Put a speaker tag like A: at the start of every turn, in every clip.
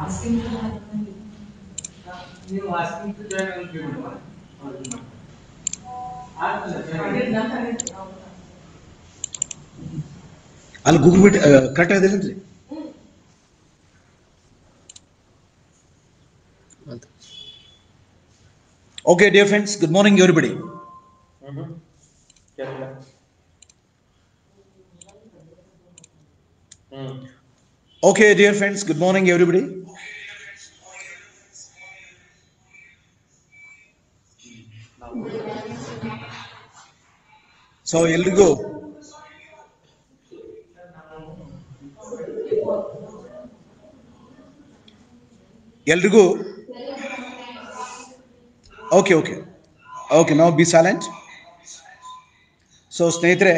A: ನೀವು asking to join ಅಲ್ಲಿ payment ಮಾಡಿ. ಅವ್ರು ಇದು ಮಾಡ್ತಾರೆ. ಆದ್ಮೇಲೆ join ಆಗಿ.
B: ಅಲ್ಲಿ ಗೂಗಲ್ ಮೀಟ್ ಕರೆಕ್ಟ್ ಆಗಿದೆ okay dear friends good morning everybody okay dear friends good morning everybody so ಎಲ್ರಿಗೂ ಎಲ್ರಿಗೂ ಓಕೆ ಓಕೆ ಓಕೆ ನಾವು ಬಿ ಸೈಲೆಂಟ್ ಸೊ ಸ್ನೇಹಿತರೆ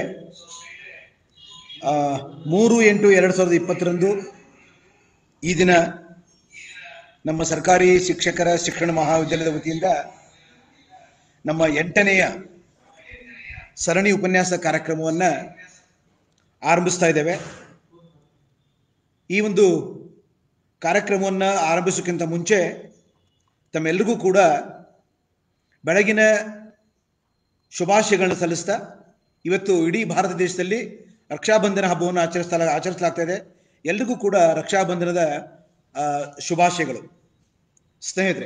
B: ಆ, ಮೂರು ಎಂಟು ಎರಡು ಸಾವಿರದ ಇಪ್ಪತ್ತರಂದು ಈ ದಿನ ನಮ್ಮ ಸರ್ಕಾರಿ ಶಿಕ್ಷಕರ ಶಿಕ್ಷಣ ಮಹಾವಿದ್ಯಾಲಯದ ವತಿಯಿಂದ ನಮ್ಮ ಎಂಟನೆಯ ಸರಣಿ ಉಪನ್ಯಾಸ ಕಾರ್ಯಕ್ರಮವನ್ನು ಆರಂಭಿಸ್ತಾ ಇದ್ದೇವೆ ಈ ಒಂದು ಕಾರ್ಯಕ್ರಮವನ್ನು ಆರಂಭಿಸೋಕ್ಕಿಂತ ಮುಂಚೆ ತಮ್ಮೆಲ್ಲರಿಗೂ ಕೂಡ ಬೆಳಗಿನ ಶುಭಾಶಯಗಳನ್ನು ಸಲ್ಲಿಸ್ತಾ ಇವತ್ತು ಇಡೀ ಭಾರತ ದೇಶದಲ್ಲಿ ರಕ್ಷಾಬಂಧನ ಹಬ್ಬವನ್ನು ಆಚರಿಸ್ತಾ ಆಚರಿಸಲಾಗ್ತಾ ಇದೆ ಎಲ್ರಿಗೂ ಕೂಡ ರಕ್ಷಾಬಂಧನದ ಆ, ಶುಭಾಶಯಗಳು ಸ್ನೇಹಿತರೆ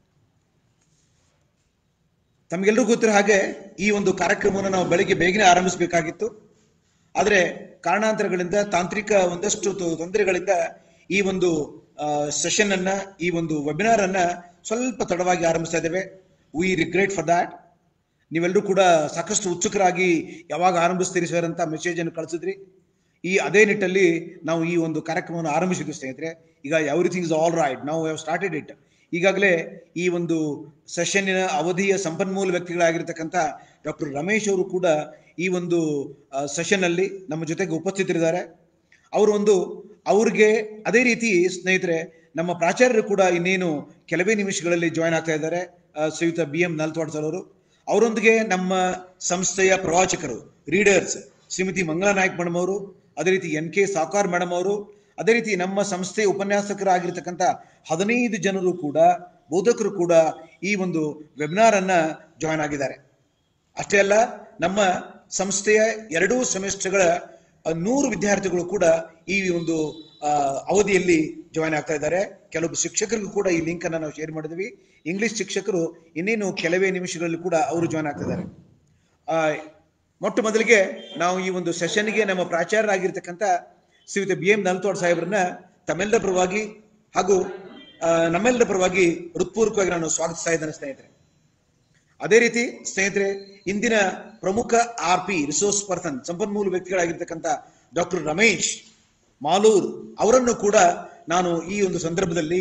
B: ತಮಗೆಲ್ಲರಿಗೂ ಗೊತ್ತಿರೋ ಹಾಗೆ ಈ ಒಂದು ಕಾರ್ಯಕ್ರಮವನ್ನು ನಾವು ಬೆಳಿಗ್ಗೆ ಬೇಗನೆ ಆರಂಭಿಸಬೇಕಾಗಿತ್ತು ಆದರೆ ಕಾರಣಾಂತರಗಳಿಂದ ತಾಂತ್ರಿಕ ಒಂದಷ್ಟು ತೊ- ತೊಂದರೆಗಳಿಂದ ಈ ಒಂದು ಸೆಷನ್ ಅನ್ನ ಈ ಒಂದು ವೆಬಿನಾರ್ ಅನ್ನ ಸ್ವಲ್ಪ ತಡವಾಗಿ ಆರಂಭಿಸ್ತಾ ಇದ್ದೇವೆ ವಿ ರಿಗ್ರೆಟ್ ಫಾರ್ ದ್ಯಾಟ್ ನೀವೆಲ್ಲರೂ ಕೂಡ ಸಾಕಷ್ಟು ಉತ್ಸುಕರಾಗಿ ಯಾವಾಗ ಆರಂಭಿಸ್ತೀರಿ ಸರ್ ಅಂತ ಮೆಸೇಜ್ ಅನ್ನು ಕಳಿಸಿದ್ರಿ ಈ ಅದೇ ನಿಟ್ಟಲ್ಲಿ ನಾವು ಈ ಒಂದು ಕಾರ್ಯಕ್ರಮವನ್ನು ಆರಂಭಿಸಿದ್ವಿ ಸ್ನೇಹಿತರೆ ಈಗ ಎವ್ರಿಥಿಂಗ್ ಇಸ್ ಆಲ್ ರೈಟ್ ನಾವು ಹ್ಯಾವ್ ಸ್ಟಾರ್ಟೆಡ್ ಇಟ್ ಈಗಾಗಲೇ ಈ ಒಂದು ಸೆಷನ್ನಿನ ಅವಧಿಯ ಸಂಪನ್ಮೂಲ ವ್ಯಕ್ತಿಗಳಾಗಿರ್ತಕ್ಕಂಥ ಡಾಕ್ಟರ್ ರಮೇಶ್ ಅವರು ಕೂಡ ಈ ಒಂದು ಸೆಷನ್ ಅಲ್ಲಿ ನಮ್ಮ ಜೊತೆಗೆ ಉಪಸ್ಥಿತರಿದ್ದಾರೆ ಅವರು ಒಂದು ಅವ್ರಿಗೆ ಅದೇ ರೀತಿ ಸ್ನೇಹಿತರೆ ನಮ್ಮ ಪ್ರಾಚಾರ್ಯರು ಕೂಡ ಇನ್ನೇನು ಕೆಲವೇ ನಿಮಿಷಗಳಲ್ಲಿ ಜಾಯ್ನ್ ಆಗ್ತಾ ಇದ್ದಾರೆ ಆ, ಶ್ರೀಯುತ ಬಿ ಎಂ ನಲ್ತ್ವಾಡ್ ಸರ್ ಅವರು ಅವರೊಂದಿಗೆ ನಮ್ಮ ಸಂಸ್ಥೆಯ ಪ್ರವಾಚಕರು ರೀಡರ್ಸ್ ಶ್ರೀಮತಿ ಮಂಗಳಾ ನಾಯ್ಕ್ ಮೇಡಮ್ ಅವರು ಅದೇ ರೀತಿ ಎನ್ ಕೆ ಸಾಕಾರ್ ಮೇಡಮ್ ಅವರು ಅದೇ ರೀತಿ ನಮ್ಮ ಸಂಸ್ಥೆಯ ಉಪನ್ಯಾಸಕರಾಗಿರ್ತಕ್ಕಂಥ ಹದಿನೈದು ಜನರು ಕೂಡ ಬೋಧಕರು ಕೂಡ ಈ ಒಂದು ವೆಬಿನಾರ್ ಅನ್ನ ಜಾಯ್ನ್ ಆಗಿದ್ದಾರೆ ಅಷ್ಟೇ ಅಲ್ಲ ನಮ್ಮ ಸಂಸ್ಥೆಯ ಎರಡೂ ಸೆಮಿಸ್ಟರ್ಗಳ ಆ, ನೂರು ವಿದ್ಯಾರ್ಥಿಗಳು ಕೂಡ ಈ ಒಂದು ಆ, ಅವಧಿಯಲ್ಲಿ ಜಾಯ್ನ್ ಆಗ್ತಾ ಇದ್ದಾರೆ ಕೆಲವು ಶಿಕ್ಷಕರಿಗೂ ಕೂಡ ಈ ಲಿಂಕ್ ಅನ್ನ ನಾವು ಶೇರ್ ಮಾಡಿದ್ವಿ ಇಂಗ್ಲಿಷ್ ಶಿಕ್ಷಕರು ಇನ್ನೇನು ಕೆಲವೇ ನಿಮಿಷಗಳಲ್ಲಿ ಕೂಡ ಅವರು ಜಾಯ್ನ್ ಆಗ್ತಾ ಇದ್ದಾರೆ ಆ, ಮೊಟ್ಟ ಮೊದಲಿಗೆ ನಾವು ಈ ಒಂದು ಸೆಷನ್ಗೆ ನಮ್ಮ ಪ್ರಾಚಾರ್ಯರಾಗಿರ್ತಕ್ಕಂಥ ಶ್ರೀಯುತ ಬಿ ಎಂ ನಲ್ತೋಡ್ ಸಾಹೇಬ್ರನ್ನ ತಮ್ಮೆಲ್ಲರ ಪರವಾಗಿ ಹಾಗೂ ಆ, ನಮ್ಮೆಲ್ಲರ ಪರವಾಗಿ ಹೃತ್ಪೂರ್ವಕವಾಗಿ ನಾನು ಸ್ವಾಗತಿಸ್ತಾ ಇದ್ದೇನೆ ಸ್ನೇಹಿತರೆ ಅದೇ ರೀತಿ ಸ್ನೇಹಿತರೆ ಇಂದಿನ ಪ್ರಮುಖ ಆರ್ ಪಿ ರಿಸೋರ್ಸ್ ಪರ್ಸನ್ ಸಂಪನ್ಮೂಲ ವ್ಯಕ್ತಿಗಳಾಗಿರ್ತಕ್ಕಂಥ ಡಾಕ್ಟರ್ ರಮೇಶ್ ಮಾಲೂರ್ ಅವರನ್ನು ಕೂಡ ನಾನು ಈ ಒಂದು ಸಂದರ್ಭದಲ್ಲಿ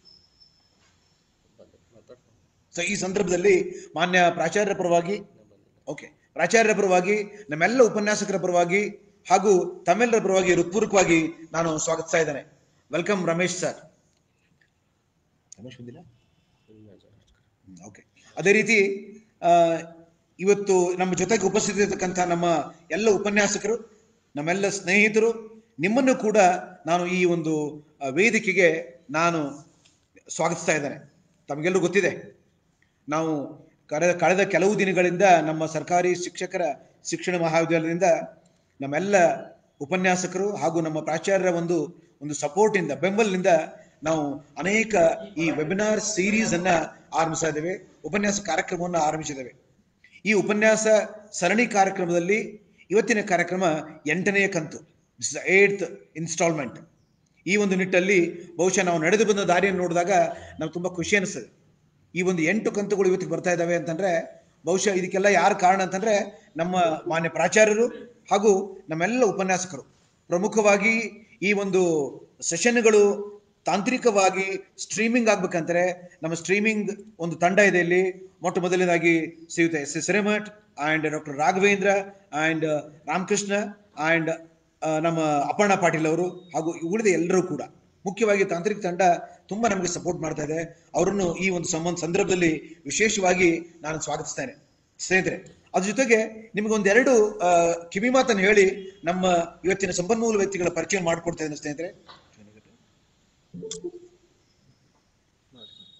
B: ಸೊ ಈ ಸಂದರ್ಭದಲ್ಲಿ ಮಾನ್ಯ ಪ್ರಾಚಾರ್ಯರ ಪರವಾಗಿ ಓಕೆ ಪ್ರಾಚಾರ್ಯರ ಪರವಾಗಿ ನಮ್ಮೆಲ್ಲ ಉಪನ್ಯಾಸಕರ ಪರವಾಗಿ ಹಾಗೂ ತಮ್ಮೆಲ್ಲರ ಪರವಾಗಿ ಹೃತ್ಪೂರ್ವಕವಾಗಿ ನಾನು ಸ್ವಾಗತಿಸ್ತಾ ಇದ್ದೇನೆ ವೆಲ್ಕಮ್ ರಮೇಶ್ ಸರ್ ರಮೇಶ್ ಬಂದಿಲ್ಲ ಓಕೆ ಅದೇ ರೀತಿ ಆ, ಇವತ್ತು ನಮ್ಮ ಜೊತೆಗೆ ಉಪಸ್ಥಿತರಿರ್ತಕ್ಕಂಥ ನಮ್ಮ ಎಲ್ಲ ಉಪನ್ಯಾಸಕರು ನಮ್ಮೆಲ್ಲ ಸ್ನೇಹಿತರು ನಿಮ್ಮನ್ನು ಕೂಡ ನಾನು ಈ ಒಂದು ಆ, ವೇದಿಕೆಗೆ ನಾನು ಸ್ವಾಗತಿಸ್ತಾ ಇದ್ದೇನೆ ತಮಗೆಲ್ಲರೂ ಗೊತ್ತಿದೆ ನಾವು ಕಳೆದ ಕಳೆದ ಕೆಲವು ದಿನಗಳಿಂದ ನಮ್ಮ ಸರ್ಕಾರಿ ಶಿಕ್ಷಕರ ಶಿಕ್ಷಣ ಮಹಾವಿದ್ಯಾಲಯದಿಂದ ನಮ್ಮೆಲ್ಲ ಉಪನ್ಯಾಸಕರು ಹಾಗೂ ನಮ್ಮ ಪ್ರಾಚಾರ್ಯರ ಒಂದು ಒಂದು ಸಪೋರ್ಟಿಂದ ಬೆಂಬಲದಿಂದ ನಾವು ಅನೇಕ ಈ ವೆಬಿನಾರ್ ಸೀರೀಸ್ ಅನ್ನ ಆರಂಭಿಸ್ತಾ ಇದ್ದೇವೆ ಉಪನ್ಯಾಸ ಕಾರ್ಯಕ್ರಮವನ್ನು ಆರಂಭಿಸಿದ್ದೇವೆ ಈ ಉಪನ್ಯಾಸ ಸರಣಿ ಕಾರ್ಯಕ್ರಮದಲ್ಲಿ ಇವತ್ತಿನ ಕಾರ್ಯಕ್ರಮ ಎಂಟನೆಯ ಕಂತು ಏಟ್ತ್ ಇನ್ಸ್ಟಾಲ್ಮೆಂಟ್ ಈ ಒಂದು ನಿಟ್ಟಲ್ಲಿ ಬಹುಶಃ ನಾವು ನಡೆದು ಬಂದ ದಾರಿಯನ್ನು ನೋಡಿದಾಗ ನಾವು ತುಂಬಾ ಖುಷಿ ಅನಿಸ್ತದೆ ಈ ಒಂದು ಎಂಟು ಕಂತುಗಳು ಇವತ್ತಿಗೆ ಬರ್ತಾ ಇದ್ದಾವೆ ಅಂತಂದ್ರೆ ಬಹುಶಃ ಇದಕ್ಕೆಲ್ಲ ಯಾರು ಕಾರಣ ಅಂತಂದ್ರೆ ನಮ್ಮ ಮಾನ್ಯ ಪ್ರಾಚಾರ್ಯರು ಹಾಗೂ ನಮ್ಮೆಲ್ಲ ಉಪನ್ಯಾಸಕರು ಪ್ರಮುಖವಾಗಿ ಈ ಒಂದು ಸೆಷನ್ಗಳು ತಾಂತ್ರಿಕವಾಗಿ ಸ್ಟ್ರೀಮಿಂಗ್ ಆಗ್ಬೇಕಂದ್ರೆ ನಮ್ಮ ಸ್ಟ್ರೀಮಿಂಗ್ ಒಂದು ತಂಡ ಇದೆ ಇಲ್ಲಿ ಮೊಟ್ಟ ಮೊದಲನೇದಾಗಿ Shriyuta S S Hiremath and doctor Raghavendra and Ramakrishna and ನಮ್ಮ ಅಪರ್ಣ ಪಾಟೀಲ್ ಅವರು ಹಾಗೂ ಉಳಿದ ಎಲ್ಲರೂ ಕೂಡ ಮುಖ್ಯವಾಗಿ ತಾಂತ್ರಿಕ ತಂಡ ತುಂಬಾ ನಮಗೆ ಸಪೋರ್ಟ್ ಮಾಡ್ತಾ ಇದೆ ಅವರನ್ನು ಈ ಒಂದು ಸಂಬಂಧ ಸಂದರ್ಭದಲ್ಲಿ ವಿಶೇಷವಾಗಿ ನಾನು ಸ್ವಾಗತಿಸ್ತೇನೆ ಸ್ನೇಹಿತರೆ ಅದ್ರ ಜೊತೆಗೆ ನಿಮಗೆ ಒಂದೆರಡು ಆ, ಕಿವಿ ಮಾತನ್ನು ಹೇಳಿ ನಮ್ಮ ಇವತ್ತಿನ ಸಂಪನ್ಮೂಲ ವ್ಯಕ್ತಿಗಳ ಪರಿಚಯ ಮಾಡಿಕೊಡ್ತಾ ಇದ್ದೇನೆ ಸ್ನೇಹಿತರೆ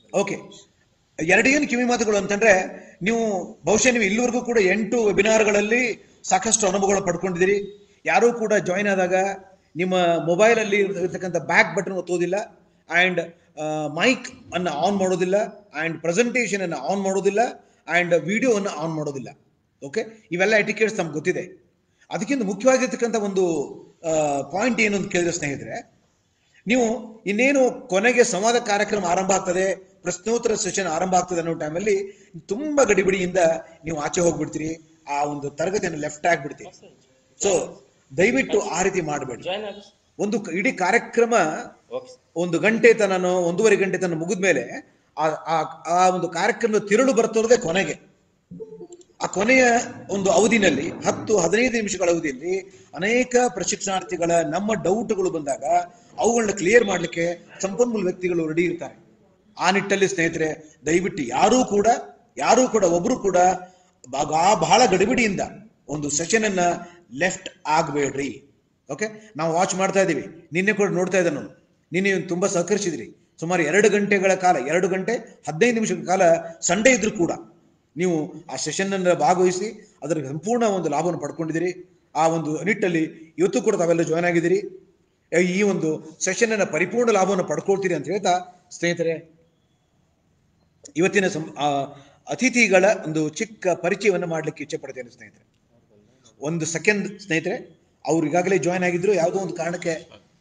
B: ಓಕೆ ಎರಡೇನು ಕಿವಿ ಮಾತುಗಳು ಅಂತಂದ್ರೆ ನೀವು ಬಹುಶಃ ನೀವು ಇಲ್ಲಿವರೆಗೂ ಕೂಡ ಎಂಟು ವೆಬಿನಾರ್ಗಳಲ್ಲಿ ಸಾಕಷ್ಟು ಅನುಭವಗಳು ಪಡ್ಕೊಂಡಿದ್ದೀರಿ ಯಾರೂ ಕೂಡ ಜಾಯಿನ್ ಆದಾಗ ನಿಮ್ಮ ಮೊಬೈಲ್ ಅಲ್ಲಿ ಇರತಕ್ಕಂಥ ಬ್ಯಾಕ್ ಬಟನ್ ಒತ್ತೋದಿಲ್ಲ ಅಂಡ್ ಮೈಕ್ ಅನ್ನ ಆನ್ ಮಾಡೋದಿಲ್ಲ ಅಂಡ್ ಪ್ರೆಸೆಂಟೇಷನ್ ಅನ್ನ ಆನ್ ಮಾಡೋದಿಲ್ಲ ಅಂಡ್ ವಿಡಿಯೋವನ್ನು ಆನ್ ಮಾಡೋದಿಲ್ಲ ಓಕೆ ಇವೆಲ್ಲ ಎಟಿಕೇಟ್ಸ್ ನಮ್ಗೆ ಗೊತ್ತಿದೆ ಅದಕ್ಕಿಂತ ಮುಖ್ಯವಾಗಿರ್ತಕ್ಕಂಥ ಒಂದು ಪಾಯಿಂಟ್ ಏನು ಅಂತ ಕೇಳಿದ್ರೆ ಸ್ನೇಹಿತರೆ ನೀವು ಇನ್ನೇನು ಕೊನೆಗೆ ಸಂವಾದ ಕಾರ್ಯಕ್ರಮ ಆರಂಭ ಆಗ್ತದೆ ಪ್ರಶ್ನೋತ್ತರ ಸೆಷನ್ ಆರಂಭ ಆಗ್ತದೆ ಅನ್ನೋ ಟೈಮಲ್ಲಿ ತುಂಬಾ ಗಡಿಬಿಡಿಯಿಂದ ನೀವು ಆಚೆ ಹೋಗ್ಬಿಡ್ತೀರಿ ಆ ಒಂದು ತರಗತಿಯನ್ನು ಲೆಫ್ಟ್ ಆಗ್ಬಿಡ್ತೀರಿ ಸೊ ದಯವಿಟ್ಟು ಆ ರೀತಿ ಮಾಡಬೇಡಿ
C: ಜಾಯ್ನ್ ಆಗಿ
B: ಒಂದು ಕ- ಇಡೀ ಕಾರ್ಯಕ್ರಮ
C: ಓಕೆ
B: ಒಂದು ಗಂಟೆ ತನನೋ ಒಂದೂವರೆ ಗಂಟೆ ತನ ಮುಗಿದ್ಮೇಲೆ ಆ ಆ- ಆ ಒಂದು ಕಾರ್ಯಕ್ರಮದ ತಿರುಳು ಬರ್ತಿರೋದೇ ಕೊನೆಗೆ ಆ ಕೊನೆಯ ಒಂದು ಅವಧಿನಲ್ಲಿ ಹತ್ತು ಹದಿನೈದು ನಿಮಿಷಗಳ ಅವಧಿಯಲ್ಲಿ ಅನೇಕ ಪ್ರಶಿಕ್ಷಣಾರ್ಥಿಗಳ ನಮ್ಮ ಡೌಟ್ಗಳು ಬಂದಾಗ ಅವುಗಳನ್ನ ಕ್ಲಿಯರ್ ಮಾಡಲಿಕ್ಕೆ ಸಂಪನ್ಮೂಲ ವ್ಯಕ್ತಿಗಳು ರೆಡಿ ಇರ್ತಾರೆ ಆ ನಿಟ್ಟಲ್ಲಿ ಸ್ನೇಹಿತರೆ ದಯವಿಟ್ಟು ಯಾರೂ ಕೂಡ ಯಾರೂ ಕೂಡ ಒಬ್ರು ಕೂಡ ಬ- ಆ ಬಹಳ ಗಡಿಬಿಡಿಯಿಂದ ಒಂದು ಸೆಷನ್ ಅನ್ನ ಲೆಫ್ಟ್ ಆಗಬೇಡ್ರಿ ಓಕೆ ನಾವು ವಾಚ್ ಮಾಡ್ತಾ ಇದ್ದೀವಿ ನಿನ್ನೆ ಕೂಡ ನೋಡ್ತಾ ಇದ್ದೆ ನಾನು ನಿನ್ನೆ ನೀವು ತುಂಬಾ ಸಹಕರಿಸಿದ್ರಿ ಸುಮಾರು ಎರಡು ಗಂಟೆಗಳ ಕಾಲ ಎರಡು ಗಂಟೆ ಹದಿನೈದು ನಿಮಿಷಗಳ ಕಾಲ ಸಂಡೇ ಇದ್ರೂ ಕೂಡ ನೀವು ಆ ಸೆಷನ್ ಅನ್ನ ಭಾಗವಹಿಸಿ ಅದರ ಸಂಪೂರ್ಣ ಒಂದು ಲಾಭವನ್ನು ಪಡ್ಕೊಂಡಿದ್ದೀರಿ ಆ ಒಂದು ನಿಟ್ಟಲ್ಲಿ ಇವತ್ತು ಕೂಡ ತಾವೆಲ್ಲ ಜಾಯ್ನ್ ಆಗಿದ್ದೀರಿ ಈ ಒಂದು ಸೆಷನ್ ಅನ್ನ ಪರಿಪೂರ್ಣ ಲಾಭವನ್ನು ಪಡ್ಕೊಳ್ತೀರಿ ಅಂತ ಹೇಳ್ತಾ ಸ್ನೇಹಿತರೆ ಇವತ್ತಿನ ಸಂ ಆ, ಅತಿಥಿಗಳ ಒಂದು ಚಿಕ್ಕ ಪರಿಚಯವನ್ನು ಮಾಡಲಿಕ್ಕೆ ಇಚ್ಛೆ ಪಡ್ತೇನೆ ಸ್ನೇಹಿತರೆ ಒಂದು ಸೆಕೆಂಡ್ ಸ್ನೇಹಿತರೆ ಅವ್ರು ಈಗಾಗಲೇ ಜಾಯ್ನ್ ಆಗಿದ್ರು ಯಾವುದೋ ಒಂದು ಕಾರಣಕ್ಕೆ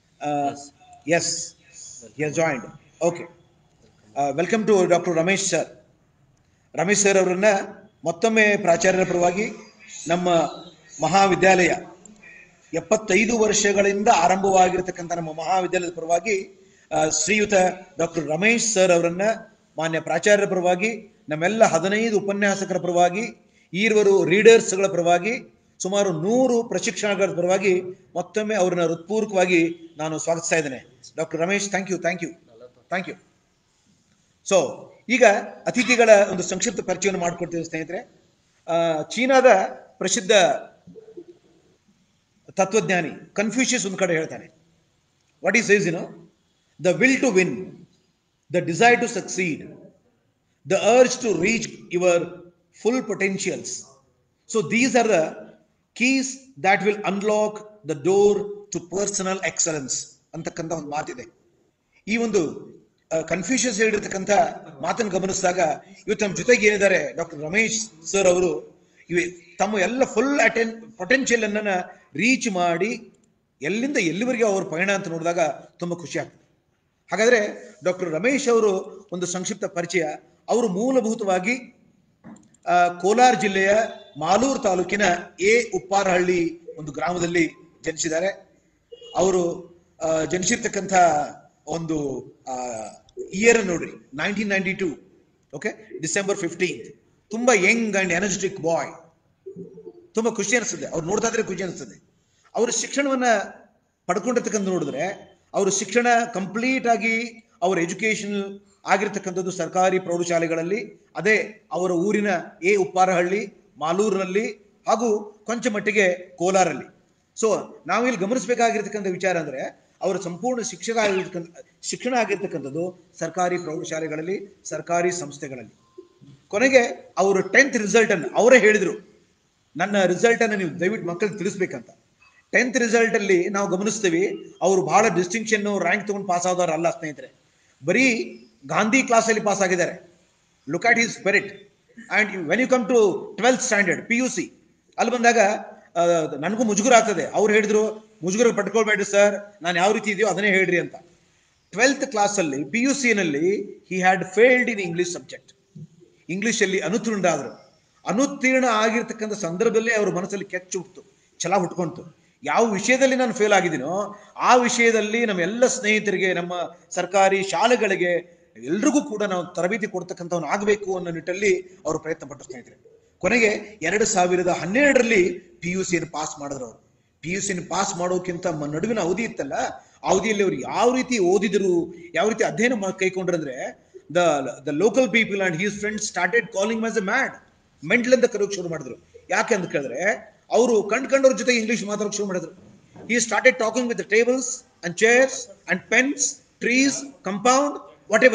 B: S S joined okay welcome to doctor Ramesh sir Ramesh sir ಅವರನ್ನ ಮತ್ತೊಮ್ಮೆ ಪ್ರಾಚಾರ್ಯರ ಪರವಾಗಿ ನಮ್ಮ ಮಹಾವಿದ್ಯಾಲಯ ಎಪ್ಪತ್ತೈದು ವರ್ಷಗಳಿಂದ ಆರಂಭವಾಗಿರತಕ್ಕಂಥ ನಮ್ಮ ಮಹಾವಿದ್ಯಾಲಯದ ಪರವಾಗಿ ಆ, ಶ್ರೀಯುತ ಡಾಕ್ಟರ್ ರಮೇಶ್ ಸರ್ ಅವರನ್ನ ಮಾನ್ಯ ಪ್ರಾಚಾರ್ಯರ ಪರವಾಗಿ ನಮ್ಮೆಲ್ಲ ಹದಿನೈದು ಉಪನ್ಯಾಸಕರ ಪರವಾಗಿ ಈರುವರು ರೀಡರ್ಸ್ಗಳ ಪರವಾಗಿ ಸುಮಾರು ನೂರು ಪ್ರಶಿಕ್ಷಣಗಳ ಪರವಾಗಿ ಮತ್ತೊಮ್ಮೆ ಅವರನ್ನ ಹೃತ್ಪೂರ್ವಕವಾಗಿ ನಾನು ಸ್ವಾಗತಿಸ್ತಾ ಇದ್ದೇನೆ doctor Ramesh thank you thank you thank you so ಈಗ ಅತಿಥಿಗಳ ಒಂದು ಸಂಕ್ಷಿಪ್ತ ಪರಿಚಯವನ್ನು ಮಾಡಿಕೊಡ್ತೀವಿ ಸ್ನೇಹಿತರೆ ಆ, ಚೀನಾದ ಪ್ರಸಿದ್ಧ ತತ್ವಜ್ಞಾನಿ ಕನ್ಫ್ಯೂಷಿಯಸ್ ಒಂದು ಕಡೆ ಹೇಳ್ತಾನೆ what is is no the will to win the desire to succeed the urge to reach your full potentials so these are the keys that will unlock the door to personal excellence ಅಂತಕ್ಕಂಥ ಒಂದು ಮಾತಿದೆ ಈ ಒಂದು confusions ಹೇಳಿರ್ತಕ್ಕಂಥ ಮಾತನ್ನು ಗಮನಿಸಿದಾಗ ಇವತ್ತು ನಮ್ಮ ಜೊತೆಗೆ ಏನಿದ್ದಾರೆ ಡಾಕ್ಟರ್ ರಮೇಶ್ ಸರ್ ಅವರು ಇವೆ ತಮ್ಮ ಎಲ್ಲ ಫುಲ್ ಅಟೆನ್ ಪೊಟೆನ್ಷಿಯಲ್ ಅನ್ನ ರೀಚ್ ಮಾಡಿ ಎಲ್ಲಿಂದ ಎಲ್ಲಿವರೆಗೆ ಅವ್ರ ಪಯಣ ಅಂತ ನೋಡಿದಾಗ ತುಂಬಾ ಖುಷಿ ಆಗ್ತದೆ ಹಾಗಾದ್ರೆ ಡಾಕ್ಟರ್ ರಮೇಶ್ ಅವರು ಒಂದು ಸಂಕ್ಷಿಪ್ತ ಪರಿಚಯ ಅವರು ಮೂಲಭೂತವಾಗಿ ಆ, ಕೋಲಾರ ಜಿಲ್ಲೆಯ ಮಾಲೂರು ತಾಲೂಕಿನ ಎ ಉಪ್ಪಾರಹಳ್ಳಿ ಒಂದು ಗ್ರಾಮದಲ್ಲಿ ಜನಿಸಿದ್ದಾರೆ ಅವರು ಆ, ಜನಿಸಿರ್ತಕ್ಕಂಥ ಒಂದು ಇಯರ್ ನೋಡ್ರಿ nineteen ninety two okay December fifteen ತುಂಬಾ ಯಂಗ್ ಅಂಡ್ ಎನರ್ಜೆಟಿಕ್ ಬಾಯ್ ತುಂಬಾ ಖುಷಿ ಅನಿಸ್ತದೆ ಅವ್ರು ನೋಡ್ತಾ ಇದ್ರೆ ಖುಷಿ ಅನಿಸ್ತದೆ ಅವರು ಶಿಕ್ಷಣವನ್ನ ಪಡ್ಕೊಂಡಿರ್ತಕ್ಕಂಥ ನೋಡಿದ್ರೆ ಅವರು ಶಿಕ್ಷಣ ಕಂಪ್ಲೀಟ್ ಆಗಿ ಅವರ ಎಜುಕೇಶನ್ ಆಗಿರ್ತಕ್ಕಂಥದ್ದು ಸರ್ಕಾರಿ ಪ್ರೌಢಶಾಲೆಗಳಲ್ಲಿ ಅದೇ ಅವರ ಊರಿನ ಎ ಉಪ್ಪಾರಹಳ್ಳಿ ಮಾಲೂರಿನಲ್ಲಿ ಹಾಗೂ ಕೊಂಚ ಮಟ್ಟಿಗೆ ಕೋಲಾರಲ್ಲಿ ಸೊ ನಾವಿಲ್ಲಿ ಗಮನಿಸಬೇಕಾಗಿರ್ತಕ್ಕಂಥ ವಿಚಾರ ಅಂದ್ರೆ ಅವರ ಸಂಪೂರ್ಣ ಶಿಕ್ಷಕ ಆಗಿರ್ತಕ್ಕಂಥ ಶಿಕ್ಷಣ ಆಗಿರ್ತಕ್ಕಂಥದ್ದು ಸರ್ಕಾರಿ ಪ್ರೌಢಶಾಲೆಗಳಲ್ಲಿ ಸರ್ಕಾರಿ ಸಂಸ್ಥೆಗಳಲ್ಲಿ ಕೊನೆಗೆ ಅವರು ಟೆಂತ್ ರಿಸಲ್ಟ್ ಅನ್ನು ಅವರೇ ಹೇಳಿದ್ರು ನನ್ನ ರಿಸಲ್ಟ್ ಅನ್ನು ನೀವು ದಯವಿಟ್ಟು ಮಕ್ಕಳಿಗೆ ತಿಳಿಸ್ಬೇಕಂತ ಟೆಂತ್ ರಿಸಲ್ಟ್ ಅಲ್ಲಿ ನಾವು ಗಮನಿಸ್ತೀವಿ ಅವರು ಬಹಳ ಡಿಸ್ಟಿಂಕ್ಷನ್ ರ್ಯಾಂಕ್ ತಗೊಂಡು ಪಾಸ್ ಆದವರು ಅಲ್ಲ ಸ್ನೇಹಿತರೆ ಬರೀ ಗಾಂಧಿ ಕ್ಲಾಸ್ ಅಲ್ಲಿ ಪಾಸ್ ಆಗಿದ್ದಾರೆ look at his spirit and when you come to twelfth standard P U C ಅಲ್ಲಿ ಬಂದಾಗ ಆ, ನನಗೂ ಮುಜುಗರ ಆಗ್ತದೆ ಅವ್ರು ಹೇಳಿದ್ರು ಮುಜುಗರ ಪಟ್ಕೊಳ್ಬೇಡ್ರಿ ಸರ್ ನಾನು ಯಾವ ರೀತಿ ಇದೆಯೋ ಅದನ್ನೇ ಹೇಳ್ರಿ ಅಂತ ಟ್ವೆಲ್ತ್ ಕ್ಲಾಸ್ ಅಲ್ಲಿ ಪಿ ಯು ಸಿ ನಲ್ಲಿ he had failed in English subject English ಅಲ್ಲಿ ಅನುತ್ತೀರ್ಣರಾದ್ರು ಅನುತ್ತೀರ್ಣ ಆಗಿರ್ತಕ್ಕಂಥ ಸಂದರ್ಭದಲ್ಲೇ ಅವ್ರ ಮನಸ್ಸಲ್ಲಿ ಕೆಚ್ಚು ಹುಟ್ಟಿತು ಛಲ ಹುಟ್ಕೊಂತು ಯಾವ ವಿಷಯದಲ್ಲಿ ನಾನು ಫೇಲ್ ಆಗಿದ್ದೀನೋ ಆ ವಿಷಯದಲ್ಲಿ ನಮ್ಮ ಎಲ್ಲ ಸ್ನೇಹಿತರಿಗೆ ನಮ್ಮ ಸರ್ಕಾರಿ ಶಾಲೆಗಳಿಗೆ ಎಲ್ರಿಗೂ ಕೂಡ ನಾವು ತರಬೇತಿ ಕೊಡ್ತಕ್ಕಂಥವ್ನು ಆಗಬೇಕು ಅನ್ನೋ ನಿಟ್ಟಲ್ಲಿ ಅವರು ಪ್ರಯತ್ನ ಪಟ್ಟರು ಸ್ನೇಹಿತರೆ ಕೊನೆಗೆ ಎರಡು ಸಾವಿರದ ಹನ್ನೆರಡರಲ್ಲಿ ಪಿ ಯು ಸಿಯನ್ನು ಪಾಸ್ ಮಾಡಿದ್ರು ಅವರು ಪಿ ಯು ಸಿನ ಪಾಸ್ ಮಾಡೋಕ್ಕಿಂತ ಮ- ನಡುವಿನ ಅವಧಿ ಇತ್ತಲ್ಲ ಆ ಅವಧಿಯಲ್ಲಿ ಅವರು ಯಾವ ರೀತಿ ಓದಿದ್ರು ಯಾವ ರೀತಿ ಅಧ್ಯಯನ ಮಾ- ಕೈಕೊಂಡ್ರಂದ್ರೆ the the local people and his friends started calling as a mad mental ಅಂತ ಕರೆಯೋಕೆ ಶುರು ಮಾಡಿದ್ರು ಯಾಕೆ ಅಂತ ಕೇಳಿದ್ರೆ ಅವರು ಕಂಡ್ ಕಂಡವ್ರ ಜೊತೆ ಇಂಗ್ಲಿಷ್ ಮಾತಾಡೋಕೆ ಶುರು ಮಾಡಿದ್ರು ಈ started talking with tables and chairs and pens trees compound whatever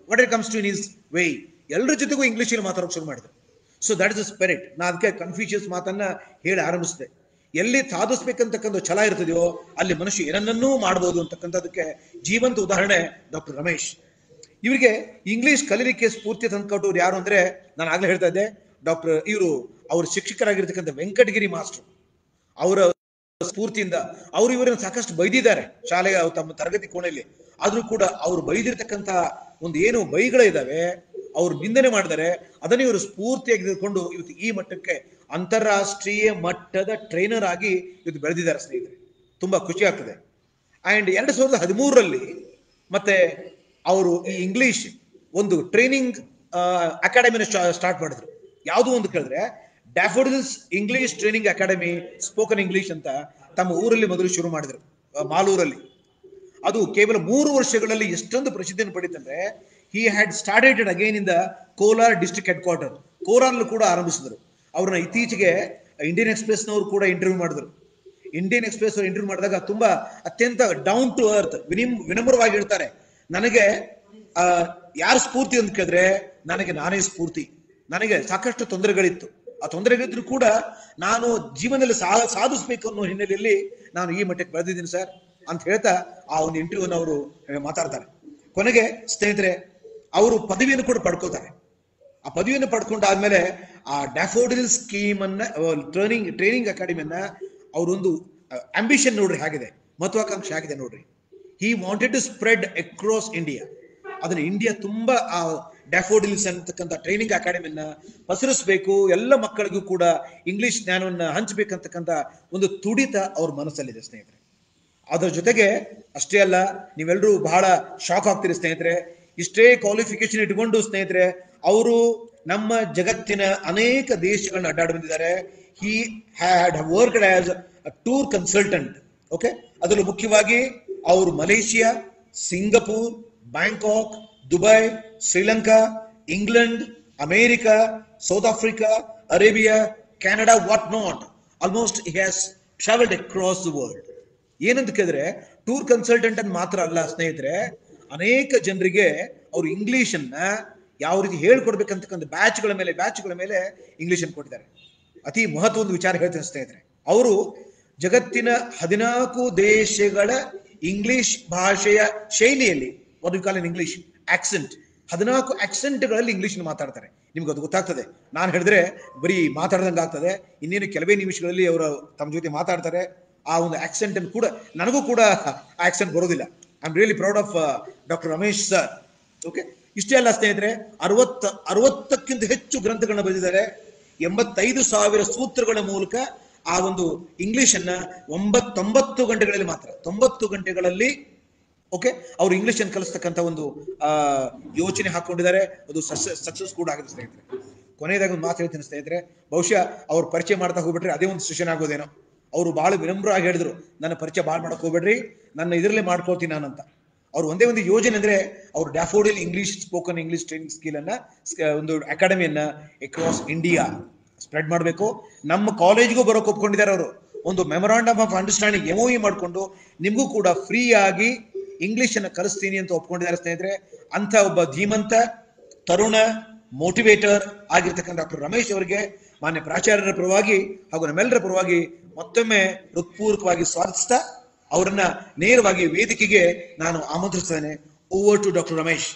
B: what it comes to in his way ಎಲ್ಲರ ಜೊತೆಗೂ ಇಂಗ್ಲಿಷಲ್ಲಿ ಮಾತಾಡೋಕೆ ಶುರು ಮಾಡಿದ್ರು so that is the spirit ನಾ ಅದಕ್ಕೆ ಕನ್ಫ್ಯೂಷಿಯಸ್ ಮಾತನ್ನ ಹೇಳಿ ಆರಂಭಿಸಿದೆ ಎಲ್ಲಿ ಸಾಧಿಸ್ಬೇಕಂತಕ್ಕಂಥ ಛಲ ಇರ್ತದೆಯೋ ಅಲ್ಲಿ ಮನುಷ್ಯ ಏನನ್ನೂ ಮಾಡಬಹುದು ಅಂತಕ್ಕಂಥದಕ್ಕೆ ಜೀವಂತ ಉದಾಹರಣೆ ಡಾಕ್ಟರ್ ರಮೇಶ್ ಇವರಿಗೆ ಇಂಗ್ಲಿಷ್ ಕಲೀಲಿಕ್ಕೆ ಸ್ಫೂರ್ತಿ ತಂದ್ಕೊಟ್ಟವ್ರು ಯಾರು ಅಂದ್ರೆ ನಾನು ಆಗ್ಲೇ ಹೇಳ್ತಾ ಇದ್ದೆ ಡಾಕ್ಟರ್ ಇವರು ಅವ್ರ ಶಿಕ್ಷಕರಾಗಿರ್ತಕ್ಕಂಥ ವೆಂಕಟಗಿರಿ ಮಾಸ್ಟರ್ ಅವರ ಸ್ಫೂರ್ತಿಯಿಂದ ಅವರು ಇವರನ್ನು ಸಾಕಷ್ಟು ಬೈದಿದ್ದಾರೆ ಶಾಲೆಯ ತಮ್ಮ ತರಗತಿ ಕೋಣೆಯಲ್ಲಿ ಆದ್ರೂ ಕೂಡ ಅವ್ರು ಬೈದಿರ್ತಕ್ಕಂಥ ಒಂದು ಏನು ಬೈಗಳಿದಾವೆ ಅವ್ರು ನಿಂದನೆ ಮಾಡಿದ್ದಾರೆ ಅದನ್ನ ಇವರು ಸ್ಫೂರ್ತಿಯಾಗಿ ತೆಗೆದುಕೊಂಡು ಇವತ್ತು ಈ ಮಟ್ಟಕ್ಕೆ ಅಂತಾರಾಷ್ಟ್ರೀಯ ಮಟ್ಟದ ಟ್ರೈನರ್ ಆಗಿ ಇವತ್ತು ಬೆಳೆದಿದ್ದಾರೆ ಸ್ನೇಹಿತರೆ ತುಂಬಾ ಖುಷಿ ಆಗ್ತದೆ ಅಂಡ್ ಎರಡ್ ಸಾವಿರದ ಹದಿಮೂರರಲ್ಲಿ ಮತ್ತೆ ಅವರು ಈ ಇಂಗ್ಲಿಷ್ ಒಂದು ಟ್ರೈನಿಂಗ್ ಅಕಾಡೆಮಿನ ಸ್ಟಾರ್ಟ್ ಮಾಡಿದ್ರು ಯಾವುದು ಒಂದು ಕೇಳಿದ್ರೆ daffodils English training academy spoken English ಅಂತ ತಮ್ಮ ಊರಲ್ಲಿ ಮೊದಲು ಶುರು ಮಾಡಿದ್ರು ಆ, ಮಾಲೂರಲ್ಲಿ ಅದು ಕೇವಲ ಮೂರು ವರ್ಷಗಳಲ್ಲಿ ಎಷ್ಟೊಂದು ಪ್ರಸಿದ್ಧಿಯನ್ನು ಪಡೀತಂದ್ರೆ he had started again in the Kolar district head quarter ಕೋಲಾರ್ಲು ಕೂಡ ಆರಂಭಿಸಿದರು ಅವ್ರನ್ನ ಇತ್ತೀಚೆಗೆ ಇಂಡಿಯನ್ ಎಕ್ಸ್ಪ್ರೆಸ್ನವರು ಕೂಡ ಇಂಟರ್ವ್ಯೂ ಮಾಡಿದ್ರು ಇಂಡಿಯನ್ ಎಕ್ಸ್ಪ್ರೆಸ್ ಅವರು ಇಂಟರ್ವ್ಯೂ ಮಾಡಿದಾಗ ತುಂಬಾ ಅತ್ಯಂತ ಡೌನ್ ಟು ಅರ್ತ್ ವಿನಿಮ್ ವಿನಮ್ರವಾಗಿ ಹೇಳ್ತಾರೆ ನನಗೆ ಆ, ಯಾರು ಸ್ಫೂರ್ತಿ ಅಂತ ಕೇಳಿದ್ರೆ ನನಗೆ ನಾನೇ ಸ್ಫೂರ್ತಿ ನನಗೆ ಸಾಕಷ್ಟು ತೊಂದರೆಗಳಿತ್ತು ಆ ತೊಂದರೆಗಳಿದ್ರು ಕೂಡ ನಾನು ಜೀವನದಲ್ಲಿ ಸಾ ಸಾಧಿಸ್ಬೇಕು ಅನ್ನೋ ಹಿನ್ನೆಲೆಯಲ್ಲಿ ನಾನು ಈ ಮಟ್ಟಕ್ಕೆ ಬೆಳೆದಿದ್ದೀನಿ ಸರ್ ಅಂತ ಹೇಳ್ತಾ ಆ ಒಂದು ಇಂಟರ್ವ್ಯೂನ ಅವರು ಮಾತಾಡ್ತಾರೆ ಕೊನೆಗೆ ಸ್ನೇಹಿತರೆ ಅವರು ಪದವಿಯನ್ನು ಕೂಡ ಪಡ್ಕೋತಾರೆ ಆ ಪದವಿಯನ್ನು ಪಡ್ಕೊಂಡಾದ್ಮೇಲೆ ಆ ಡ್ಯಾಫೋಡಿಲ್ ಸ್ಕೀಮ್ ಅನ್ನ ಟ್ರೈನಿಂಗ್ ಟ್ರೈನಿಂಗ್ ಅಕಾಡೆಮಿಯನ್ನ ಅವರೊಂದು ಅಂಬಿಷನ್ ನೋಡ್ರಿ ಹೇಗಿದೆ ಮಹತ್ವಾಕಾಂಕ್ಷೆ ಆಗಿದೆ ನೋಡ್ರಿ he wanted to spread across India ಅದನ್ನ ಇಂಡಿಯಾ ತುಂಬಾ ಆ ಡ್ಯಾಫೋಡಿಲ್ಸ್ ಅಂತಕ್ಕಂಥ ಟ್ರೈನಿಂಗ್ ಅಕಾಡೆಮಿಯನ್ನ ಪಸರಿಸಬೇಕು ಎಲ್ಲ ಮಕ್ಕಳಿಗೂ ಕೂಡ ಇಂಗ್ಲಿಷ್ ಜ್ಞಾನವನ್ನ ಹಂಚಬೇಕಂತಕ್ಕಂಥ ಒಂದು ತುಡಿತ ಅವ್ರ ಮನಸ್ಸಲ್ಲಿದೆ ಸ್ನೇಹಿತರೆ ಅದರ ಜೊತೆಗೆ ಅಷ್ಟೇ ಅಲ್ಲ ನೀವೆಲ್ಲರೂ ಬಹಳ ಶಾಕ್ ಆಗ್ತೀರಿ ಸ್ನೇಹಿತರೆ ಇಷ್ಟೇ ಕ್ವಾಲಿಫಿಕೇಶನ್ ಇಟ್ಕೊಂಡು ಸ್ನೇಹಿತರೆ ಅವರು ನಮ್ಮ ಜಗತ್ತಿನ ಅನೇಕ ದೇಶಗಳನ್ನ ಅಡ್ಡಾಡಿ ಬಂದಿದ್ದಾರೆ he had worked as tour consultant okay ಅದರಲ್ಲೂ ಮುಖ್ಯವಾಗಿ ಅವರು Malaysia Singapore Bangkok Dubai Sri Lanka England America South Africa Arabia Canada what not almost he has travelled across the world ಏನಂತ ಕೇಳಿದ್ರೆ ಟೂರ್ ಕನ್ಸಲ್ಟೆಂಟ್ ಅಂತ ಮಾತ್ರ ಅಲ್ಲ ಸ್ನೇಹಿತರೆ ಅನೇಕ ಜನರಿಗೆ ಅವರು ಇಂಗ್ಲಿಷ್ ಅನ್ನ ಯಾವ ರೀತಿ ಹೇಳ್ಕೊಡ್ಬೇಕಂತಕ್ಕಂಥ ಬ್ಯಾಚ್ಗಳ ಮೇಲೆ ಬ್ಯಾಚ್ಗಳ ಮೇಲೆ ಇಂಗ್ಲಿಷ್ ಅನ್ನು ಕೊಟ್ಟಿದ್ದಾರೆ ಅತಿ ಮಹತ್ವದ ವಿಚಾರ ಹೇಳ್ತೇನೆ ಸ್ನೇಹಿತರೆ ಅವರು ಜಗತ್ತಿನ ಹದಿನಾಲ್ಕು ದೇಶಗಳ ಇಂಗ್ಲಿಷ್ ಭಾಷೆಯ ಶೈಲಿಯಲ್ಲಿ ಒಂದು ಕಾಲ ಇಂಗ್ಲಿಷ್ ಆಕ್ಸೆಂಟ್ ಹದಿನಾಲ್ಕು ಆಕ್ಸೆಂಟ್ಗಳಲ್ಲಿ ಇಂಗ್ಲಿಷ್ ಮಾತಾಡ್ತಾರೆ ನಿಮ್ಗೆ ಅದು ಗೊತ್ತಾಗ್ತದೆ ನಾನು ಹೇಳಿದ್ರೆ ಬರೀ ಮಾತಾಡ್ದಂಗೆ ಆಗ್ತದೆ ಇನ್ನೇನು ಕೆಲವೇ ನಿಮಿಷಗಳಲ್ಲಿ ಅವರು ತಮ್ಮ ಜೊತೆ ಮಾತಾಡ್ತಾರೆ ಆ ಒಂದು ಆಕ್ಸೆಂಟ್ ಅನ್ನು ಕೂಡ ನನಗೂ ಕೂಡ ಆಕ್ಸೆಂಟ್ ಬರೋದಿಲ್ಲ I am really proud of doctor Ramesh sir okay ಇಷ್ಟೇ ಅಲ್ಲ ಸ್ನೇಹಿತರೆ ಅರವತ್ತ ಅರವತ್ತಕ್ಕಿಂತ ಹೆಚ್ಚು ಗ್ರಂಥಗಳನ್ನ ಬರೆದಿದ್ದಾರೆ ಎಂಬತ್ತೈದು ಸಾವಿರ ಸೂತ್ರಗಳ ಮೂಲಕ ಆ ಒಂದು ಇಂಗ್ಲಿಷ್ ಅನ್ನ ಒಂಬತ್ತೊಂಬತ್ತು ಗಂಟೆಗಳಲ್ಲಿ ಮಾತ್ರ ತೊಂಬತ್ತು ಗಂಟೆಗಳಲ್ಲಿ ಓಕೆ ಅವರು ಇಂಗ್ಲಿಷ್ ಅನ್ನು ಕಲಿಸ್ತಕ್ಕಂಥ ಒಂದು ಆ ಯೋಚನೆ ಹಾಕೊಂಡಿದ್ದಾರೆ ಅದು ಸಕ್ಸಸ್ ಕೂಡ ಆಗಿದೆ ಸ್ನೇಹಿತರೆ ಕೊನೆಯದಾಗ ಒಂದು ಮಾತು ಹೇಳ್ತೀನಿ ಸ್ನೇಹಿತರೆ ಬಹುಶಃ ಅವ್ರು ಪರಿಚಯ ಮಾಡ್ತಾ ಹೋಗ್ಬಿಟ್ರೆ ಅದೇ ಒಂದು ಸೆಷನ್ ಆಗೋದೇನೋ ಅವರು ಬಹಳ ವಿನಮ್ರವಾಗಿ ಹೇಳಿದ್ರು ನನ್ನ ಪರಿಚಯ ಭಾಳ ಮಾಡಕ್ ಹೋಗ್ಬೇಡ್ರಿ ನನ್ನ ಇದರಲ್ಲೇ ಮಾಡ್ಕೊಳ್ತೀನಿ ನಾನಂತ ಅವ್ರು ಒಂದೇ ಒಂದು ಯೋಜನೆ ಅಂದ್ರೆ ಅವ್ರು daffodil English spoken English training skill ಅನ್ನ ಸ್- ಒಂದು ಅಕಾಡೆಮಿಯನ್ನ ಅಕ್ರಾಸ್ ಇಂಡಿಯಾ ಸ್ಪ್ರೆಡ್ ಮಾಡಬೇಕು ನಮ್ಮ ಕಾಲೇಜ್ಗೂ ಬರೋಕೆ ಒಪ್ಕೊಂಡಿದ್ದಾರೆ ಅವರು ಒಂದು ಮೆಮೊರಾಂಡಮ್ ಆಫ್ ಅಂಡರ್ಸ್ಟ್ಯಾಂಡಿಂಗ್ ಎಮೋಇ ಮಾಡಿಕೊಂಡು ನಿಮಗೂ ಕೂಡ ಫ್ರೀ ಆಗಿ ಇಂಗ್ಲಿಷ್ ಅನ್ನ ಕಲಿಸ್ತೀನಿ ಅಂತ ಒಪ್ಕೊಂಡಿದ್ದಾರೆ ಸ್ನೇಹಿತರೆ ಅಂತ ಒಬ್ಬ ಧೀಮಂತ ತರುಣ ಮೋಟಿವೇಟರ್ ಆಗಿರ್ತಕ್ಕಂಥ ಡಾಕ್ಟರ್ ರಮೇಶ್ ಅವರಿಗೆ ಮಾನ್ಯ ಪ್ರಾಚಾರ್ಯರ ಪರವಾಗಿ ಹಾಗೂ ನಮ್ಮೆಲ್ಲರ ಪರವಾಗಿ ಮತ್ತೊಮ್ಮೆ ಹೃತ್ಪೂರ್ವಕವಾಗಿ ಸ್ವಾಗತಿಸ್ತಾ ಅವರನ್ನ ನೇರವಾಗಿ ವೇದಿಕೆಗೆ ನಾನು ಆಮಂತ್ರಿಸ್ತೇನೆ over to doctor Ramesh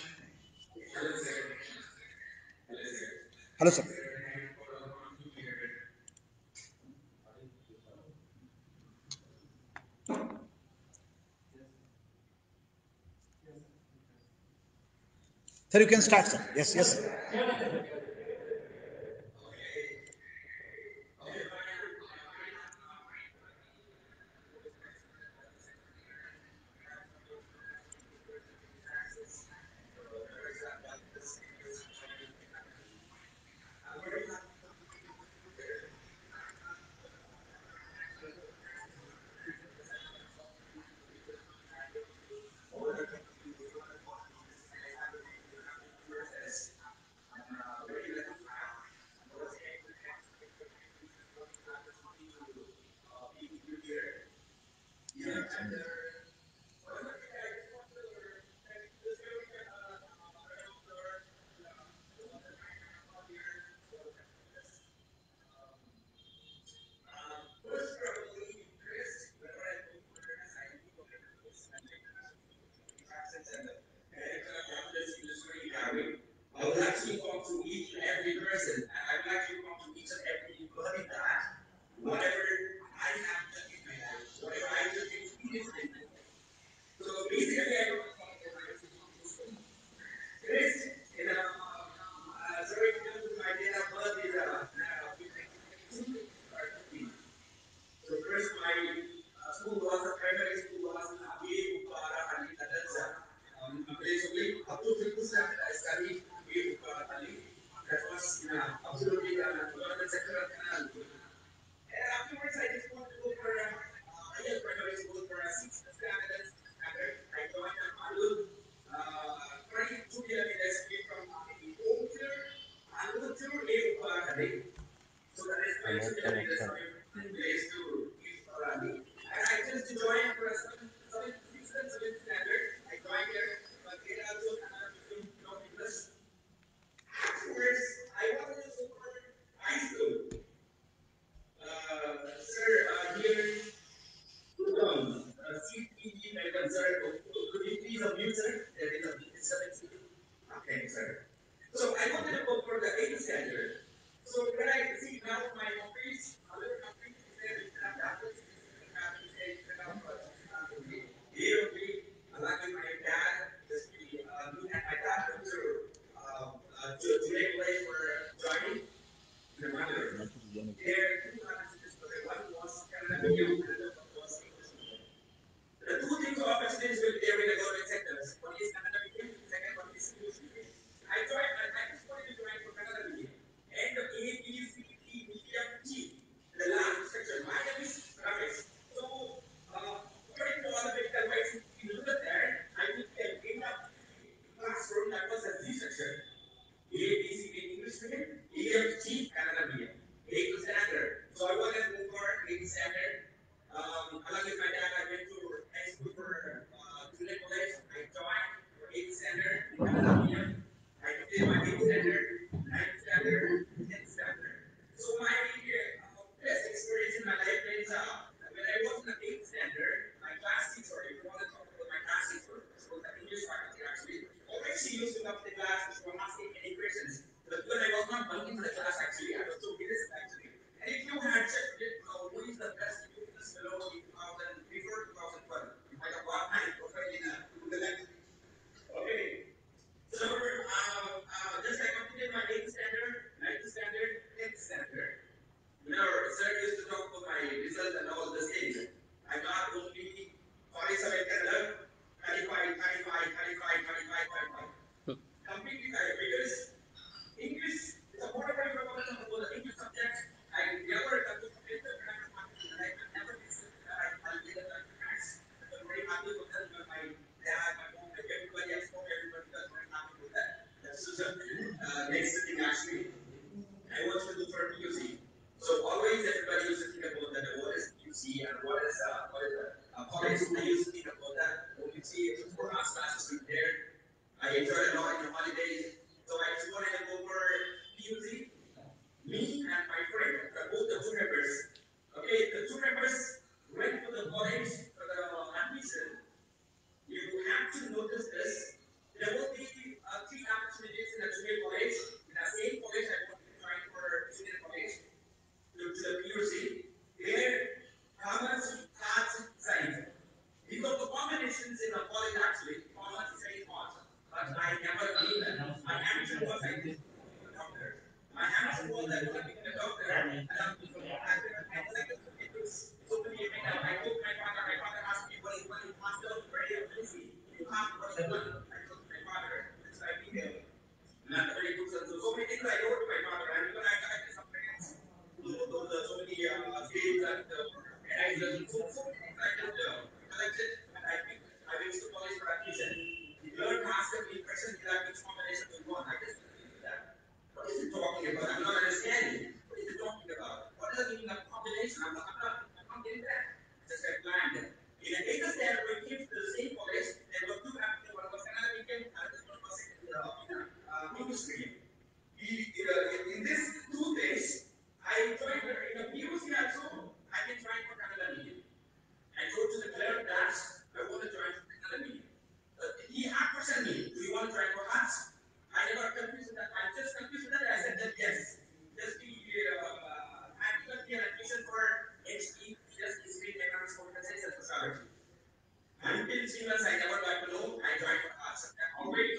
B: hello sir sir you can start sir S S
C: I will actually talk to each and every person, and I will actually talk to each and every body that whatever I have done in my life, whatever I have experienced in my life. So basically, I want to talk about Chris, you know, uh, sorry to tell you my date of birth is uh, uh, 15. So first, my uh, school was a primary school was in Abiy Bukara Ali Tadanza. Um, basically, up to fifth standard, I studied Abiy Bukara Ali. That was in uh, absolutely uh, government sector of Canada. And afterwards, I just wanted to go for a uh, higher primary school for a sixth standard. standard. I joined a Malu, uh, 22 kilometers away from the home to Malu to Abiy Bukara Ali. So that is going to be a place to use for running. And I just joined for a seven, seven, sixth and seventh standard. I joined here, but there also another fifteen kilometers. Afterwards, I wanted to go for high school. Uh, sir, uh, here, um, uh, CPD, Melbourne, sir, could you please unmute, sir? There is a disturbance. Okay, sir. So I wanted to go for the eighth standard. So when I see now my office, other companies is there, it's not that much, it's not that much, it's not that much, it's not that much. Here only, luckily my dad, just be, uh, me and my dad went to, um, uh, to, to make way for joining the mother. There, two opportunities for them, one was Canada medium, and the other was English medium. The two things opportunities will be there in the government sectors. One is Canada medium, second one is English medium. I joined, I, I just wanted to join for Canada medium. And the A, B, C, D, medium, G. The last section, my name is Ramesh. So, uh, according to all the medical rights, if you look at that, I will get in the classroom that was a G section. A, B, C, D, English medium, E, F, G, Canada medium. Eight standard. So I wanted to move for eight standard. Um, along with my dad, I went to high school for, uh, junior college. I joined for eight standard, Canada medium. I did my eighth standard, ninth standard, tenth standard. So my uh, best experience in my life is uh, when I was in the eighth standard, my class teacher, if you want to talk about my class teacher, she was an English faculty actually. Always she used to come to the class, she was asking any questions. But when I was not bunking the class actually, I was so innocent actually. And if you had checked it, uh, who is the best students below in 2000, before 2012, you might have got my profile in uh, Google Analytics. Okay. So, um, uh, just I completed my eighth standard, ninth standard, tenth standard. You know, sir used to talk about my results and all the things. I got only 47 Canada, 35, 35, 35, 35, 35. Completely correct because English is a more of a the English subject. I never got to complete the grammar and I could never miss it. I, I did it like maths. I'm very happy with that. But my dad, my mom, like everybody, I spoke to everybody was very happy with that. That's just a uh, next thing actually. I want to do for PUC. So always everybody used to think about that. What is PUC and what is uh, what is uh, college? I used to think about that. When you see it for us classes we there. I enjoyed a lot in the holidays. So I just wanted to go for PUC. Me and my friend, the, both the two members. Okay, the two members went to the college for the admission. You have to notice this. There will be uh, three opportunities in the junior college. In the same college, I want to join for junior college to, to the PUC. There, commerce, arts, science. These are the combinations in the college actually. Commerce, science, arts. But I never knew that. My ambition was I did a doctor. My ambition was I want to become a doctor. And I'm I like to do so many things. I told my father, my father asked me, what is what is master of very busy. You have what is what? I told my father, that's why I became not very good. So so many things I wrote to my father, and even I collected some grants. Those those so many uh, games and uh, and I so so many things I did uh, collected, and I think I went to college for admission. You learn to ask them the question, like which combination will go on. I just didn't do that. What is it talking about? I'm not understanding. What is it talking about? What is the meaning of combination? I'm not, I'm not, I'm not getting that. Just I planned it. In the eighth standard, we came to the same college. There were two happening. One was Canada medium, and the other was in uh, uh, English medium. We, uh, in, in this two days, I joined her in the PUC also. I can join for Canada medium. I go to the clerk desk. I want to join for Canada medium. Uh, he had questioned me, do you want to join for arts? I never confused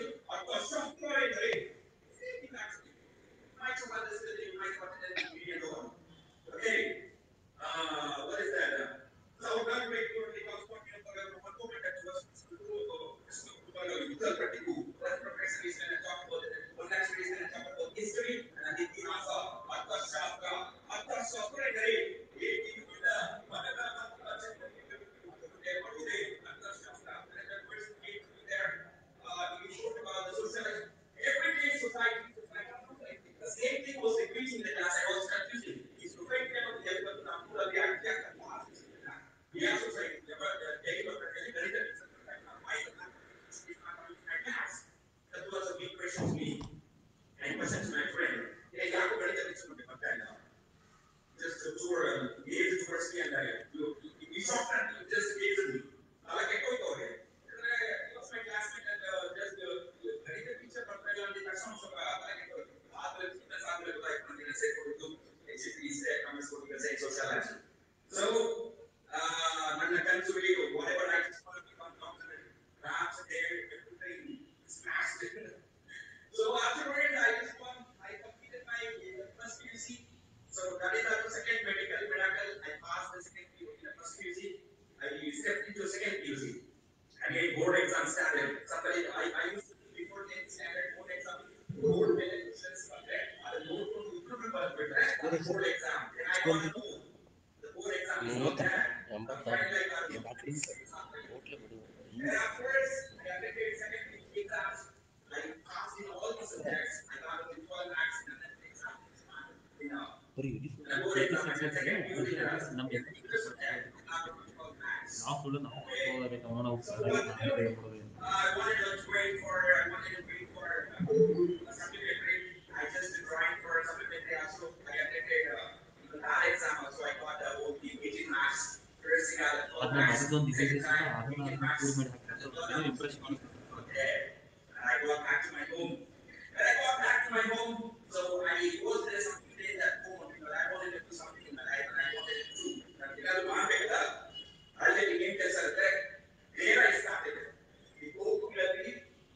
C: ಅಥವಾ ಶಾಸ್ತ್ರಗಳಿದ್ದರೆ might have understood it, you might have understood it, you know. Okay, uh, what is that? So our government currently was talking about one moment that was ಯುದ್ಧ ಪಟ್ಟಿಗೂ one professor is going to talk about it, one lecturer is going to talk about history and ಇತಿಹಾಸ ಅರ್ಥಶಾಸ್ತ್ರ ಅರ್ಥಶಾಸ್ತ್ರ ಎಂದರೆ ಏಕೀಕೃತ ಮನದ ಮತ್ತು ಅರ್ಥಶಾಸ್ತ್ರ ಮಾಡುವುದೇ ಅರ್ಥಶಾಸ್ತ್ರ and that words came to there uh, you talked about the social everyday society society the same thing was repeating in the class I was confusing ಈ society ಅನ್ನೋದು ಎಲ್ಲಿವರೆಗೂ ನಮ್ಮ ಊರಲ್ಲಿ ಅರ್ಥ ಆಗ್ತದೆ we are society never daily ಪ್ರಪಂಚದಲ್ಲಿ ಬೆಳೀತಾ that was a big question to me and question to my friend hey ಯಾಕೋ ಬೆಳೀತಾ ಬಿಚ್ಚುకుంటే ಬರ್ತಾ ಇಲ್ಲ just to tour and age towards me and I you you saw that you just gave to me ಅಲ್ಲ ಕೆಟ್ಟೋಯ್ತು ಅವ್ರಿಗೆ ಅಂದ್ರೆ he was my classmate and uh, just uh, ಬೆಳೀತಾ picture ಬರ್ತಾ ಇಲ್ಲ ಅಂತ ತಕ್ಷಣ ಸ್ವಲ್ಪ ಅಲ್ಲ ಕೆಟ್ಟೋಯ್ತು ಆದ್ರೆ ಫಿಟ್ನೆಸ್ ಆದ್ಮೇಲೆ ಗೊತ್ತಾಯ್ತು ನನಗೆ ಸೇರ್ಕೊಂಡಿದ್ದು H C P say commerce ಕೊಟ್ಟು ಸೈನ್ಸ್ ಸೋಷಿಯಾಲಜಿ ಸೊ ನನ್ನ ಕನಸು ಈಗ whatever I just want to become confident perhaps there everything smashed So afterward, I just won, I completed my uh, first PUC. So that is the second medical miracle. I passed the second PUC, the first PUC. I stepped into second PUC. Again, board exam started. Somebody, I, I used to do before 10th standard board exam, board questions, but then I don't know to improve but the board exam. And I want to know the board exam is not that. But finally, I got the exam. And afterwards, I attended second PUC exams. I passed in all the subjects. I got only 12 marks in the exam. You know, the board exam, I got second PUC exams.
D: ನಮ್ಗೆ
C: In English subject, I got only 12 marks.
D: ನಾವು ಸುಳ್ಳು ನಾವು ಓದಬೇಕು ಅವನ ಮಾಡೋದು
C: I wanted to wait for, I wanted to wait for uh, a supplementary. I just tried for a supplementary also. I attended uh, the last exam also. I got uh, only 18 marks. First I got 12
D: ಅದನ್ನ
C: marks.
D: ಬರೆದೊಂದು
C: Second
D: diseases
C: time,
D: ಅದನ್ನ
C: 18 marks.
D: Improve ಮಾಡಿ ಹಾಕ್ತಾರೆ Impress ಮಾಡ್ತಾರೆ
C: Okay. And I got back to my home. When I got back to my home, so I was there something in that home because I wanted to do something in my life and I wanted to do. ನನಗೆ ಅದು ಮಾಡ್ಬೇಕಲ್ಲ ಅಲ್ಲಿ ಏನ್ ಕೆಲಸ ಇರುತ್ತೆ ಬೇಗ start ಇದೆ ಈ ಗೋಕುಲದಲ್ಲಿ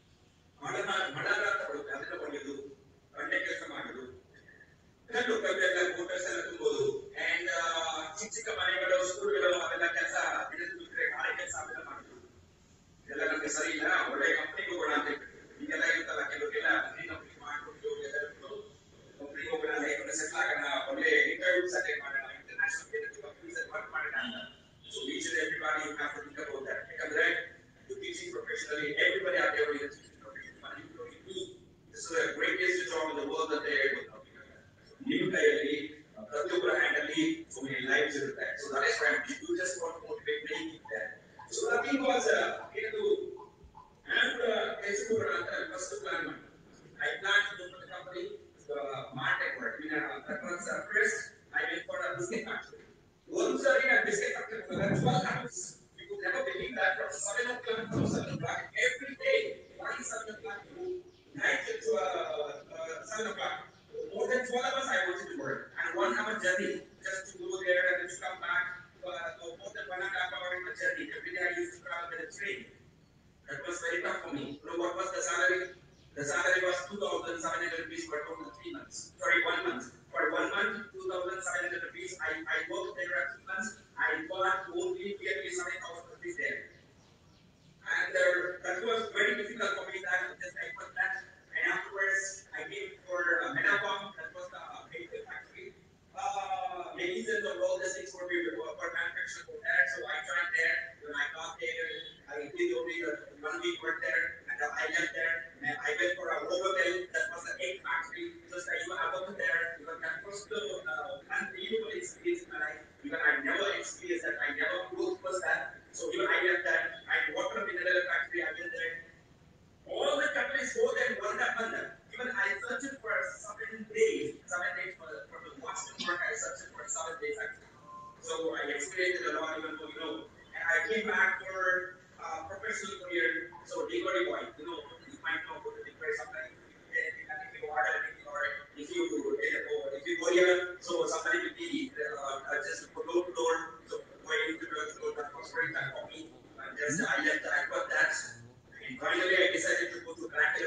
C: ಮಳನ ಮಳನ ಅಂತ ಬರುತ್ತೆ ಅದನ್ನ ಹೊಡೆಯೋದು ಬಂಡೆ ಕೆಲಸ ಮಾಡೋದು ಕಲ್ಲು ಕಲ್ಲೆಲ್ಲ ಮೋಟರ್ಸ್ ಎಲ್ಲ ತುಂಬೋದು ಅಂಡ್ ಚಿಕ್ಕ ಚಿಕ್ಕ ಮನೆಗಳು ಸ್ಕೂಲ್ಗಳು ಅವೆಲ್ಲ ಕೆಲಸ ಹಿಡಿದು ಬಿಟ್ರೆ ಗಾಳಿ ಕೆಲಸ ಅವೆಲ್ಲ ಮಾಡೋದು ಇದೆಲ್ಲ ನಮ್ಗೆ ಸರಿ ಇಲ್ಲ ಒಳ್ಳೆ ಕಂಪ್ನಿಗೆ ಹೋಗೋಣ ಅಂತ ಹೇಳ್ಬಿಟ್ಟು. ಈಗೆಲ್ಲ ಇರುತ್ತಲ್ಲ ಕೆಲವರಿಗೆಲ್ಲ ಕಂಪ್ನಿ ಕಂಪ್ನಿ ಮಾಡ್ಕೊಂಡು ಎಲ್ಲ ಇರ್ಬೋದು ಕಂಪ್ನಿಗೆ ಹೋಗೋಣ ಲೈಫ್ ಸೆಟ್ಲ್ ಆಗೋಣ ಒಳ್ಳೆ ಇಂಟರ್ವ್ಯೂಸ್ ಅಟೆಂಡ್ ಮಾಡೋಣ ಇಂಟರ್ನ್ಯಾಷನಲ್ ಕಂಪ್ನೀಸ್ ವರ್ಕ್ ಮಾಡೋಣ ಅಂತ so each and everybody you have to think about that ಯಾಕಂದ್ರೆ you teaching professionally everybody are there is teaching professionally this is a greatest job in the world ಅಂತ ಹೇಳ್ಬೋದು ನಾವು ನಿಮ್ಮ ಕೈಯಲ್ಲಿ ಪ್ರತಿಯೊಬ್ಬರ ಹ್ಯಾಂಡ್ ಅಲ್ಲಿ ಸೊ ಮೆನಿ ಲೈಫ್ಸ್ ಇರುತ್ತೆ so that is why you just want to motivate me so nothing was ಇದು ನಾನು ಕೂಡ ಕೆಲಸಕ್ಕೆ ಹೋಗೋಣ ಅಂತ ಫಸ್ಟ್ ಪ್ಲಾನ್ ಮಾಡಿ I plan to open the company market work in that was first I went for a biscuit factory ಒಂದು ಸಾರಿ ನಾನು ಬಿಸ್ಕೆಟ್ ಫ್ಯಾಕ್ಟರಿ ಹೋದಾಗ 12 hours you could never believe that from 7 o'clock to 7 o'clock every day morning 7 o'clock to night to uh, uh, 7 o'clock more than 12 hours I wanted to work and one hour journey just to go there and then to come back uh, so more than one and a half hour in the journey every day I used to travel with a train that was very tough for me you know what was the salary the salary was 2,700 rupees for total three months sorry one month for one month 2,700 rupees I, I worked there for two months I got only nearly 7,000 rupees there and uh, that was very difficult for me that just I put that and afterwards I came for uh, Medacom that was the uh, vehicle factory uh, magnesium of all the things were we were for manufacturing for there so I joined there when I got there I did only uh, one week work there and uh, I left there and I went for a Robotel that was the egg factory just I even I worked there even my first uh, unbelievable experience in my life even I never experienced that I never worked was that so even I left that I water mineral factory I went there all the companies go there one by one. Even I searched for seven days, seven days for, for the Boston work, I searched for seven days actually. So I experienced it a lot, even though, you know, and I came back for uh, professional career. So delivery boy, you know, you might know what the delivery sometimes if you order anything or if you if you go here, so somebody will be uh, just put door to door, so going to door to door, that was very tough for me. And just I left, I got that. And finally, I decided to go to practical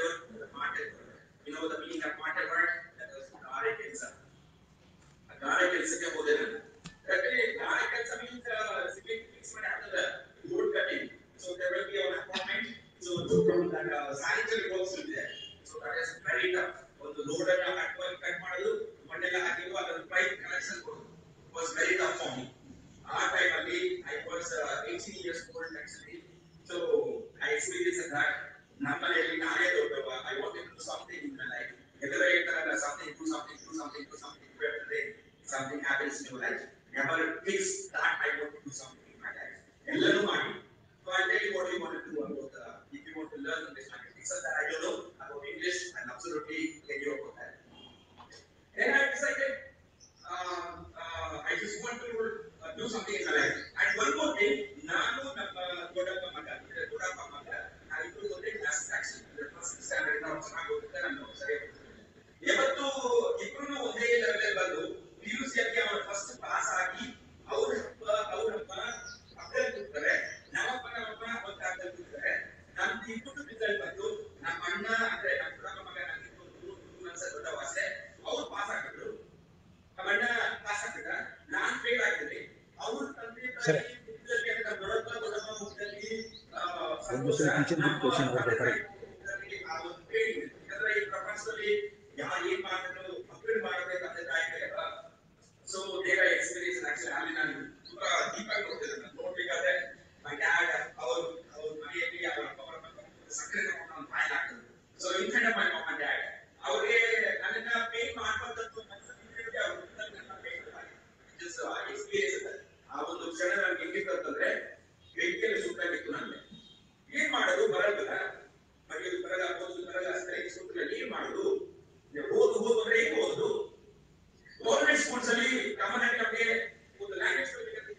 C: something happens in your life, never fix that I want to do something in my life. ಎಲ್ಲರೂ ಮಾಡಿ. So I'll tell you what you want to do about uh, if you want to learn this language. Except that I don't know about English and absolutely tell you about that. Then I decided um, uh, I just want to uh, do something in my life. And one more thing, ನಾನು ನಮ್ಮ ದೊಡ್ಡಪ್ಪ ಮಗ, ಅಂದ್ರೆ ದೊಡ್ಡಪ್ಪ ಮಗ, ನಾವಿಬ್ರು ಒಂದೇ class actually ಅಂದ್ರೆ ಫಸ್ಟ್ ಸ್ಟ್ಯಾಂಡರ್ಡ್ ನಾವು ಚೆನ್ನಾಗಿ ಹೋಗುತ್ತೆ ನಾನು ಸರಿಯಾಗಿ ಹೋಗ್ತಿರ್ಲಿಲ್ಲ. ಯಾವತ್ತು ಇಬ್ರು ಒಂದೇ ಲೆವೆಲ್ ಬಂದು ಪಿ ಯು ಸಿ ಅಲ್ಲಿ ಅವ್ರು ಫಸ್ಟ್ ಪಾಸ್ ಆಗಿ ಅವ್ರ ಹಬ್ಬ ಅವ್ರಪ್ಪ ಪಕ್ಕದಲ್ಲಿ ಕೂತ್ತಾರೆ ನಮ್ಮಪ್ಪ ನಮ್ಮಪ್ಪ ಒಂದು ಕಾಲದಲ್ಲಿ ಕೂತ್ತಾರೆ ನಮ್ದು ಇಬ್ಬರು ರಿಸಲ್ಟ್ ಬಂದು ನಮ್ಮ ಅಣ್ಣ ಅಂದ್ರೆ ನಮ್ಮ ದೊಡ್ಡಪ್ಪ ಮಗ ನನಗೆ ಒಂದು ವರ್ಷ ದೊಡ್ಡ ವಾಸೆ ಅವ್ರು ಪಾಸ್ ಆಗಿದ್ರು ಅವಣ್ಣ ಪಾಸ್ ಆಗಿದ್ದ ನಾನ್ ಫೇಲ್ ಆಗಿದ್ದೆ ಅವ್ರ ತಂದೆ
B: ಸರಿ.
C: ಮುಖದಲ್ಲಿ ಅಂದ್ರೆ ದೊಡ್ಡಪ್ಪ ದೊಡ್ಡಪ್ಪ ಮುಖದಲ್ಲಿ ಆ,
B: ಒಂದು ಸಲ teacher ಗೆ question ಬರ್ಬೇಕಾದ್ರೆ.
C: ಆ ಒಂದು fail ಇದೆ. ಯಾಕಂದ್ರೆ ಈ ಪ್ರಪಂಚದಲ್ಲಿ ಯಾರು ಏನ್ ಮಾಡಿದ್ರು ಮಕ್ಕಳು ಮಾಡದೆ ತಂದೆ ತಾಯಿಗೆ ಸೊ ದೇವರ ಎಕ್ಸ್ಪೀರಿಯನ್ಸ್ ಆಕ್ಚುಲಿ ಅಲ್ಲಿ ನಾನು ತುಂಬಾ ಡೀಪ್ ಆಗಿ ನೋಡ್ತಿದ್ದೆ ನಾನು ನೋಡ್ಬೇಕಾದ್ರೆ my dad ಅವ್ರ ಅವ್ರ ಮನೆಯಲ್ಲಿ ಅವರ ಅವರ ಸಕ್ಕರೆ ತಗೊಂಡು ಅವ್ನ ಬಾಯಲ್ಲಿ ಹಾಕಿದ್ರು so in front of my mom and dad ಅವ್ರಿಗೆ ನನ್ನನ್ನ ಪೇ ಮಾಡ್ಬಾರ್ದಂತ ಮನಸ್ಸಿಗೆ ಅವ್ರು ನನ್ನ ಪೇ ಮಾಡಿದ್ರು ಎಕ್ಸ್ಪೀರಿಯನ್ಸ್ ಆ ಒಂದು ಕ್ಷಣ ನನಗೆ ಹೆಂಗಿತ್ತು ಅಂತಂದ್ರೆ ಬೆಂಕಿಯಲ್ಲಿ ಸುಟ್ಟಾಗಿತ್ತು ನನಗೆ ಏನ್ ಮಾಡೋದು ಬರಲ್ಲ ಬರೆಯೋದು ಬರಲ್ಲ ಓದೋದು ಬರಲ್ಲ ಸರಿಯಾಗಿ ಸೂತ್ರದಲ್ಲಿ ಏನ್ ಮಾಡೋದು ಓದು ಓದು ಅಂದ್ರೆ ಏನ್ ಓದು ಗೌರ್ಮೆಂಟ್ ಸ್ಕೂಲ್ಸ್ ಅಲ್ಲಿ ಕಾಮನ್ ಆಗಿ ನಮಗೆ ಒಂದು ಲ್ಯಾಂಗ್ವೇಜ್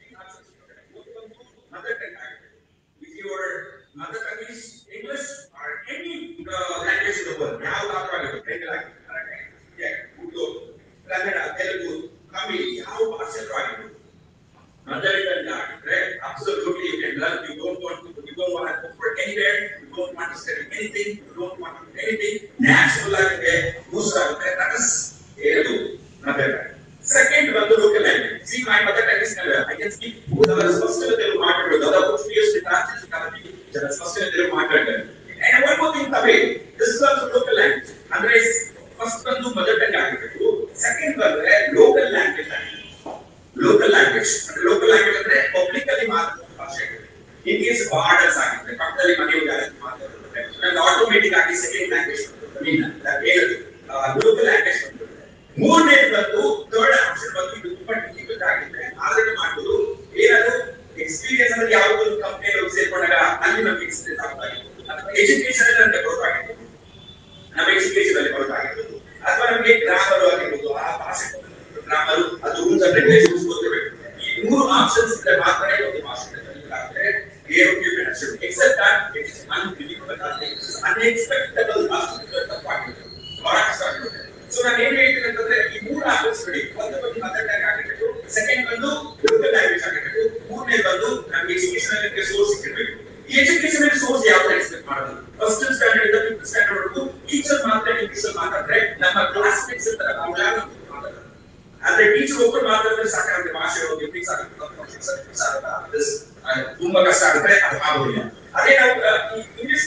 C: ಮದರ್ ಟಂಗ್ ಆಗಿದೆ if your mother tongue is English or any language in the world ಯಾವ್ದಾದ್ರೂ ಆಗಿರುತ್ತೆ ತೆಲುಗು ಆಗಿರುತ್ತೆ ಕನ್ನಡ ಆಗಿರುತ್ತೆ, ಉರ್ದು ಕನ್ನಡ ತೆಲುಗು ತಮಿಳ್ ಯಾವ ಭಾಷೆಗಳು ಆಗಿರುತ್ತೆ Mother tongue ಆಗಿದ್ರೆ absolutely you can learn. You don't want to, you don't want to go for anywhere. You don't want to study anything. You don't want to do anything. Natural ಆಗಿದೆ use ಆಗುತ್ತೆ. That is ಏನು mother tongue. Second ಬಂದು local language. See my mother tongue is Kannada. I can speak ಅದರ ಸ್ಪಷ್ಟ తెలుగు ಮಾತಾಡೋದು ಅದರ fierce translation ಕಾಲದಲ್ಲಿ ಜನ ಸ್ಪಷ್ಟ తెలుగు ಮಾತಾಡ್ತಾರೆ. And one more thing Tamil. This is also local language. ಅಂದ್ರೆ ಫಸ್ಟ್ ಬಂದು mother tongue ಆಗಿರ್ಬೇಕು. Second ಬಂದ್ರೆ local language ಆಗಿರ್ಬೇಕು. ಲೋಕಲ್ ಲ್ಯಾಂಗ್ವೇಜ್ ಅಂದ್ರೆ ಲೋಕಲ್ ಲ್ಯಾಂಗ್ವೇಜ್ ಅಂದ್ರೆ ಪಬ್ಲಿಕ್ ಅಲ್ಲಿ ಮಾತಾಡುವ ಭಾಷೆ ಇನ್ ಕೇಸ್ ಬಾರ್ಡರ್ಸ್ ಆಗಿದ್ರೆ ಪಕ್ಕದಲ್ಲಿ ಮನೆಯವರು ಯಾರಾದ್ರೂ ಮಾತಾಡ್ತಾರೆ ನಂಗೆ ಆಟೋಮೆಟಿಕ್ ಆಗಿ ಸೆಕೆಂಡ್ ಲ್ಯಾಂಗ್ವೇಜ್ ಮೀನ್ ಹೇಳುದು ಲೋಕಲ್ ಲ್ಯಾಂಗ್ವೇಜ್ ಮೂರನೇ ಬಂದು ಥರ್ಡ್ ಆಪ್ಷನ್ ಬಂದು ಇದು ತುಂಬಾ ಡಿಫಿಕಲ್ಟ್ ಆಗಿದೆ ಆದ್ರೆ ಮಾಡ್ಬೋದು ಏನಾದ್ರು ಎಕ್ಸ್ಪೀರಿಯನ್ಸ್ ಅಂದ್ರೆ ಯಾವುದೋ ಒಂದು ಕಂಪ್ನಿಯಲ್ಲಿ ಸೇರ್ಕೊಂಡಾಗ ಅಲ್ಲಿ ನಮ್ಗೆ ಎಕ್ಸ್ಪೀರಿಯನ್ಸ್ ಆಗ್ತಾಗಿತ್ತು ಅಥವಾ ಎಜುಕೇಶನ್ ಅಲ್ಲಿ ನಮ್ಗೆ ಬರೋದಾಗಿತ್ತು ನಮ್ಮ ಎಜುಕೇಶನ್ ಅಲ್ಲಿ ಬರೋದಾಗಿರ್ಬೋದು ಅಥವಾ ನಮಗೆ ಗ್ರಾಮರ್ ಆಗಿರ್ಬೋದು ಆ ಭಾಷೆ ಗ್ರಾಮರ್ ಅದು ರೂಲ್ಸ್ ಅಂಡ್ ರೆಗ್ಯುಲೇಷನ್ಸ್ ಗೊತ್ತಿರಬೇಕು ಈ ಮೂರು ಆಪ್ಷನ್ಸ್ ಇದ್ರೆ ಮಾತ್ರ ಒಂದು ಭಾಷೆ ಕಲಿಬೇಕಾದ್ರೆ ಏನು difference except that it is unbelievable unexpectable ತಪ್ಪಾಗಿರುತ್ತೆ ಬಹಳ ಕಷ್ಟ ಆಗಿರುತ್ತೆ ಸೊ ನಾನು ಏನ್ ಹೇಳ್ತೀನಿ ಅಂತಂದ್ರೆ ಈ ಮೂರು ಆಪ್ಷನ್ಸ್ ಬಿಡಿ ಒಂದು ಬಂದು ಮದರ್ ಟಂಗ್ ಆಗಿರ್ಬೇಕು ಸೆಕೆಂಡ್ ಬಂದು ಲೋಕಲ್ ಲ್ಯಾಂಗ್ವೇಜ್ ಆಗಿರ್ಬೇಕು ಮೂರನೇ ಬಂದು ನಮ್ಗೆ ಎಜುಕೇಶನ್ ಸೋರ್ಸ್ ಸಿಕ್ಕಿರ್ಬೇಕು ಈ ಎಜುಕೇಶನ್ ಸೋರ್ಸ್ ಯಾವ್ದು ಎಕ್ಸ್ಪೆಕ್ಟ್ ಮಾಡೋದು ಫಸ್ಟ್ ಸ್ಟ್ಯಾಂಡರ್ಡ್ ಇಂದ ಫಿಫ್ತ್ ಸ್ಟ್ಯಾಂಡರ್ಡ್ ವರೆಗೂ ಟೀಚರ್ ಮಾತ್ರ ಇಂಗ್ಲಿಷ್ ಮಾತಾಡ್ರೆ ನಮ್ಮ ಕ್ಲಾಸ್ಮೇಟ್ಸ್ ಇರ್ತಾರೆ ಅವ್ರು ಯಾರು ಮಾತಾಡ್ತಾರೆ ಆದ್ರೆ ಟೀಚರ್ ಒಬ್ಬರು ಮಾತಾಡಿದ್ರೆ ಸಾಕಾಗುತ್ತೆ ಭಾಷೆ ಹೋಗಿ ಫಿಕ್ಸ್ ಆಗುತ್ತೆ ತುಂಬಾ ಕಷ್ಟ ಆಗುತ್ತೆ ಅದು ಆಗೋದಿಲ್ಲ ಅದೇ ನಾವು ಇಂಗ್ಲಿಷ್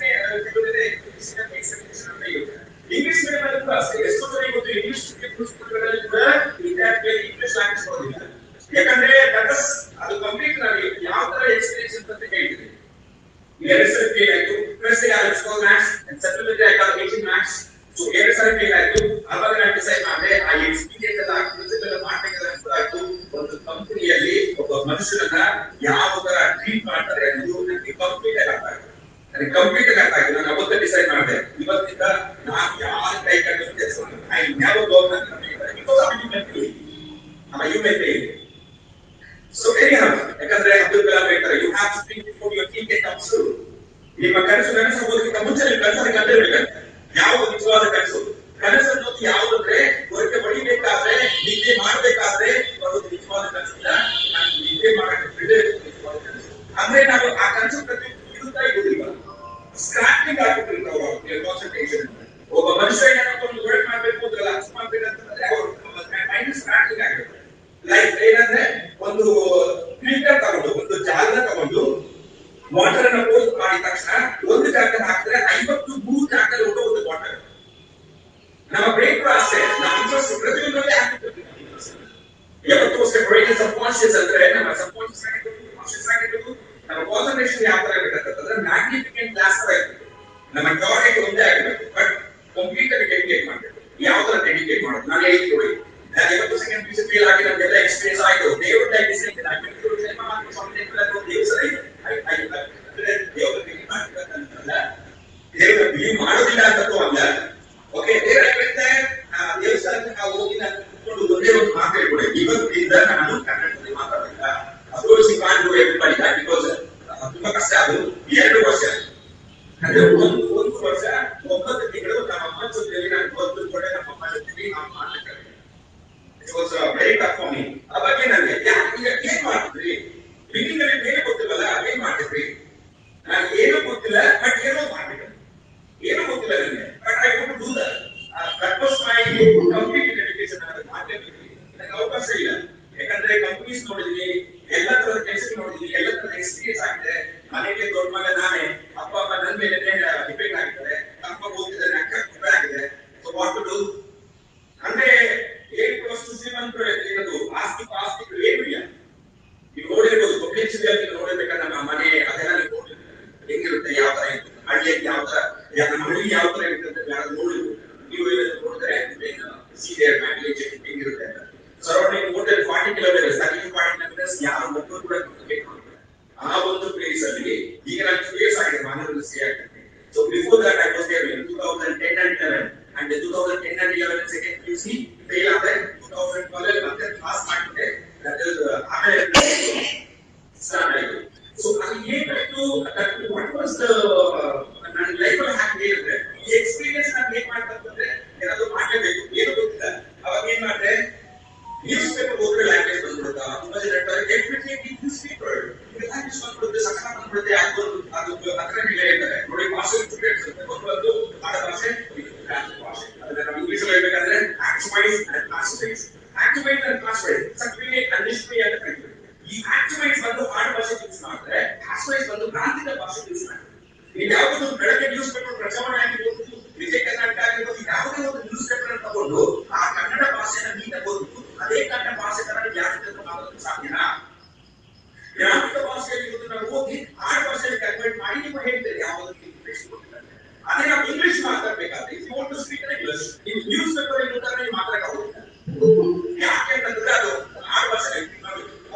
C: ಇಂಗ್ಲಿಷ್ ಮೀಡಿಯಂ ಅಲ್ಲಿ ಕೂಡ ಅಷ್ಟೇ ಎಷ್ಟೋ ಜನ ಇವತ್ತು ಇಂಗ್ಲಿಷ್ ಪುಸ್ತಕಗಳಲ್ಲಿ ಕೂಡ ವಿದ್ಯಾರ್ಥಿಗಳಿಗೆ ಇಂಗ್ಲಿಷ್ ಲ್ಯಾಂಗ್ವೇಜ್ ಬರೋದಿಲ್ಲ ಯಾಕಂದ್ರೆ that is- ಅದು ಕಂಪ್ಲೀಟ್ ನಾನು ಯಾವ ತರ ಎಕ್ಸ್ಪೀರಿಯನ್ಸ್ ಅಂತ ಹೇಳ್ತೀನಿ ಎರಡು ಸರಿ ಫೇಲ್ ಆಯ್ತು first I score maths and settlement I got 18 maths so ಎರಡು ಸರಿ ಫೇಲ್ ಆಯ್ತು ಅವಾಗ ನಾನು ಡಿಸೈಡ್ ಮಾಡಿದೆ ಆ ಎಕ್ಸ್ಪೀರಿಯನ್ಸ್ ಎಲ್ಲ ಪ್ರಿನ್ಸಿಪಲ್ ಎಲ್ಲ ಮಾಡ್ಬೇಕಂತ ಅನ್ಕೊಳಾಯ್ತು ಒಂದು ಕಂಪನಿಯಲ್ಲಿ ಒಬ್ಬ ಮನುಷ್ಯನನ್ನ ಯಾವ ತರ ಟ್ರೀಟ್ ಮಾಡ್ತಾರೆ ಅನ್ನೋದು ನನಗೆ ಕಂಪ್ಲೀಟ್ ಆಗಿ ಅರ್ಥ ಆಯ್ತು ನನಗೆ ಕಂಪ್ಲೀಟ್ ಆಗಿ ಅರ್ಥ ಆಯ್ತು ನಾನು ಅವತ್ತೇ ಡಿಸೈಡ್ ಮಾಡಿದೆ ಇವತ್ತಿಂದ ನಾನು ಯಾರ ಕೈ ಕಟ್ಟಲು ಕೆಲಸ I never go because of human being ನಮ್ಮ ಹ್ಯೂಮನ್ ಬೀಯಿಂಗ್ ಸೊ ವೆರಿ ಯಾಕಂದ್ರೆ ಅಬ್ದುಲ್ ಕಲಾಂ ಹೇಳ್ತಾರೆ you have to think before your think comes true ನಿಮ್ಮ ಕನಸು ನನಸು ಹೋಗೋದಕ್ಕಿಂತ ಮುಂಚೆ ನಿಮ್ಮ ಕನಸನ್ನು ಕಂಡಿರ್ಬೇಕಂತೆ ಯಾವುದು ನಿಜವಾದ ಕನಸು ಕನಸು ಅನ್ನೋದು ಯಾವುದಂದ್ರೆ ಹೊರಗೆ ಹೊಡಿಬೇಕಾದ್ರೆ ನಿದ್ದೆ ಮಾಡಬೇಕಾದ್ರೆ ಬರೋದು ನಿಜವಾದ ಕನಸಿಲ್ಲ ನಾನು ನಿದ್ದೆ ಮಾಡಕ್ಕೆ ಬಿಡಬೇಕು ನಿಜವಾದ ಕನಸು ಅಂದ್ರೆ ನಾವು ಆ ಕನಸು ಪ್ರತಿ ಇರುತ್ತಾ ಇರುವುದಿಲ್ಲ ಸ್ಕ್ರಾಪಿಂಗ್ ಆಗ್ಬಿಟ್ಟಿರ್ತಾವ ಕಾನ್ಸಂಟ್ರೇಷನ್ ಒಬ್ಬ ಮನುಷ್ಯ ಏನಾದ್ರು ಒಂದು ವರ್ಕ್ ಮಾಡ್ಬೇಕು ಅಂತ ಅರ್ಥ ಮಾಡ್ಬೇಕಂತಂದ್ರೆ ಅವ್ರು ಮೈಂಡ್ ಸ್ಕ್ರಾಪಿಂಗ್ ಆಗಿರುತ್ತೆ ಲೈಕ್ ಏನಂದ್ರೆ ಒಂದು ಫಿಲ್ಟರ್ ತಗೊಂಡು ಒಂದು ಜಾಲನ ತಗೊಂಡು ವಾಟರ್ ಅನ್ನ ಪೋಸ್ಟ್ ಮಾಡಿದ ತಕ್ಷಣ ಒಂದು ಜಾಗದಲ್ಲಿ ಹಾಕಿದ್ರೆ ಐವತ್ತು ಮೂರು ಜಾಗದಲ್ಲಿ ಹೋಗೋ ಒಂದು ವಾಟರ್ ನಮ್ಮ ಬ್ರೈನ್ ಕೂಡ ಅಷ್ಟೇ ನಮ್ಮ ಇಂಟ್ರೆಸ್ಟ್ ಪ್ರತಿಯೊಂದರಲ್ಲಿ ಆಗ್ತಿರ್ತದೆ ಯಾವತ್ತೂ ಅಷ್ಟೇ ಬ್ರೈನ್ ಸಬ್ ಕಾನ್ಶಿಯಸ್ ಅಂದ್ರೆ ನಮ್ಮ ಸಬ್ ಕಾನ್ಶಿಯಸ್ ಆಗಿರ್ಬೇಕು ಕಾನ್ಶಿಯಸ್ ಆಗಿರ್ಬೇಕು ನಮ್ಮ ಕಾನ್ಸಂಟ್ರೇಷನ್ ಯಾವ ತರ ಇರಬೇಕಂತಂದ್ರೆ ಮ್ಯಾಗ್ನಿಫಿಕೆಂಟ್ ಗ್ಲಾಸ್ ತರ ಇರ್ಬೇಕು ನಮ್ಮ ಟಾರ್ಗೆಟ್ ಒಂದೇ ಆಗಿರ್ಬೇಕು ಬಟ್ ಕಂಪ್ಲೀಟ್ ಆಗಿ ಡೆಡಿಕೇಟ್ ಮಾಡಬೇಕು ಯಾವ ತರ ಡೆಡಿಕೇಟ್ ಮಾಡೋದು ನಾನು ಹೇಳ್ತೀನಿ ನೋಡಿ ನಾನು ಇವತ್ತು ಸೆಕೆಂಡ್ ಪಿ ಫೇಲ್ ಆಗಿ ನಮ್ಗೆಲ್ಲ ಎಕ್ಸ್ಪೀರಿಯನ್ಸ್ ಆಯ್ತು ದೇವ್ರ ಲೈಫ್ ಇಸ್ ಲೈಕ್ ನಾನು ಬೆಂಗಳೂರು ಸಿನಿಮಾ ಮಾಡಿ ಸ್ವಾಮಿ ದೇವ್ರ ಸರ ಇದೆ ಐ ಐ ಅಂದ್ರೆ ದೇವ್ರ ಬಿಲಿ ಮಾಡ್ಬೇಕಂತಲ್ಲ ದೇವ್ರ ಬಿಲಿ ಮಾಡೋದಿಲ್ಲ ಅಂತೂ ಅಲ್ಲ ಓಕೆ ದೇವ್ರ ಹೇಳ್ತಾ ದೇವಸ್ಥಾನಕ್ಕೆ ನಾವು ಹೋಗಿ ನಾನು ಕುತ್ಕೊಂಡು ಒಂದೇ ಒಂದು ಮಾತು ಹೇಳ್ಕೊಡೆ ಇವತ್ತಿಂದ ನಾನು ಕನ್ನಡದಲ್ಲಿ ಮಾತಾಡಲ್ಲ of course you can't do everybody that because ತುಂಬಾ ಕಷ್ಟ ಅದು ಎರಡು ವರ್ಷ ಅಂದ್ರೆ ಒಂದು ಒಂದು ವರ್ಷ ಒಂಬತ್ತು ತಿಂಗಳು ನಮ್ಮ ಅಮ್ಮ ಜೊತೆಯಲ್ಲಿ ನಾನು ಓದ್ಕೊಂಡೆ ನಮ್ಮ ಅಮ್ಮ ಜೊತೆಲಿ ನಾವು ಮಾಡ್ಲಿಕ್ಕೆ it was very tough for me ಅವಾಗ ನನಗೆ ಯಾಕೆ ಈಗ ಏನ್ ಮಾಡ್ತಿದ್ರಿ ಬಿಗಿನಿಂಗ್ ಅಲ್ಲಿ ಬೇರೆ ಗೊತ್ತಿಲ್ಲಲ್ಲ ಏನ್ ಮಾಡ್ತಿದ್ರಿ ನಾನು ಏನೂ ಗೊತ್ತಿಲ್ಲ ಬಟ್ ಏನೋ ಮಾಡ್ಬೇಕು ಏನೂ ಗೊತ್ತಿಲ್ಲ ನನಗೆ but I want do that that was my complete dedication ನನಗೆ ಮಾಡ್ಲೇಬೇಕು ನನಗೆ ಅವಕಾಶ ಇಲ್ಲ ಯಾಕಂದ್ರೆ ಕಂಪನೀಸ್ ನೋಡಿದೀನಿ ಎಲ್ಲ ತರದ ಕೆಲಸ ನೋಡಿದೀನಿ ಎಲ್ಲ ತರದ ಎಕ್ಸ್ಪೀರಿಯನ್ಸ್ ಆಗಿದೆ ಮನೆಗೆ ದೊಡ್ಡ ಮಗ ನಾನೇ ಅಪ್ಪ ಅಮ್ಮ ನನ್ನ ಮೇಲೆ ಡಿಪೆಂಡ್ ಆಗಿದ್ದಾರೆ ಅಪ್ಪ ಹೋಗ್ತಿದ್ದಾರೆ ಅಕ್ಕ ಮದುವೆ ಆಗಿದೆ ಸೊ ವಾಟ್ ಟು ಡೂ ಅಂದ್ರೆ ಏಳು ವರ್ಷ ಶ್ರೀಮಂತರು ಏನದು ಆಸ್ತಿ ಪಾಸ್ತಿಗಳು ಏನು ಇಲ್ಲ ನೀವು ನೋಡಿರ್ಬೋದು ಪಬ್ಲಿಕ್ ಅಲ್ಲಿ ನೋಡಿರ್ಬೇಕಾದ್ರೆ ನಮ್ಮ ಮನೆ ಅದೆಲ್ಲ ನೀವು ನೋಡಿರ್ತೀರ ಹೆಂಗಿರುತ್ತೆ ಯಾವ ತರ ಇರುತ್ತೆ ಹಳ್ಳಿಯಲ್ಲಿ ಯಾವ ತರ ಯಾ- ನಮ್ಮ ಹಳ್ಳಿ ಯಾವ ತರ ಇರುತ್ತೆ ಅಂತ ಯಾರು ನೋಡಿರ್ಬೋದು ನೀವು ಏನಾದ್ರು ನೋಡಿದ್ರೆ ಸೀದೆ ಫ್ಯಾಮಿಲಿ ಹೆಂಗಿರುತ್ತೆ ಅಂತ surrounding more than forty kilometres thirty forty kilometres ಯಾರು ಒಬ್ಬರು ಕೂಡ communicate ಮಾಡ್ತಾರೆ ಆ ಒಂದು ಪ್ಲೇಸ್ ಅಲ್ಲಿ ಈಗ ನಾನು ಟೂ ಇಯರ್ಸ್ ಆಗಿದೆ ಮಾನವರಲ್ಲಿ ಸ್ಟೇ ಆಗ್ತದೆ so before that I was there in two thousand ten and eleven and two thousand ten and eleven second P U C fail ಆದ್ರೆ ಟೂ ತೌಸಂಡ್ ಟ್ವೆಲ್ ಮತ್ತೆ ಪಾಸ್ ಮಾಡಿದ್ದೆ That is, uh, ಆಮೇಲೆ start ಆಯಿತು so ಅದು ಏನಾಯ್ತು what was the ನನ್ನ life ಅಲ್ಲಿ ಹಾಗೆ ಹೇಳಿದ್ರೆ ಈ ಎಕ್ಸ್ಪೀರಿಯನ್ಸ್ ನಾನು ಏನ್ ಮಾಡ್ತಾ ಅಂತಂದ್ರೆ ಏನಾದ್ರು ಮಾಡಲೇಬೇಕು ಏನು ಗೊತ್ತಿಲ್ಲ ಅವಾಗ ಏನ್ ಮಾಡಿದೆ ನ್ಯೂಸ್ ಪೇಪರ್ ಓದಿದ್ರೆ ಲ್ಯಾಂಗ್ವೇಜ್ ಬಂದ್ಬಿಡುತ್ತಾ ತುಂಬಾ ಜನ ಹೇಳ್ತಾರೆ ಡೆಫಿನೆಟ್ಲಿ ನ್ಯೂಸ್ ಪೇಪರ್ ಲ್ಯಾಂಗ್ವೇಜ್ ಬಂದ್ಬಿಡುತ್ತೆ ಸಕಲ ಬಂದ್ಬಿಡುತ್ತೆ ಅದು ಅದು ಅದರ ಮೇಲೆ ಹೇಳ್ತಾರೆ ನೋಡಿ ಭಾಷೆ ಸ್ಟೂಡೆಂಟ್ಸ್ ಒಂದು ಆಡ ಭಾಷೆ ಇನ್ನೊಂದು ಭಾಷೆ ಅದನ್ನ ನಾವು ಇಂಗ್ಲಿಷ್ ಹೇಳ್ಬೇಕಾದ್ರೆ ಆಕ್ಟಿವೈಸ್ ಅಂಡ್ ಕ್ಲಾಸಿಫೈಸ್ ಆಕ್ಟಿವೈಸ್ ಅಂಡ್ ಕ್ಲಾಸಿಫೈಸ್ ಸಕ್ರಿಯ ಕಂಡೀಷನರಿ ಅಂತ ಕರೀತಾರೆ ಈ ಆಕ್ಟಿವೈಸ್ ಬಂದು ಆಡ ಭಾಷೆ ಯೂಸ್ ಮಾಡ್ತಾರೆ ಕ್ಲಾಸಿಫೈಸ್ ಬಂದು ಪ್ರಾಂತಿಕ ಭಾಷೆ ಯೂಸ್ ಮಾಡ್ತಾರೆ ನೀವು ಯಾವುದೋ ಒಂದು ಬೆಳಗ್ಗೆ ನ್ಯೂಸ್ ಪೇಪರ್ ಪ್ರಚಾರ ಆಗಿರ್ಬೋದು ವಿಜಯ ಕರ್ನಾಟಕ ಆಗಿರ್ಬೋದು ಯಾವುದೇ ಒಂದು ನ್ಯೂಸ್ ಪೇಪರ್ ತಗೊಂಡು ಆ ಕನ್ನಡ ಭಾಷೆನ ನೀಟಾಗಿ ಓದಿದ್ದು ಅದೇ ಕನ್ನಡ ಭಾಷೆ ಕನ್ನಡ ಜಾಸ್ತಿ ಮಾಡೋದಕ್ಕೆ ಸಾಧ್ಯನಾ ಗ್ರಾಮೀಣ ಭಾಷೆಯಲ್ಲಿ ಇವತ್ತು ನಾವು ಹೋಗಿ ಆಡ ಭಾಷೆಯಲ್ಲಿ ಕನ್ವರ್ಟ್ ಮಾಡಿ ನೀವು ಹೇಳ್ತೀರಿ ಯಾವುದಕ್ಕೆ ಇಂಗ್ಲಿಷ್ ಕೊಟ್ಟಿದ್ದಾರೆ ಅದೇ ನಾವು ಇಂಗ್ಲಿಷ್ ಮಾತಾಡ್ಬೇಕಾದ್ರೆ if you want to speak English ನೀವು ನ್ಯೂಸ್ ಪೇಪರ್ ಇರುತ್ತಾರೆ ನೀವು ಮಾತಾಡಕ್ಕಾಗೋದಿಲ್ಲ ಯಾಕೆ ಅಂತಂದ್ರೆ ಅದು ಆಡ ಭಾಷೆ ನಾವು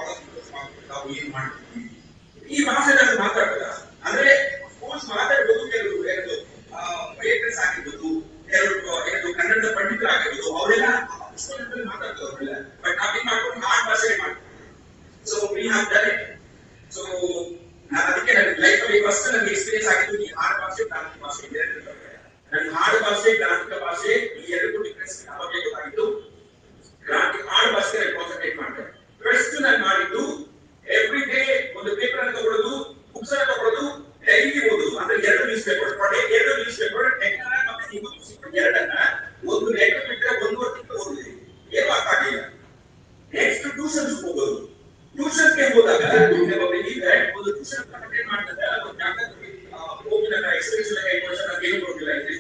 C: ನಾವು ಏನ್ ಮಾಡ್ತೀವಿ ಈ ಭಾಷೆ ನಾನು ಮಾತಾಡ್ಬೇಕ ಅಂದ್ರೆ ಕೋರ್ಸ್ ಮಾತಾಡ್ಬೋದು ಕೆಲವು ಎರಡು ಪೇಟರ್ಸ್ ಆಗಿರ್ಬೋದು ಕೆಲವು ಎರಡು ಕನ್ನಡದ ಪಂಡಿತರಾಗಿರ್ಬೋದು ಅವರೆಲ್ಲ ಪುಸ್ತಕದಲ್ಲಿ ಮಾತಾಡ್ತಾರೆ ಅವರೆಲ್ಲ ಬಟ್ ನಾವೇನ್ ಮಾಡ್ಕೊಂಡು ಆಡ್ ಭಾಷೆ ಮಾಡ್ತೀವಿ so we have done it so ನಾನು ಅದಕ್ಕೆ ನನ್ನ ಲೈಫ್ ಅಲ್ಲಿ ಫಸ್ಟ್ ನನಗೆ ಎಕ್ಸ್ಪೀರಿಯನ್ಸ್ ಆಗಿದ್ದು ಈ ಆಡ್ ಭಾಷೆ ಗ್ರಾಂಥಿಕ ಭಾಷೆ ಎರಡು ನನ್ನ ಆಡ್ ಭಾಷೆ ಗ್ರಾಂಥಿಕ ಭಾಷೆ ಈ ಎರಡು ಡಿಫ್ರೆನ್ಸ್ ಅವಾಗಲೇ ಗೊತ್ತಾಗಿದ್ದು ಗ್ರಾಂಥಿಕ ಆಡ್ ಭಾಷೆ ಕಾನ್ಸಂಟ್ರೇಟ್ ಮಾಡಿದೆ ಫಸ್ಟ್ ನಾನು ಮಾಡಿದ್ದು ಎವ್ರಿ ಡೇ ಒಂದು ಪೇಪರ್ ಅನ್ನು ತಗೊಳ್ಳೋದು ಬುಕ್ಸ್ ಅನ್ನು ತಗೊಳ್ಳೋದು ಡೈಲಿ ಓದು ಅಂದ್ರೆ ಎರಡು ನ್ಯೂಸ್ ಪೇಪರ್ ಪಡೆ ಎರಡು ನ್ಯೂಸ್ ಪೇಪರ್ ಟೆಕ್ನಾಲ ಮತ್ತೆ ಹಿಂದೂ ನ್ಯೂಸ್ ಪೇಪರ್ ಎರಡನ್ನ ಒಂದು ಲೆಕ್ಕ ಬಿಟ್ಟರೆ ಒಂದೂವರೆ ತಿಂಗಳು ಓದಿದೆ ಏನು ಅರ್ಥ ಆಗಿಲ್ಲ ನೆಕ್ಸ್ಟ್ ಟ್ಯೂಷನ್ಸ್ ಹೋಗೋದು ಟ್ಯೂಷನ್ಗೆ ಹೋದಾಗ ಈಗ ಒಂದು ಟ್ಯೂಷನ್ ಕಂಡಕ್ಟ್ ಮಾಡ್ತಾರೆ ಅದು ಜಾಗೃತಿ ಹೋಗಿ ನನ್ನ ಎಕ್ಸ್ಪೀರಿಯನ್ಸ್ ಹೇಳ್ಕೊಡ್ತಾರೆ ನಾನು ಏನು ಕೊಟ್ಟಿಲ್ಲ ಇಂಗ್ಲಿಷ್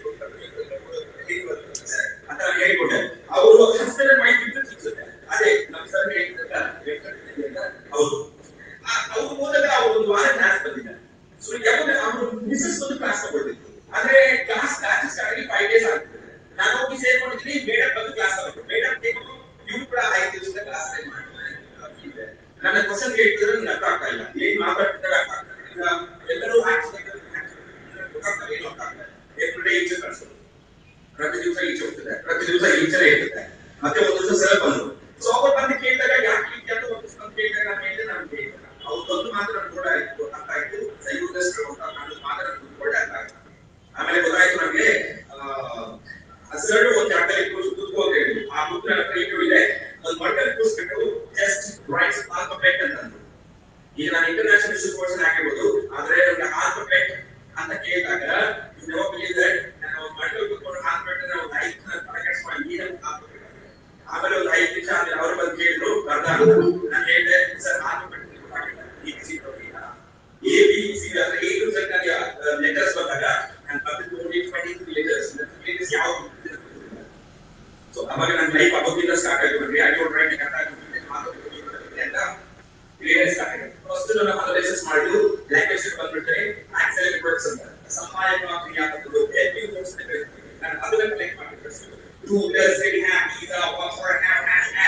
C: ಅಂತ ನಾನು ಹೇಳ್ಕೊಟ್ಟೆ ಅವರು ಹಸ್ಬೆಂಡ್ ಅಂಡ್ ವೈಫ್ ಇಬ್ಬರು ಸಿಗ್ತದೆ ಅದೇ ನಮ್ಮ ಸರ್ ಹೇಳ್ತಿದ್ದ ಹೌದು ಅವ್ರು ಹೋದಾಗ ಅವ್ರು ಒಂದು ವಾರ ಕ್ಲಾಸ್ ಬಂದಿದ್ದಾರೆ ಸೊ ಯಾವಾಗ ಅವರು ಮಿಸಸ್ ಒಂದು ಕ್ಲಾಸ್ ತಗೊಳ್ತಿದ್ರು ಅಂದ್ರೆ ಕ್ಲಾಸ್ ಕ್ಲಾಸ್ ಸ್ಟಾರ್ಟ್ ಆಗಿ ಫೈವ್ ಡೇಸ್ ಆಗ್ತದೆ ನಾನು ಹೋಗಿ ಸೇರ್ಕೊಂಡಿದ್ದೀನಿ ಮೇಡಮ್ ಬಂದು ಕ್ಲಾಸ್ ತಗೊಂಡು ಮೇಡಮ್ ಕೇಳ್ಕೊಂಡು ಇವ್ರು ಕೂಡ ಐದು ದಿವಸದ ಕ್ಲಾಸ್ ಮಾಡ್ತಾರೆ ನನ್ನ ಕ್ವಶನ್ ಕೇಳ್ತಿದ್ರೆ ನನಗೆ ಅರ್ಥ ಆಗ್ತಾ ಇಲ್ಲ ಏನ್ ಮಾತಾಡ್ತಿದ್ದಾರೆ ಅರ್ಥ ಆಗ್ತಾ ಇಲ್ಲ ಈಗ ಎಲ್ಲರೂ ಗೊತ್ತಾಗ್ತದೆ ಏನು ಅರ್ಥ ಆಗ್ತಾ ಎವ್ರಿ ಡೇ ಈಚೆ ಕಳ್ಸೋದು ಪ್ರತಿ ದಿವಸ ಈಚೆ ಹೋಗ್ತದೆ ಪ್ರತಿ ದಿವಸ ಈಚೆನೇ ಇರ್ತದೆ ಮತ್ತೆ ಒಂದು ದಿವಸ ಸಲ ಬಂದು ಸೊ ಅವ್ರು ಬಂದು ಕೇಳಿದಾಗ ಯಾಕೆ ಈ ಅಂತ ಒಂದು ಪುಸ್ತಕ ಕೇಳಿದಾಗ ನಾನು ಹೇಳಿದೆ ನಾನು ಕೇಳಿದೆ ಅವ್ರು ಬಂದು ಮಾತ್ರ ನನ್ಗೆ ಕೂಡ ಆಯ್ತು ಅರ್ಥ ಆಯ್ತು ಸೈಕೋದಷ್ಟು ನಾನು ಮಾತ್ರ ನನ್ಗೆ ಕೂಡ ಅರ್ಥ ಆಯ್ತು ಆಮೇಲೆ ಗೊತ್ತಾಯ್ತು ನಮ್ಗೆ ಹಸಿರು ಒಂದು ಜಾಗದಲ್ಲಿ ಕೂರ್ಸಿ ಕೂತ್ಕೋ ಅಂತ ಹೇಳಿದ್ರು ಆ ಬುಕ್ ನನ್ನ ಹತ್ರ ಇಟ್ಟು ಇದೆ ಒಂದು ಬಂಡಲ್ ಕೂರಿಸ್ಬಿಟ್ಟು ಜಸ್ಟ್ ರೈಟ್ಸ್ ಆಲ್ಫಾಬೆಟ್ ಅಂತ ಅಂದ್ರು ಈಗ ನಾನು ಇಂಟರ್ನ್ಯಾಷನಲ್ ಇಶ್ಯೂ ಪರ್ಸನ್ ಆಗಿರ್ಬೋದು ಆದ್ರೆ ನಮ್ಗೆ ಆಲ್ಫಾಬೆಟ್ ಅಂತ ಕೇಳಿದಾಗ ನೀವು ಬಿಲಿದ್ರೆ ನಾನು ಒಂದು ಬಂಡಲ್ ಕೂತ್ಕೊಂಡು ಆಲ್ಫಾಬೆಟ್ ನಾವು ಐದು ತಲೆಕೆಡ್ಸ್ ಮಾಡಿ ಈ ಆಲ್ಫಾಬೆಟ್ ಆಮೇಲೆ ಒಂದು ಐದು ನಿಮಿಷ ಆದ್ಮೇಲೆ ಅವ್ರು ಬಂದು ಕೇಳಿದ್ರು ಬರ್ದ ನಾನು ಹೇಳಿದೆ ಸರ್ ಆಲ್ಫಾಬೆಟ್ ಗೊತ್ತಾಗಿಲ್ಲ ಈ ಸಿ ಎ ಬಿ ಸಿ ಅಂದ್ರೆ ಎ ಟು ಝೆಡ್ ಲೆಟರ್ಸ್ ಬಂದಾಗ ನಾನು ಬರ್ತಿದ್ದು ಓನ್ಲಿ ಟ್ವೆಂಟಿ ಲೆಟರ್ಸ್ ಲೆಟರ್ಸ್ ಯಾವ ಸೊ ಅವಾಗ ನನ್ನ ಲೈಫ್ ಅವಾಗಿಂದ ಸ್ಟಾರ್ಟ್ ಆಯ್ತು ಬನ್ನಿ ಐ ಡೋಂಟ್ ರೈಟ್ ಅಂತ ಅಂತ ಕ್ಲಿಯರ್ ಸ್ಟಾರ್ಟ್ ಆಗಿದೆ ಫಸ್ಟ್ ನನ್ನ ಅನಾಲಿಸಿಸ್ ಮಾಡಿದ್ದು ಲ್ಯಾಂಗ್ವೇಜ್ ಬಂದ್ಬಿಟ್ರೆ ಆಕ್ಸೆಲೆಂಟ್ ವರ್ಡ್ಸ್ ಅಂತ ಸಹಾಯಕ ಕ್ರಿಯಾಪದಗಳು ಹೆಲ್ಪಿಂಗ್ ವರ್ಡ್ಸ್ ನಾನು ಅದನ್ನ ಕಲೆಕ್ಟ್ ಮಾಡಿದ್ದೆ to does it have is was for have has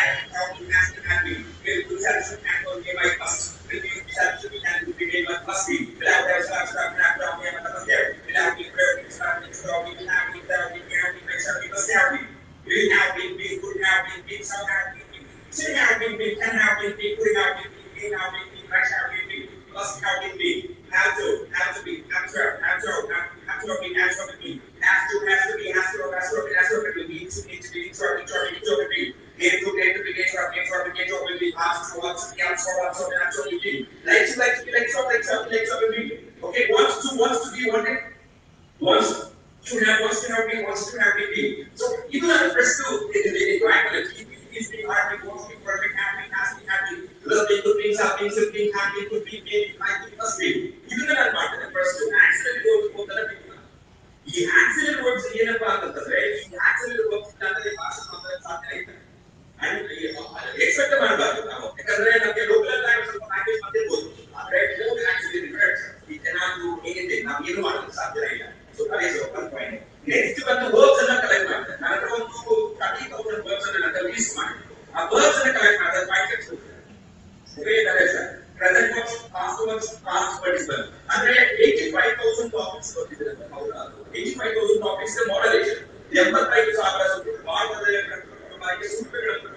C: big, some have big, big. Say have big, big, can have big, big, could have big, big, may have big, big, might have big, big, must have big, big, have to, have to be, have to, have to, have have to be, have to be, have to, has to be, has to, has to be, has to be, need to, need to be, need to, need to, need to be, need to, need to be, need to, need to, need to, need to be, has to, wants to be, has to, wants to be, has to be, like to, like to be, like to, like to, like to be, okay, wants to, wants to be, wanted, wants to have, wants to have, be, wants to have, be, be. So you do not pursue in the beginning, right? But if you, is being happy, wants to be perfect, happy, has to be happy, loving, good things, happy, good being happy, good being, being, happy, must be. You do not part of the pursue, accident goes to the people. ಈ accident words ಏನಪ್ಪಾ ಅಂತಂದ್ರೆ ಈ accident words ಅಂದ್ರೆ ಭಾಷೆ ಮಾತಾಡೋಕೆ ಸಾಧ್ಯ ಇಲ್ಲ and expect ಮಾಡಬಾರ್ದು ನಾವು ಯಾಕಂದ್ರೆ ನಮಗೆ ಲೋಕಲ್ ಆಗಿ ಸ್ವಲ್ಪ ಲ್ಯಾಂಗ್ವೇಜ್ ಬಂದಿರ್ಬೋದು ಆದ್ರೆ ಮೋರ್ ಆಕ್ಸಿಡೆಂಟ್ ವರ್ಡ್ಸ್ ಈ ಕೆನಾಟ್ ಡು ಎನಿಥಿಂಗ್ ನಾವು ಏನು ಮಾಡೋದಕ್ಕೆ ಸಾಧ್ಯ ಇಲ್ಲ so that is one point next ಬಂದು ವರ್ಬ್ಸ್ ಅನ್ನ ಕಲೆಕ್ಟ್ ಮಾಡ್ತಾರೆ ನನ್ನ ಹತ್ರ ಒಂದು ತರ್ಟಿ ತೌಸಂಡ್ ವರ್ಬ್ಸ್ ಅನ್ನ ನನ್ನ ಲೀಸ್ಟ್ ಮಾಡಿ ಆ ವರ್ಬ್ಸ್ ಅನ್ನ ಕಲೆಕ್ಟ್ ಮಾಡಿದ್ರೆ point expect Okay, that is it. Present tense, past tense, past participle. ಅಂದ್ರೆ 85,000 topics ಕೊಟ್ಟಿದ್ದಾರೆ ಹೌದಾ 85,000 topics ಗೆ ಮಾಡಲೇಷನ್ 85 ಸಾವಿರ ಸುತ್ತು ಭಾರತದ ಪ್ರಪ್ರಥಮವಾಗಿ ಸೂತ್ರಗಳನ್ನು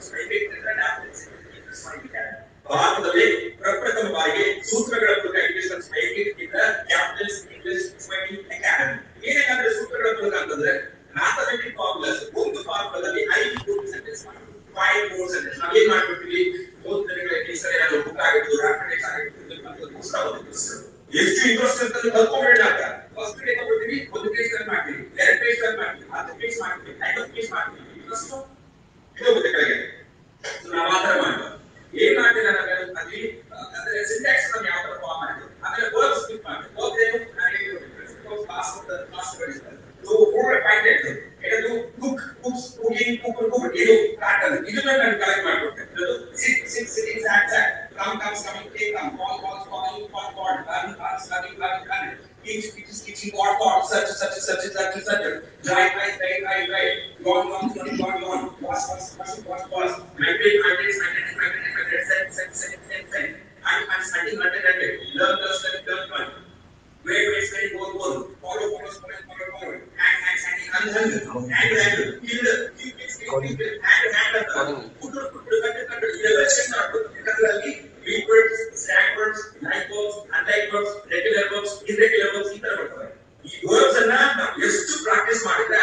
C: ಭಾರತದಲ್ಲಿ ಪ್ರಪ್ರಥಮ ಬಾರಿಗೆ ಸೂತ್ರಗಳ ಮೂಲಕ English speaking captains English speaking academy ಏನೇನಂದ್ರೆ ಸೂತ್ರಗಳ ಮೂಲಕ ಅಂತಂದ್ರೆ ಮ್ಯಾಥಮೆಟಿಕ್ ಫಾರ್ಮುಲಾಸ್ ಒಂದು ಫಾರ್ಮುಲಾದಲ್ಲಿ ಐದು ಮೂರು ಸೆಂಟೆನ್ಸ್ ಫೈವ್ ಮೂರು ಸೆಂಟೆನ್ಸ್ ನಾವ್ ಏನ್ ಮಾಡ್ಬಿಡ್ತೀವಿ ಮೂರು ದಿನಗಳ ಈ ಸರಿ ಏನಾದ್ರು ಬುಕ್ ಆಗಿರ್ಬೋದು ರ್ಯಾಪಿಡೆಕ್ಸ್ ಆಗಿರ್ಬೋದು ಪುಸ್ತಕ ಓದಿರ್ಬೋದು. ಎಷ್ಟು ಇಂಟ್ರೆಸ್ಟ್ ಅಂತ ಕಲ್ತ್ಕೊಂಡ್ಬಿಡೋಣ ಅಂತ ಫಸ್ಟ್ ಡೇ ತಗೊಳ್ತೀವಿ ಒಂದು ಪೇಜ್ ಟರ್ನ್ ಮಾಡ್ತೀವಿ ಎರಡು ಪೇಜ್ ಟರ್ನ್ ಮಾಡ್ತೀವಿ ಹತ್ತು ಪೇಜ್ ಮಾಡ್ತೀವಿ ಐವತ್ತು ಪೇಜ್ ಮಾಡ್ತೀವಿ ಇಂಟ್ರೆಸ್ಟ್ ಹೋಗುತ್ತೆ ಕೆಳಗೆ So ನಾವು ಆ ತರ ಮಾಡ್ಬಾರ್ದು ಏನ್ ಮಾಡ್ತೀನಿ ನಾನು ಅಲ್ಲಿ ಅಂದ್ರೆ ಸಿಂಟ್ಯಾಕ್ಸ್ ನಾವು ಯಾವ ತರ ಫಾರ್ಮ್ ಮಾಡ್ತೀವಿ ಆಮೇಲೆ ವರ್ಬ್ ಸ್ಕಿಪ್ ಮಾಡ್ತೀವಿ ವರ್ಬ್ ಏನು ನಾನು ಕ್ಲಾಸ್ ಕ್ಲಾಸ್ ಬರೀತಾರೆ ಸೊ ಮೂರು ಪಾಯಿಂಟ್ ಆಯ್ತು ಇದು cook cooks cooking cook cook ಇದು ಪ್ಯಾಟರ್ನ್ ಇದನ್ನ ನಾನು ಕಲೆಕ್ಟ್ ಮಾಡ್ಕೊಡ್ತೇನೆ ಇದು sit sit sitting sat sat come comes coming take come call call calling call call run run slugging run run Each speech teaching or thought such such such such such right right right right right gone gone gone gone gone was was was was was migrate migrate migrate migrate migrate send send send send send I'm I'm studying hundred hundred learn learn learn learn learn wait wait wait go go follow follow follow follow follow hang hang hang hang hang hang hang kill the kill kill kill hang hang hang put put put put ಇದೆಲ್ಲ check ಮಾಡ್ಬೇಕು ಯಾಕಂದ್ರೆ ಅಲ್ಲಿ weak words, slang words, like verbs, unlike verbs, regular verbs, irregular verbs ಈ ತರ ಬರ್ತವೆ ಈ verbs ಅನ್ನ ನಾವು ಎಷ್ಟು ಪ್ರಾಕ್ಟೀಸ್ ಮಾಡಿದ್ರೆ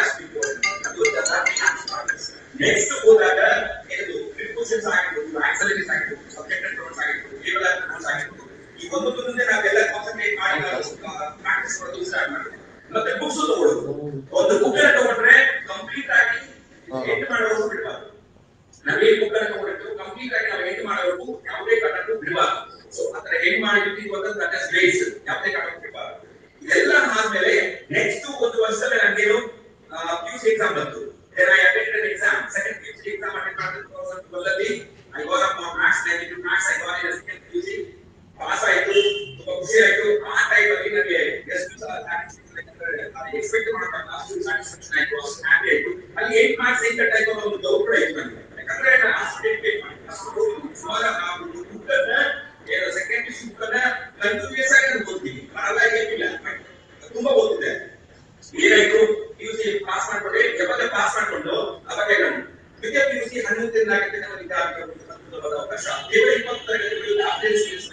C: ಅಷ್ಟು ನೆಕ್ಸ್ಟ್ ಹೋದಾಗ ಇದು ಪ್ರಿಪೋಸಿಷನ್ಸ್ ಆಗಿರ್ಬೋದು ಆಕ್ಸಲರೀಸ್ ಆಗಿರ್ಬೋದು ಸಬ್ಜೆಕ್ಟ್ ಪ್ರೊನೌನ್ಸ್ ಆಗಿರ್ಬೋದು ಕೇವಲ ಪ್ರೊನೌನ್ಸ್ ಆಗಿರ್ಬೋದು ಈ ಒಂದೊಂದು ಮುಂದೆ ನಾವೆಲ್ಲ ಕಾನ್ಸಂಟ್ರೇಟ್ ಮಾಡಿ ಪ್ರಾಕ್ಟೀಸ್ ಮಾಡೋದು ಸ್ಟಾರ್ಟ್ ಮಾಡ್ತೀವಿ ಮತ್ತೆ ಬುಕ್ಸ್ ತಗೊಳ್ಳೋದು ಒಂದು ಬುಕ್ ಅನ್ನ ತಗೊಂಡ್ರೆ ಕಂಪ್ಲೀಟ್ ಆಗಿ ಎಂಡ್ ಮಾಡೋದು ಬಿಡಬಾರ್ದು ನಾವೇನ್ ಬುಕ್ ಅನ್ನು ತಗೊಂಡಿರ್ತೀವಿ ಕಂಪ್ಲೀಟ್ ಆಗಿ ನಾವು ಎಂಡ್ ಮಾಡೋವರೆಗೂ ಯಾವುದೇ ಕಾರಣಕ್ಕೂ ಬಿಡಬಾರ್ದು ಸೊ ಆತರ ಎಂಡ್ ಮಾಡಿರ್ತೀವಿ ಅಂತ ದಟ್ ಇಸ್ ಗ್ರೇಸ್ ಯಾವುದೇ ಕಾರಣಕ್ಕೂ ಬಿಡಬಾರ್ದು ಇದೆಲ್ಲ ಆದ್ಮೇಲೆ ನೆಕ್ಸ್ಟ್ ಒಂದು ವರ್ಷದಲ್ಲಿ ನನಗೇನು ಪಿ ಸಿ ಎಕ್ಸಾಮ್ ಬಂತು then I attended an exam second PUC exam attended ಮಾಡಿದ 2012 I got up on maths 92 maths I got in a second PUC pass ಆಯ್ತು ತುಂಬಾ ಖುಷಿ ಆಯ್ತು ಆ ಟೈಮ್ ಅಲ್ಲಿ ನನಗೆ ಎಷ್ಟು ಎಕ್ಸ್ಪೆಕ್ಟ್ ಮಾಡಬಾರ್ದು ಅಷ್ಟು ಸ್ಯಾಟಿಸ್ಫ್ಯಾಕ್ಷನ್ ಆಯ್ತು ಅಷ್ಟು ಹ್ಯಾಪಿ ಆಯ್ತು ಅಲ್ಲಿ ಏಟ್ ಮಾರ್ಕ್ಸ್ ಏನ್ ಕಟ್ ಆಯ್ತು ಅನ್ನೋ ಒಂದು ಡೌಟ್ ಕೂಡ ಇತ್ತು ನನಗೆ ಯಾಕಂದ್ರೆ ನಾನು ಅಷ್ಟು ಡೆಡಿಕೇಟ್ ಮಾಡಿ ಅಷ್ಟು ಸುಮಾರು ನಾವು ಬುಕ್ ಅನ್ನ ಏನು ಸೆಕೆಂಡ್ ಪಿಸಿ ಬುಕ್ ಅನ್ನ ಕಂಟಿನ್ಯೂಸ್ ಆಗಿ ನಾನು ಓದ್ತೀನಿ ಬರಲ್ಲ ಏನಿಲ್ಲ ತುಂಬಾ ಓದಿದೆ ಏನಾಯ್ತು ಪಿಯುಸಿ ಪಾಸ್ ಮಾಡ್ಕೊಂಡೆ ಯಾವಾಗ ಪಾಸ್ ಮಾಡ್ಕೊಂಡು ಅವಾಗ ನಾನು ದ್ವಿತೀಯ ಪಿಯುಸಿ ಹನ್ನೊಂದರಿಂದ ಆಗತ್ತೆ ನಮ್ಮ ವಿದ್ಯಾರ್ಥಿಗಳು ಅವಕಾಶ ಕೇವಲ ಇಪ್ಪತ್ತು ತರಗತಿಗಳು ಅಪ್ಡೇಟ್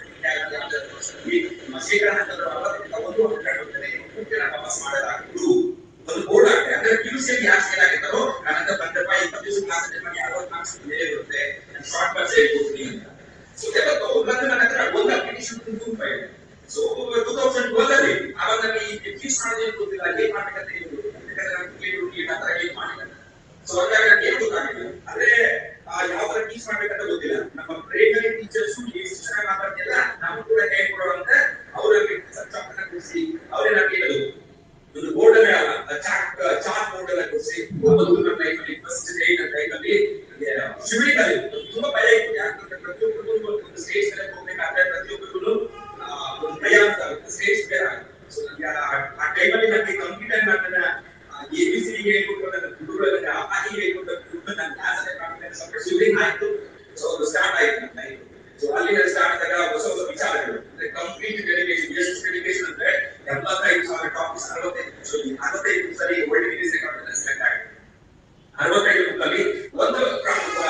C: ಶೇಖರ ಹಂತದ ಅರವತ್ತರಿಂದ ಒಂದು ಹಂತದಲ್ಲಿ ಮುಖ್ಯನ ವಾಪಸ್ ಮಾಡಲಾಗಿತ್ತು ಒಂದು ಬೋರ್ಡ್ ಆಗಿದೆ ಅಂದ್ರೆ ಪಿಯುಸಿಯಲ್ಲಿ ಯಾರು ಸೇಲ್ ಆಗಿದ್ದಾರೋ ನನ್ನ ಬಂದಪ್ಪ ಇಪ್ಪತ್ತು ದಿವಸ ಕ್ಲಾಸ್ ಅಟೆಂಡ್ ಮಾಡಿ ಅರವತ್ತು ಮಾರ್ಕ್ಸ್ ಮೇಲೆ ಇರುತ್ತೆ ಶಾರ್ಟ್ ಬಸ್ ಹೇಳ್ಕೊಡ್ತೀನಿ ಅಂತ ಸೊ ಯಾವತ್ತು ಬಂದು ನನ್ನ ಹತ್ರ ಒಂದು ಅಪ್ಲಿಕೇಶನ್ ತುಂಬ ಇದೆ ಸೊ ಟೂ ತೌಸಂಡ್ ಟ್ವೆಲ್ ಅಲ್ಲಿ ಅವಾಗ ನನಗೆ ಫೀಸ್ ಮಾಡೋದೇನು ಗೊತ್ತಿಲ್ಲ ಏನ್ ಮಾಡ್ಬೇಕಂತ ಏನು ಗೊತ್ತಿಲ್ಲ ಯಾಕಂದ್ರೆ ನಾನು ಕೇಳು ಈ ತರ ಏನ್ ಮಾಡಿಲ್ಲ ಸೊ ಹಾಗಾಗಿ ನನಗೆ ಏನು ಗೊತ್ತಾಗಿಲ್ಲ ಅಂದ್ರೆ ಆ, ಯಾವ ತರ ಟೀಚ್ ಮಾಡ್ಬೇಕಂತ ಗೊತ್ತಿಲ್ಲ ನಮ್ಮ ಪ್ರೈಮರಿ ಟೀಚರ್ಸ್ ಎಷ್ಟು ಚೆನ್ನಾಗಿ ಮಾತಾಡ್ತಿಲ್ಲ ನಾವು ಕೂಡ ಹೇಳ್ಕೊಡುವಂತ ಅವರಲ್ಲಿ ಸಬ್ಜೆಕ್ಟ್ ಕೂರಿಸಿ ಅವರೇ ನಮ್ಗೆ ಹೇಳೋದು ಒಂದು ಬೋರ್ಡ್ ಅಲ್ಲೇ ಅಲ್ಲ ಚಾರ್ಟ್ ಚಾರ್ಟ್ ಬೋರ್ಡ್ ಎಲ್ಲ ಕೂರಿಸಿ ಒಂದು ನನ್ನ ಲೈಫಲ್ಲಿ ಫಸ್ಟ್ ಡೇ ನನ್ನ ಲೈಫಲ್ಲಿ ಶಿವಳಿ ಕಲಿ ತುಂಬಾ ಭಯ ಇತ್ತು ಯಾಕಂದ್ರೆ ಪ್ರತಿಯೊಬ್ಬರಿಗೂ ಒಂದು ಸ್ಟೇಜ್ ಮೇಲೆ ಹೋಗ್ಬೇಕಾದ್ರೆ ಪ್ರತಿಯೊಬ್ಬರಿಗೂ ಒಂದು ಭಯ ಅಂತ ಸ್ಟೇಜ್ ಬೇರೆ ಸೊ ನನಗೆ ಆ- ಆ ಟೈಮಲ್ಲಿ ನನಗೆ ಕಂಪ್ಲೀಟ್ ಆಗಿ ನನ್ನ ಎ ಬಿ ಸಿ ಹೇಳ್ಕೊಟ್ಟು ನನ್ನ ಗುರುಗಳಲ್ಲಿ ಅಪಾಹಿ ಹೇಳ್ಕೊಟ್ಟು ನನ್ನ ಕ್ಲಾಸ್ ಅಲ್ಲೇ ಕಾನ್ಫಿಡೆನ್ಸ್ ಸ್ವಲ್ಪ ಶಿವಲಿಂಗ್ ಆಯ್ತು ಸೊ ಅದು ಸ್ಟಾರ್ಟ್ ಆಯ್ತು ನನ್ನ ಲೈಫ್ ಸೊ ಅಲ್ಲಿ ಸ್ಟಾರ್ಟ್ ಆದಾಗ ಹೊಸ ಹೊಸ ವಿಚಾರಗಳು ಅಂದ್ರೆ ಕಂಪ್ಲೀಟ್ ಡೆಡಿಕೇಶನ್ ಎಷ್ಟು ಡೆಡಿಕೇಶನ್ ಅಂದ್ರೆ ಎಂಬತ್ತೈದು ಸಾವಿರ ಟಾಪಿಕ್ಸ್ ಅರವತ್ತೈದು ನಿಮಿಷದಲ್ಲಿ ಅರವತ್ತೈದು ನಿಮಿಷದಲ್ಲಿ ವರ್ಲ್ಡ್ ಗಿನ್ನಿಸ್ ರೆಕಾರ್ಡ್ ಸೆಲೆಕ್ಟ್ ಆಗಿದೆ ಅರವತ್ತೈದು ಬುಕ್ ಅಲ್ಲಿ ಒಂದು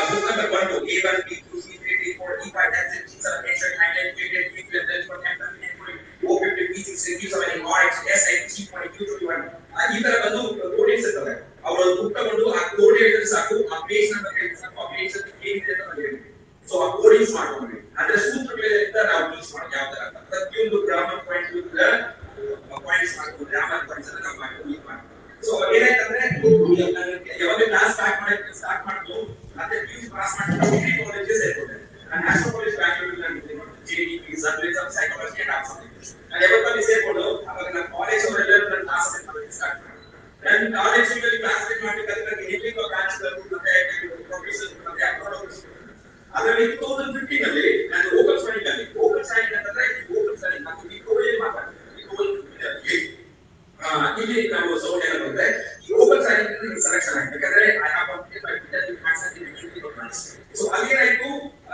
C: ಬುಕ್ ತಗೊಂಡು ಆ ಕೋಡ್ ಹೇಳಿದ್ರೆ ಸಾಕು ಆ ಪೇಜ್ ನಂಬರ್ ಹೇಳಿದ್ರೆ ಸಾಕು ಆ ಪೇಜ್ ಅಲ್ಲಿ ಏನಿದೆ ಅಂತ ನಮ್ಗೆ ಹೇಳಿ ಸೊ ಆ ಕೋಡಿಂಗ್ಸ್ ಮಾಡ್ಕೊಂಡ್ವಿ ಅಂದ್ರೆ ಸೂತ್ರಗಳಿಂದ ನಾವು ಟೀಚ್ ಮಾಡೋದು ಯಾವ ತರ ಅಂತ ಪ್ರತಿಯೊಂದು ಗ್ರಾಮರ್ ಪಾಯಿಂಟ್ ಪಾಯಿಂಟ್ಸ್ ಮಾಡ್ಕೊಂಡು ಗ್ರಾಮರ್ ಪಾಯಿಂಟ್ಸ್ ಅನ್ನ ನಾವು ಮಾಡ್ಕೊಂಡು ಯೂಸ್ ಮಾಡ್ತೀವಿ ಸೊ ಏನಾಯ್ತಂದ್ರೆ ಯಾವಾಗ ಕ್ಲಾಸ್ ಸ್ಟಾರ್ಟ್ ಮಾಡಿ ಸ್ಟಾರ್ಟ್ ಮಾಡಿದ್ದು ಮತ್ತೆ ಪಿ ಪಾಸ್ ಮಾಡಿ ಡಿಗ್ರಿ ಕಾಲೇಜ್ ಸೇರ್ಕೊಂಡೆ ನಾನು national college Bangalore GDP service psychology and arts ನಾನು ಯಾವತ್ತಲ್ಲಿ ಸೇರ್ಕೊಂಡು ಅವಾಗ ನನ್ನ ಕಾಲೇಜ್ ಅವರೆಲ್ಲ ನನ್ನ ಕ್ಲಾಸ್ ಮಾಡೋದಕ್ಕೆ ಸ್ಟಾರ್ಟ್ ಮಾಡಿದೆ ನನ್ನ ಕಾಲೇಜಿನಲ್ಲಿ ಕ್ಲಾಸ್ ಮಾಡ್ಬೇಕಾದ್ರೆ ನನಗೆ ಎಲ್ಲಿ ಬ್ರಾಂಚ್ ಮತ್ತೆ ಪ್ರೊಫೆಸರ್ ಮತ್ತೆ ಅಪ್ರೋಡ್ ಅದರಲ್ಲಿ ಟೂ ತೌಸಂಡ್ ಫಿಫ್ಟೀನ್ ಅಲ್ಲಿ ನಾನು ಓಪನ್ ಸ್ಟಡಿ ಅಲ್ಲಿ ಓಪನ್ ಸ್ಟಡಿ ಅಂತಂದ್ರೆ ಓಪನ್ ಸ್ಟಡಿ ಮತ್ತು ಈ ಕೋವಿಡ್ ಮಾತಾಡ್ತೀನಿ ಇಲ್ಲಿ ನಾವು ಸೌಂಡ್ ಏನ ಬಂದ್ರೆ ಈ ಓಪನ್ ಸ್ಟಡಿ ಸೆಲೆಕ್ಷನ್ ಆಗಿದೆ ಯಾಕಂದ್ರೆ I have complete my BTech maths and so ಅಲ್ಲೇನಾಯ್ತು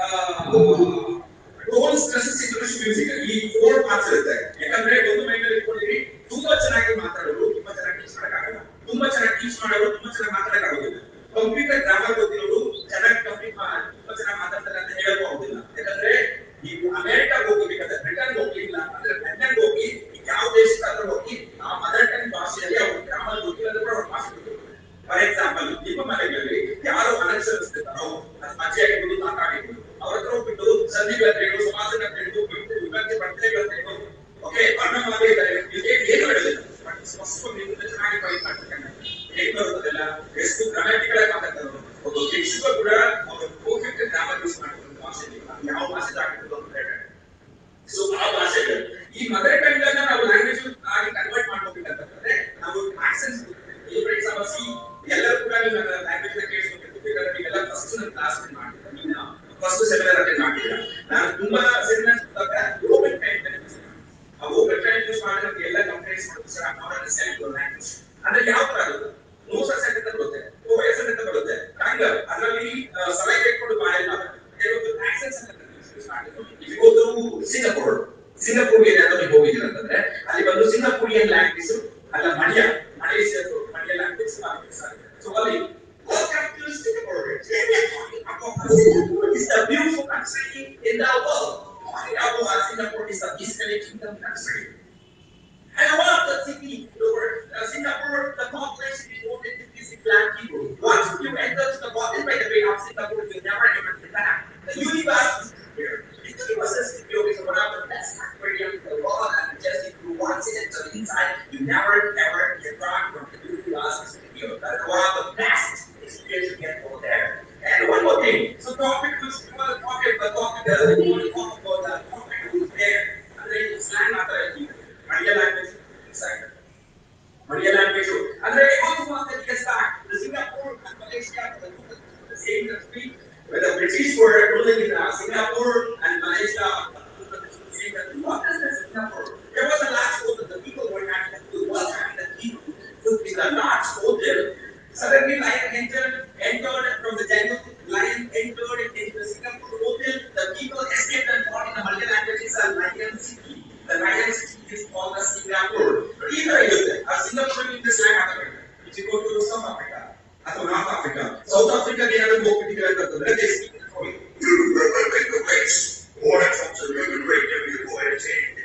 C: ಟೋಲ್ ಸ್ಟ್ರೆಸಸ್ ಇಂಟ್ರೊಡ್ಯೂಸ್ ಮ್ಯೂಸಿಕ್ ಈ ಫೋರ್ ಪಾರ್ಟ್ಸ್ ಇರುತ್ತೆ ಯಾಕಂದ್ರೆ ಒಂದು ಮೈಂಡ್ ಇಟ್ಕೊಂಡಿರಿ ತುಂಬಾ ಚೆನ್ನಾಗಿ ಮಾತಾಡೋರು ತುಂಬಾ ಚೆನ್ನಾಗಿ ಟೀಚ್ ಮಾಡಕ್ಕಾಗಲ್ಲ ತುಂಬಾ ಚೆನ್ನಾಗಿ ಟೀಚ್ ಮಾಡೋರು ತುಂಬಾ ಚೆನ್ನಾಗಿ ಮಾತಾಡಕ್ಕಾಗೋದಿಲ್ಲ ಕಂಪ್ಯೂಟರ್ ಗ್ರಾಮರ್ ಗೊತ್ತಿರೋರು ಚೆನ್ನಾಗಿ ಕಂಪ್ಲೀಟ್ ತುಂಬಾ ಚೆನ್ನಾಗಿ ಮಾತಾಡ್ತಾರೆ ಅಂತ ಹೇಳಕ್ ಆಗೋದಿಲ್ಲ ಯಾಕಂದ್ರೆ ನೀವು ಅಮೆರಿಕ ಹೋಗ್ಬೇಕಾದ್ರೆ ಬ್ರಿಟನ್ ಹೋಗ್ಲಿಲ್ಲ ಅಂದ್ರೆ ಬ್ರಿಟನ್ ಹೋಗಿ ಯಾವ ದೇಶಕ್ಕಾದ್ರೂ ಹೋಗಿ ಆ ಮದರ್ ಟಂಗ್ ಭಾಷೆಯಲ್ಲಿ ಅವ್ರ ಗ್ರಾಮರ್ ಗೊತ್ತಿಲ್ಲ ಕೂಡ ಅವ್ರ ಭಾಷೆ ಗೊತ್ತಿಲ್ಲ ಫಾರ್ ಎಕ್ಸಾಂಪಲ್ ನಿಮ್ಮ ಮನೆಗಳಲ್ಲಿ ಯಾರು ಅನಕ್ಷರಿಸ್ತಿರ್ತಾರೋ ಅದು ಅಜ್ಜಿ ಆಗಿರ್ಬೋದು ತಾತ ಆಗಿರ್ಬೋದು ಅವ್ರ ಹತ್ರ ಹೋಗ್ಬಿಟ್ಟು ಸಂಧಿಗಳಂತೇಳು ಸಮಾಸಗಳಂತೇಳು ಬಿಟ್ಟು ವಿಭಕ್ತಿ ಬರ್ತೇಗಳು ಓಕೆ ವರ್ಣಮಾಲೆ ಏನು ಹೇಳೋದಿಲ್ಲ ಬಟ್ ಸ್ಪಷ್ಟ ನೀವು ಚೆನ್ನಾಗಿ ಫೈಟ್ ಮಾಡ್ತಾರೆ ಹೇಗೆ ಬರೋದಿಲ್ಲ ಎಷ್ಟು ಗ್ರಾಮ್ಯಾಟಿಕಲ್ ಆಗಿ ಮಾತಾಡ್ತಾರೆ ಒಬ್ಬ ಶಿಕ್ಷಕ ಕೂಡ ಒಂದು ಪರ್ಫೆಕ್ಟ್ ಗ್ರಾಮರ್ ಯೂಸ್ ಮಾಡ್ತಾರೆ ಭಾಷೆಯಲ್ಲಿ ಯಾವ ಭಾಷೆ ಆಗಿರ್ಬೋದು ಅಂತ ಹೇಳ್ತಾರೆ ಸೊ ಆ ಭಾಷೆಗಳು ಈ ಮದರ್ ಟಂಗ್ ಅನ್ನ ನಾವು ಲ್ಯಾಂಗ್ವೇಜ್ ಆಗಿ ಕನ್ವರ್ಟ್ ಮಾಡ್ಕೋಬೇಕಂತಂದ್ರೆ ನಾವು ಆಕ್ಸೆಂಟ್ಸ್ ಫಾರ್ ಎಕ್ಸಾಂಪಲ್ ಸಿ ಎಲ್ಲರೂ ಕೂಡ ನೀವು ನನ್ನ ಲ್ಯಾಂಗ್ವೇಜ್ ನ ಕೇಳಿಸ್ಕೊಬೇಕು ನೀವೆಲ್ಲ ಫಸ್ಟ್ ನನ್ನ ಕ್ಲಾಸ್ ಮಾಡ್ತೀರಾ ಫಸ್ಟ್ ಸೆಮಿನಾರ್ ಅಟೆಂಡ್ ಮಾಡ್ತೀರಾ ನಾನು ತುಂಬಾ ಸೆಮಿನಾರ್ಸ್ ಓಪನ್ ಟೈಮ್ ಆ ಓಪನ್ ಟೈಮ್ ಯೂಸ್ ಮಾಡಿದ್ರೆ ಎಲ್ಲ ಕಂಪ್ಲೇಂಟ್ಸ್ ಮಾಡ್ತಾರೆ ಸರ್ ನಾಟ್ ಸೆಲ್ಫ್ ಲ್ಯಾಂಗ್ವೇಜ್ ಅಂದ್ರೆ ಯಾವ ತರ ಅದು ನೋ ಸರ್ ಅಂತ ಬರುತ್ತೆ ಓ ಎಸ್ ಅಂತ ಬರುತ್ತೆ ಹಂಗ ಅದರಲ್ಲಿ ಸಲಹೆ ಕೇಳ್ಕೊಂಡು ಮಾಡಿಲ್ಲ ಕೆಲವೊಂದು ಆಕ್ಸೆಂಟ್ಸ್ ಅಂತ ಯೂಸ್ ಮಾಡಿದ್ರು ಇವತ್ತು ಸಿಂಗಪುರ್ ಸಿಂಗಪುರ್ ಏನಾದ್ರು ನೀವು ಹೋಗಿದ್ದೀರ ಅಂತಂದ್ರೆ ಅಲ್ಲಿ ಬಂದು ಸಿಂಗಪುರಿಯನ್ ಲ್ಯಾಂಗ್ವೇಜ್ ಅಲ್ಲ ಮಡಿಯ ಮಲೇಷಿಯಾ ಮಡಿಯ ಲ್ಯಾಂಗ್ವೇಜ್ ಸೊ ಅಲ್ಲಿ Welcome to Singapore. Singapore is the beautiful country in the world. Singapore is the Eastern Kingdom country. And one of the city, the word, uh, Singapore, the population is more than 56 lakh people. Once you enter to the bottom by the way of Singapore, you never ever get back. The universe is here. The universe is here is one of the best aquariums in the world, and just if you once enter inside, you never ever get back from the universe is here. That's one of the best experience you get over there. And one more thing, so topic which you want to talk about, the topic that you want to talk about, the topic who's there, and then slang matter Maya language inside. Maya language. And then also want to get back to Singapore and Malaysia, the same country, where the British were ruling in uh, Singapore and Malaysia. What is the Singapore? There was a large hotel. The people were not to what and the people took in the large hotel. Suddenly, lion entered, entered from the jungle. Lion entered into the Singapore hotel. The people escaped and fought in the Malay language. It's a lion city. The lion city is called the Singapore. But either way, a Singapore in this land happened. If you go to South Africa, ಅಥವಾ North Africa South ಆಫ್ರಿಕಾಗೆ ಏನಾದ್ರು ಹೋಗ್ಬಿಟ್ಟಿದ್ರೆ ಅಂತಂದ್ರೆ they speak in Khoi. You remember the race. War comes to the great every boy and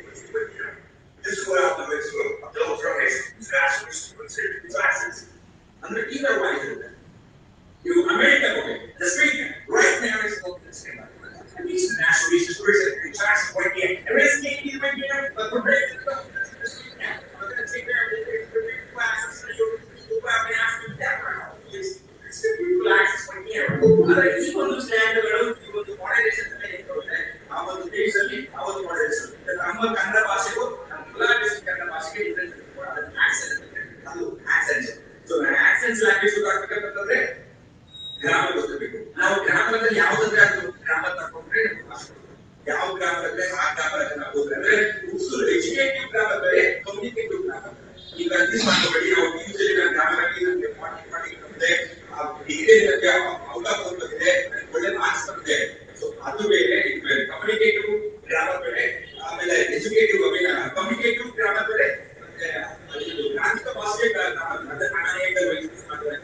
C: This is what I'm doing. So I'm double from his national classes. ಅಂದ್ರೆ either way ಇರುತ್ತೆ. You America ಹೋಗಿ the street right there is open the same And these are national research tourism and tax point here. And it's getting you right there, but we're ready to go. We're going to take care of it. We're going to classes. We'll go out and ask you that round. It's it's the people access point here. ಆದ್ರೆ ಈ ಒಂದು ಸ್ಟ್ಯಾಂಡ್ಗಳು ಈ ಒಂದು moderation ಇರ್ತದೆ ಆ ಒಂದು ದೇಶದಲ್ಲಿ ಆ ಒಂದು ಮಾಡರೇಷನ್ ನಮ್ಮ ಕನ್ನಡ ಭಾಷೆಗೂ ನಮ್ಮ ಬಾಂಗ್ಲಾದೇಶ ಕನ್ನಡ ಭಾಷೆಗೆ ಡಿಫ್ರೆನ್ಸ್ ಅದನ್ನ ಆಕ್ಸೆಂಟ್ ಅದು ಆಕ್ಸೆಂಟ್ ಸೊ ಆಕ್ಸೆಂಟ್ಸ್ ಲ್ಯಾಂಗ್ವೇಜ್ ಗೊತ್ತಾಗ್ಬೇಕಂತಂದ್ರೆ ಗ್ರಾಮರ್ ಗೊತ್ತಿರಬೇಕು ನಾವು ಗ್ರಾಮದಲ್ಲಿ ಯಾವ್ದಂದ್ರೆ ಅದು ಗ್ರಾಮರ್ ತಗೊಂಡ್ರೆ ನಮ್ಗೆ ಭಾಷೆ ಬರುತ್ತೆ. ಯಾವ ಗ್ರಾಮರ್ ಅಂದ್ರೆ ಆ ಗ್ರಾಮರ್ ನಾವು ಹೋದ್ರೆ ಅಂದ್ರೆ ಉಸುರು ಎಜುಕೇಟಿವ್ ಗ್ರಾಮರ್ ಬೇರೆ ಕಮ್ಯುನಿಕೇಟಿವ್ ಗ್ರಾಮರ್ ಬೇರೆ ಈಗ ಅರ್ಥ ಮಾಡ್ಕೊಬೇಡಿ ನಾವು ಯೂಶಲಿ ನಾನು ಗ್ರಾಮರ್ ಅಲ್ಲಿ ನನಗೆ ಪಾಠ ಮಾಡಿ ಬಂದೆ ಡಿಗ್ರಿ ನನಗೆ ಔಟ್ ಆಫ್ ಬಂದಿದೆ ನನಗೆ ಒಳ್ಳೆ ಮಾರ್ಕ್ಸ್ ಬಂದಿದೆ ಸೊ ಅದು ಬೇರೆ ಇದು ಬೇರೆ ಕಮ್ಯುನಿಕೇಟಿವ್ ಗ್ರಾಮರ್ ಬೇರೆ ಆಮೇಲೆ ಎಜುಕೇಟಿವ್ ಕಮ್ಯುನಿಕೇಟಿವ್ ಗ್ರಾಮರ್ ಬೇರೆ ಮತ್ತೆ ಇದು ಗ್ರಾಂಥಿಕ ಭಾಷೆ ಗ್ರಾಮರ್ ಅದನ್ನ ಅನೇಕ ಯೂಸ್ ಮಾಡಿದ್ರೆ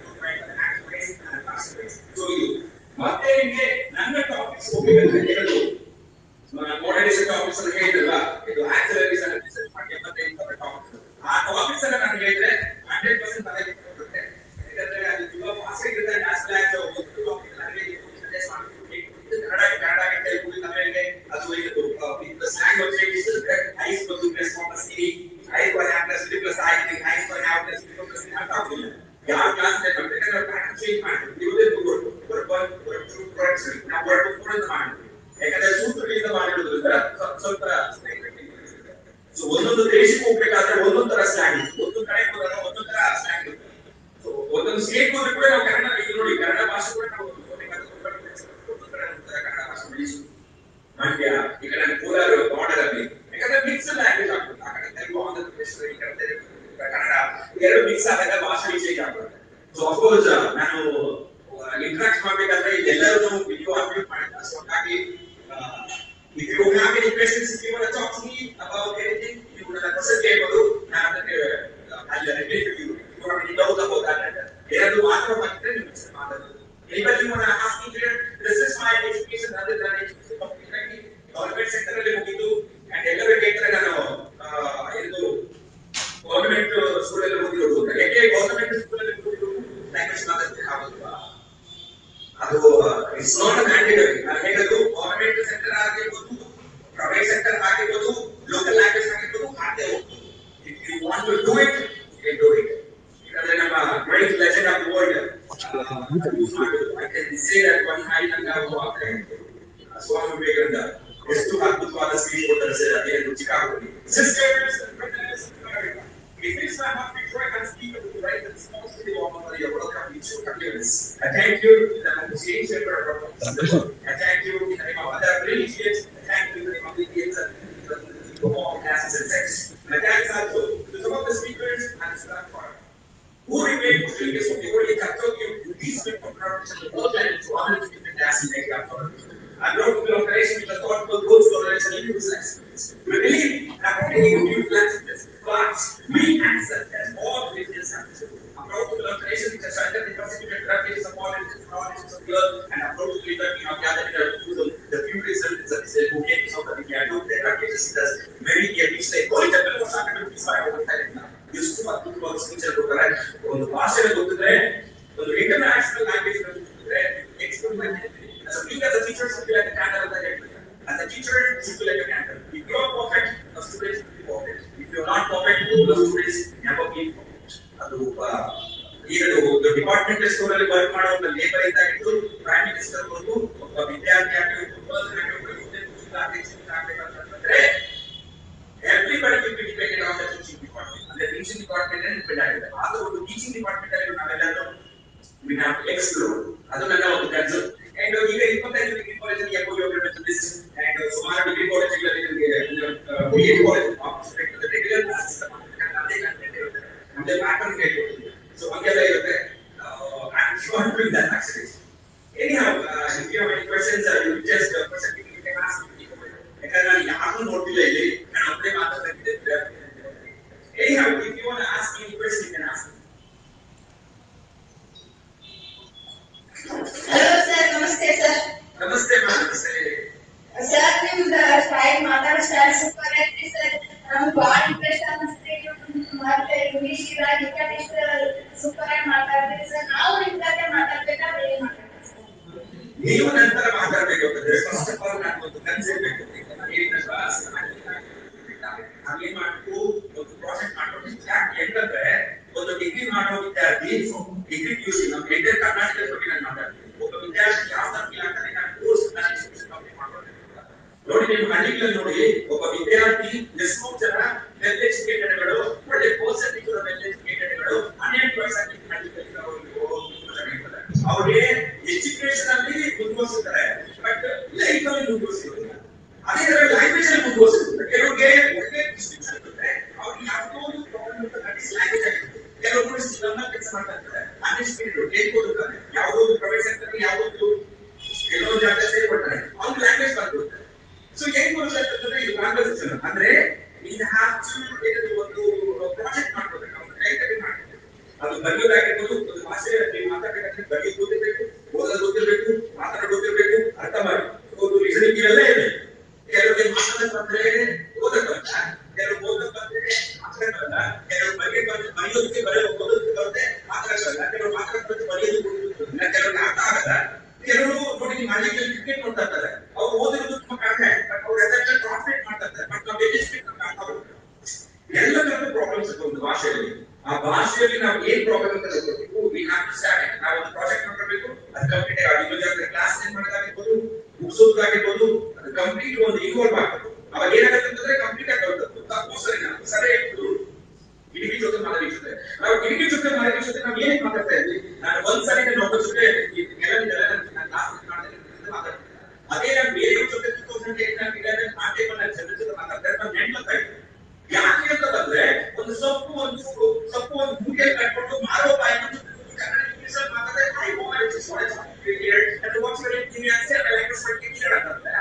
C: ಸೊ ಇದು ಮತ್ತೆ ನಿಮಗೆ ನನ್ನ ಟಾಪಿಕ್ಸ್ ಹೋಗ್ಬೇಕಂತ ಹೇಳೋದು ಮೋಡರೇಷನ್ ಟಾಪಿಕ್ಸ್ ಅಂತ ಹೇಳಿದ್ರಲ್ಲ ಇದು ಆಕ್ಸಲರೀಸ್ ಅನ್ನ ರಿಸರ್ಚ್ ಮಾಡಿ ಮತ್ತೆ ಇಂಥ ಟಾಪಿಕ್ಸ್ ಆ ಟಾಪಿಕ್ಸ್ ಅನ್ನ ನಾನು ಹೇಳಿದ್ರೆ ಹಂಡ್ರೆಡ್ ಪರ್ಸೆಂಟ್ ತಲೆಗೆ ಬರುತ್ತೆ ಯಾಕಂದ್ರೆ ಅದು ಒಂದು ಸ್ಟೇಟ್ ಹೋದ್ರೆ ಕೂಡ ನಾವು ಕನ್ನಡ ಈಗ ನೋಡಿ ಕನ್ನಡ ಭಾಷೆ ಕೂಡ ನಾವು ಕನ್ನಡ ಭಾಷೆ ಬೆಳೆಸೋದು ಮಂಡ್ಯ ಈ ಕಡೆ ಕೋಲಾರ ಬಾರ್ಡರ್ ಅಲ್ಲಿ ಯಾಕಂದ್ರೆ ಮಿಕ್ಸ್ ಲ್ಯಾಂಗ್ವೇಜ್ ಆಗ್ತದೆ ಆ ಕಡೆ ತೆಲುಗು ಆಂಧ್ರ ಪ್ರದೇಶ ಈ ಕಡೆ ತೆಲುಗು, ಕನ್ನಡ ಎರಡು ಮಿಕ್ಸ್ ಆದಾಗ ಭಾಷೆ ವಿಷಯ ಆಗ್ತದೆ ಸೊ ಅಫ್ಕೋರ್ಸ್ ನಾನು ಇಂಟ್ರಾಕ್ಟ್ ಮಾಡ್ಬೇಕಾದ್ರೆ ಎಲ್ಲರೂ ವಿಡಿಯೋ ಅಪ್ಲೋಡ್ ಮಾಡಿದ್ರೆ ಸೊ ಹಾಗಾಗಿ if you have any questions, if you want to talk to me about anything, you want to present able ನಾನು ಅದಕ್ಕೆ I'll reply to you. If you have any doubt about that matter. ಏನಾದ್ರು ಮಾತಾಡೋದಾಗಿದ್ರೆ ನೀವು message ಮಾಡೋದು Anybody want to ask me here? This is my education other than education completely government sector ಅಲ್ಲಿ ಮುಗಿದು and ಎಲ್ಲರೂ ಹೇಳ್ತಾರೆ ನಾನು ಆ, ಇದು ಗವರ್ಮೆಂಟ್ ಸ್ಕೂಲ್ ಅಲ್ಲಿ ಓದಿರೋದು ಯಾಕೆ ಗವರ್ಮೆಂಟ್ ಸ್ಕೂಲ್ ಅಲ್ಲಿ ಓದಿರೋದು ಲ್ಯಾಂಗ್ವೇಜ್ ಮಾತಾಡ್ತೀನಿ ಆಗೋದಿಲ್ಲ ಅದು ಇಟ್ಸ್ ನಾಟ್ ಮ್ಯಾಂಡೇಟರಿ ನಾನು ಹೇಳೋದು ಗವರ್ಮೆಂಟ್ ಸೆಕ್ಟರ್ ಆಗಿರ್ಬೋದು ಪ್ರೈವೇಟ್ ಸೆಕ್ಟರ್ ಆಗಿರ್ಬೋದು ಲೋಕಲ್ ಲ್ಯಾಂಗ್ವೇಜ್ ಆಗಿರ್ಬೋದು ಹಾಗೆ ಹೋಗ್ಬೋದು if you want to do it you do it ಯಾಕಂದ್ರೆ ನಮ್ಮ great legend of world I can say that one high ಅಂತ ಸ್ವಾಮಿ ವಿವೇಕಾನಂದ ಎಷ್ಟು ಅದ್ಭುತವಾದ ಸ್ಪೀಚ್ ಕೊಡ್ತಾರೆ ಸರ್ ಅದೇನು ಚಿಕಾಗೋಲಿ sisters brothers If it's not how we try and speak of the right responsibility of our your welcome to Capitalist. I thank you to the association for our I thank you in the name of other religions. I thank you in the name of the Indians and of all classes and sects. And I thank also to some of the speakers and the staff for who remain Muslims of the Holy Catholic, these people from the whole time to honor the different classes make up for. I'm not to the operation with the thoughtful good tolerance and use excellence. We believe that only you give languages, but we accept as all religions have to. I'm proud to the operation which has started the persecuted practice of all religions and all nations of the earth, and I'm proud to believe that we have gathered here to the, the few results that is who came to South Africa and took their practices with us. Very dear, which they holy temple was started to be started over time now. ಎಷ್ಟು ಅದ್ಭುತವಾದ ಸ್ಪೀಚರ್ ಕೊಡ್ತಾರೆ ಒಂದು ಭಾಷೆ ಗೊತ್ತಿದ್ರೆ ಒಂದು international language ಗೊತ್ತಿದ್ರೆ expert as a being as a teacher should be like a candle in the head. As a teacher should be like a candle. If you are perfect, the students will be perfect. If you are not perfect, the students never be perfect. ಅದು ಆ, ಈಗ ಒಂದು department store ಅಲ್ಲಿ work ಮಾಡೋ ಒಂದು labour ಇಂದ ಹಿಡಿದು prime minister ವರೆಗೂ ಒಬ್ಬ ವಿದ್ಯಾರ್ಥಿ ಆಗಿರ್ಬೋದು person ಆಗಿರ್ಬೋದು, ಆಗ್ಬೇಕಂತಂದ್ರೆ everybody will be dependent on the teaching department. And the teaching department and depend ಆಗಿದೆ. ಆದ್ರೆ ಒಂದು ಟೀಚಿಂಗ್ ಡಿಪಾರ್ಟ್ಮೆಂಟ್ ಅಲ್ಲಿ ನಾವೆಲ್ಲರೂ we have to explore. ಅದು ನನ್ನ ಒಂದು ಕನಸು. And ಈಗ ಇಪ್ಪತ್ತೈದು ಡಿಗ್ರಿ ಕಾಲೇಜಲ್ಲಿ ಎಫ್ ಮೆಥಡಿಸ್ಟ್ and ಸುಮಾರು ಡಿಗ್ರಿ ಕಾಲೇಜುಗಳಲ್ಲಿ ನಮಗೆ B Ed college regular classes ಅದೇ ಕಂಟೆಂಟ್ ಇರುತ್ತೆ ನಮ್ಮದೇ ಪ್ಯಾಟರ್ನ್ ಹೇಳ್ಕೊಡ್ತೀವಿ ಸೊ ಹಂಗೆಲ್ಲ ಇರುತ್ತೆ I am sure to that actually Anyhow, uh, if you have any questions, uh, you just uh, present it, you can ask me. ಯಾಕಂದ್ರೆ ನಾನು ಯಾರನ್ನೂ ನೋಡ್ತಿಲ್ಲ ಇಲ್ಲಿ ನಾನು ಒಬ್ಬನೇ ಮಾತಾಡ್ತಾ ಇದ್ದೆ Anyhow, if you want to ask me any question, you can ask me.
E: Hello sir ನಮಸ್ತೆ sir
C: ನಮಸ್ತೆ ಮೇಡಮ್ ನಮಸ್ತೆ
E: ಸರ್ ನಿಮ್ದು ಸ್ಟೈಲ್ ಮಾತಾಡೋ ಸ್ಟೈಲ್ ಸೂಪರ್ ಐತ್ರಿ ಸರ್ ನಮ್ಗೆ ಭಾಳ ಇಂಟ್ರೆಸ್ಟ್ ಅನ್ನಿಸ್ತಿ ಮತ್ತೆ ಇಂಗ್ಲಿಷ್ ಇದ್ರಾಗ ಇಂಗ್ಲಿಷ್ ಸೂಪರ್ ಆಗಿ ಮಾತಾಡ್ತೀರಿ ಸರ್ ನಾವು ನಿಮ್ ಜೊತೆ ಮಾತಾಡ್ಬೇಕಾದ್ರೆ ಏನ್ ಮಾತಾಡ್ತೀವಿ ಸರ್
C: ನೀವು ನಂತರ ಮಾತಾಡ್ಬೇಕು ಅಂತಂದ್ರೆ ಫಸ್ಟ್ ಆಫ್ ಆಲ್ ನಾನು ಒಂದು ಕನ್ಸಿರ್ಬೇಕು ನಾನು ಹೇಳಿದ್ನಲ್ವಾ, ನಾವೇನ್ ಮಾಡ್ಬೇಕು ಒಂದು ಪ್ರಾಜೆಕ್ಟ್ ಮಾಡ್ಬೇಕು ಯಾಕೆ ಯಾಕಂದ್ರೆ ಒಂದು ಡಿಗ್ರಿ ಮಾಡೋ ವಿದ್ಯಾರ್ಥಿ ಡಿಗ್ರಿ ಪಿಯುಸಿ ನಮ್ಮ ಎಂಟರ್ ಕರ್ನಾಟಕದ ಬಗ್ಗೆ ನಾನು ಮಾತಾಡ್ತೀನಿ ಒಬ್ಬ ವಿದ್ಯಾರ್ಥಿ ಯಾವ ತರ feel ಆಗ್ತಾನೆ ನಾನು ಕೋರ್ಸ್ ನಾನು ಇನ್ಸ್ಟಿಟ್ಯೂಷನ್ ಕಂಪ್ಲೀಟ್ ಮಾಡ್ಬೇಕು ನೋಡಿ ನೀವು ಹಳ್ಳಿಗಳಲ್ಲಿ ನೋಡಿ ಒಬ್ಬ ವಿದ್ಯಾರ್ಥಿ ಎಷ್ಟೋ ಜನ ವೆಲ್ ಎಜುಕೇಟೆಡ್ಗಳು ಒಳ್ಳೆ ಕೋರ್ಸ್ ಅಲ್ಲಿ ವೆಲ್ ಎಜುಕೇಟೆಡ್ಗಳು ಅನ್ಎಂಪ್ಲಾಯ್ಸ್ ಆಗಿ ಹಳ್ಳಿಗಳಲ್ಲಿ ನಾವು ತುಂಬಾ ಜನ ಇರ್ತಾರೆ. ಅವ್ರಿಗೆ ಎಜುಕೇಶನ್ ಅಲ್ಲಿ ಮುಂದುವರಿಸಿದ್ದಾರೆ ಬಟ್ ಲೈಫ್ ಅಲ್ಲಿ ಮುಂದುವರಿಸಿರೋದಿಲ್ಲ ಅದೇ ತರ ಲ್ಯಾಂಗ್ವೇಜ್ ಅಲ್ಲಿ ಮುಂದುವರಿಸಿದ್ರು ಕೆಲವರಿಗೆ ಒಳ್ಳೆ ಡಿಸ್ಟಿಂಕ್ಷನ್ ಇರುತ್ತೆ ಅವ್ರಿಗೆ ಯಾವುದೋ ಒಂದು ಪ್ರಾಬ್ಲಮ್ ಅಂತ ಲ್ಯಾಂಗ್ವೇಜ್ ಆಗಿರುತ್ತೆ ಕೆಲವೊಬ್ರು ನಮ್ಮ ಕೆಲಸ ಮಾಡ್ತಾ ಇರ್ತಾರೆ ಅನ್ಎಜುಕೇಟೆಡ್ ಹೇಳ್ಕೊಡ್ತಾರೆ ಯಾವುದೋ ಒಂದು ಪ್ರೈವೇಟ್ ಸೆಕ್ಟರ್ ಯಾವುದೋ ಒಂದು ಎಲ್ಲೋ ಜಾಗ ಸೇರ್ಕೊಳ್ತಾರೆ ಅವ್ನ ಲ್ಯಾಂಗ್ವೇಜ್ ಬಂದ್ಬಿಡುತ್ತೆ ಸೊ ಏನ್ ಬರುತ್ತೆ ಅಂತಂದ್ರೆ ಇದು ಕಾನ್ವರ್ಸೇಷನ್ ಅಂದ್ರೆ ಇದು ಹ್ಯಾವ್ ಟು ಒಂದು ಪ್ರಾಜೆಕ್ಟ್ ಮಾಡ್ಕೋಬೇಕು ಒಂದು ಟೈಟಲ್ ಮಾಡ್ಬೇಕು ಅದು ಬರೆಯೋದಾಗಿರ್ಬೋದು ಒಂದು ಭಾಷೆ ನೀವು ಮಾತಾಡಬೇಕಾದ್ರೆ ಬರೆಯೋದು ಗೊತ್ತಿರ್ಬೇಕು ಓದೋದು ಗೊತ್ತಿರ್ಬೇಕು ಮಾತಾಡೋದು ಗೊತ್ತಿರ್ಬೇಕು ಅರ್ಥ ಮಾಡಿ ಒಂದು ರೀಸನಿಂಗ್ ಇವೆಲ್ಲ ಇದೆ ಕೆಲವರಿಗೆ ಮಾತಾಡಕ್ ಬಂದ್ರೆ ಓದಕ್ ಬರಲ್ಲ ಕೆಲವು ಓದಕ್ ಬಂದ್ರೆ ಮಾತಾಡಕ್ ಬರಲ್ಲ ಕೆಲವು ಬರೆಯಕ್ ಬಂದ್ರೆ ಬರೆಯೋದಕ್ಕೆ ಬರೆಯೋದು ಓದೋದಕ್ಕೆ ಬರುತ್ತೆ ಮಾತಾಡಕ್ ಬರಲ್ಲ ಕೆಲವು ಮಾತಾಡಕ್ ಬಂದ್ರೆ ಬರೆಯೋದು ಗೊತ್ತಿಲ್ಲ ಕೆಲವ್ರಿಗೆ ಅರ್ಥ ಆಗಲ್ಲ ಕೆಲವರು ನೋಡಿ ನಿಮ್ಮ ಹಳ್ಳಿಗೆ ಕ್ರಿಕೆಟ್ ನೋಡ್ತಾ ಇರ್ತಾರೆ ಅವ್ರು ಓದಿರೋದು ತುಂಬಾ ಕಡಿಮೆ ಬಟ್ ಅವ್ರು ಅದಕ್ಕೆ ಕಾನ್ಸಂಟ್ರೇಟ್ ಮಾಡ್ತಾ ಇರ್ತಾರೆ ಬಟ್ ನಾವು ಎಜುಕೇಟ್ ಎಲ್ಲ ತರದ ಪ್ರಾಬ್ಲಮ್ಸ್ ಇತ್ತು ಒಂದು ಭಾಷೆಯಲ್ಲಿ ಆ ಭಾಷೆಯಲ್ಲಿ ನಾವು ಏನ್ ಪ್ರಾಬ್ಲಮ್ ಅಂತ ಗೊತ್ತಿರಬೇಕು ವಿ ಹ್ಯಾವ್ ಟು ಸ್ಟಾರ್ಟ್ ನಾವು ಒಂದು ಪ್ರಾಜೆಕ್ಟ್ ಮಾಡ್ಕೋಬೇಕು ಅದು ಕಂಪ್ಲೀಟ್ ಆಗಿ ಇನ್ನೊಂದು ಕ್ಲಾಸ್ ಏನ್ ಮಾಡೋದಾಗಿರ್ಬೋದು ಮುಗಿಸೋದಾಗಿರ್ಬೋದು ಅದು ಕಂಪ್ಲೀಟ್ ಒಂದು ಇನ್ವಾಲ್ವ್ ಆಗ್ಬೇಕು ಅವಾಗ ಏನಾಗುತ್ತೆ ಅಂತಂದ್ರೆ ಕಂಪ್ಲೀಟ್ ಆಗಿ ಬರ್ತದೆ ತಪ್ಪೋಸರಿನ ಸರಿ ಇಟ್ಟು ಕಿಟಕಿ ಜೊತೆ ಮಾತಾಡಿಸುತ್ತೆ ನಾವು ಕಿಟಕಿ ಜೊತೆ ಮಾತಾಡಿಸುತ್ತೆ ನಾವು ಏನ್ ಮಾತಾಡ್ತಾ ಇದ್ವಿ ಈ ಕೆಲವೆಲ್ಲ ನನ್ನ ಕ್ಲಾಸ್ ಮಾಡ್ತಾರೆ ಮಾತಾಡ್ತಾರೆ ಅದೇ ನಾನು ಬೇರೆ ಜೊತೆ ಟೂ ತೌಸಂಡ್ ಏಟ್ ನಾನು ಇಲೆವೆನ್ ಕಾಂಟ್ಯಾಕ್ಟ್ ನನ್ನ ಜನರ ಜೊತೆ ಮಾತಾಡ್ತಾರೆ ನಾನು ನೆನ್ಪತ್ತಾ ಇದ್ದೆ ಯಾಕೆ ಅಂತಂದ್ರೆ ಒಂದು ಸೊಪ್ಪು ಒಂದು ಸೊಪ್ಪು ಒಂದು ಬೂಟೆ ಕಟ್ಕೊಂಡು ಮಾರೋ ಬಾಯಿ ಕನ್ನಡ ಇಂಗ್ಲಿಷ್ ಅಲ್ಲಿ ಮಾತಾಡಿದ್ರೆ I know I just what is here and what's your thing ಅಂತ I like to speak here ಅಂತಂದ್ರೆ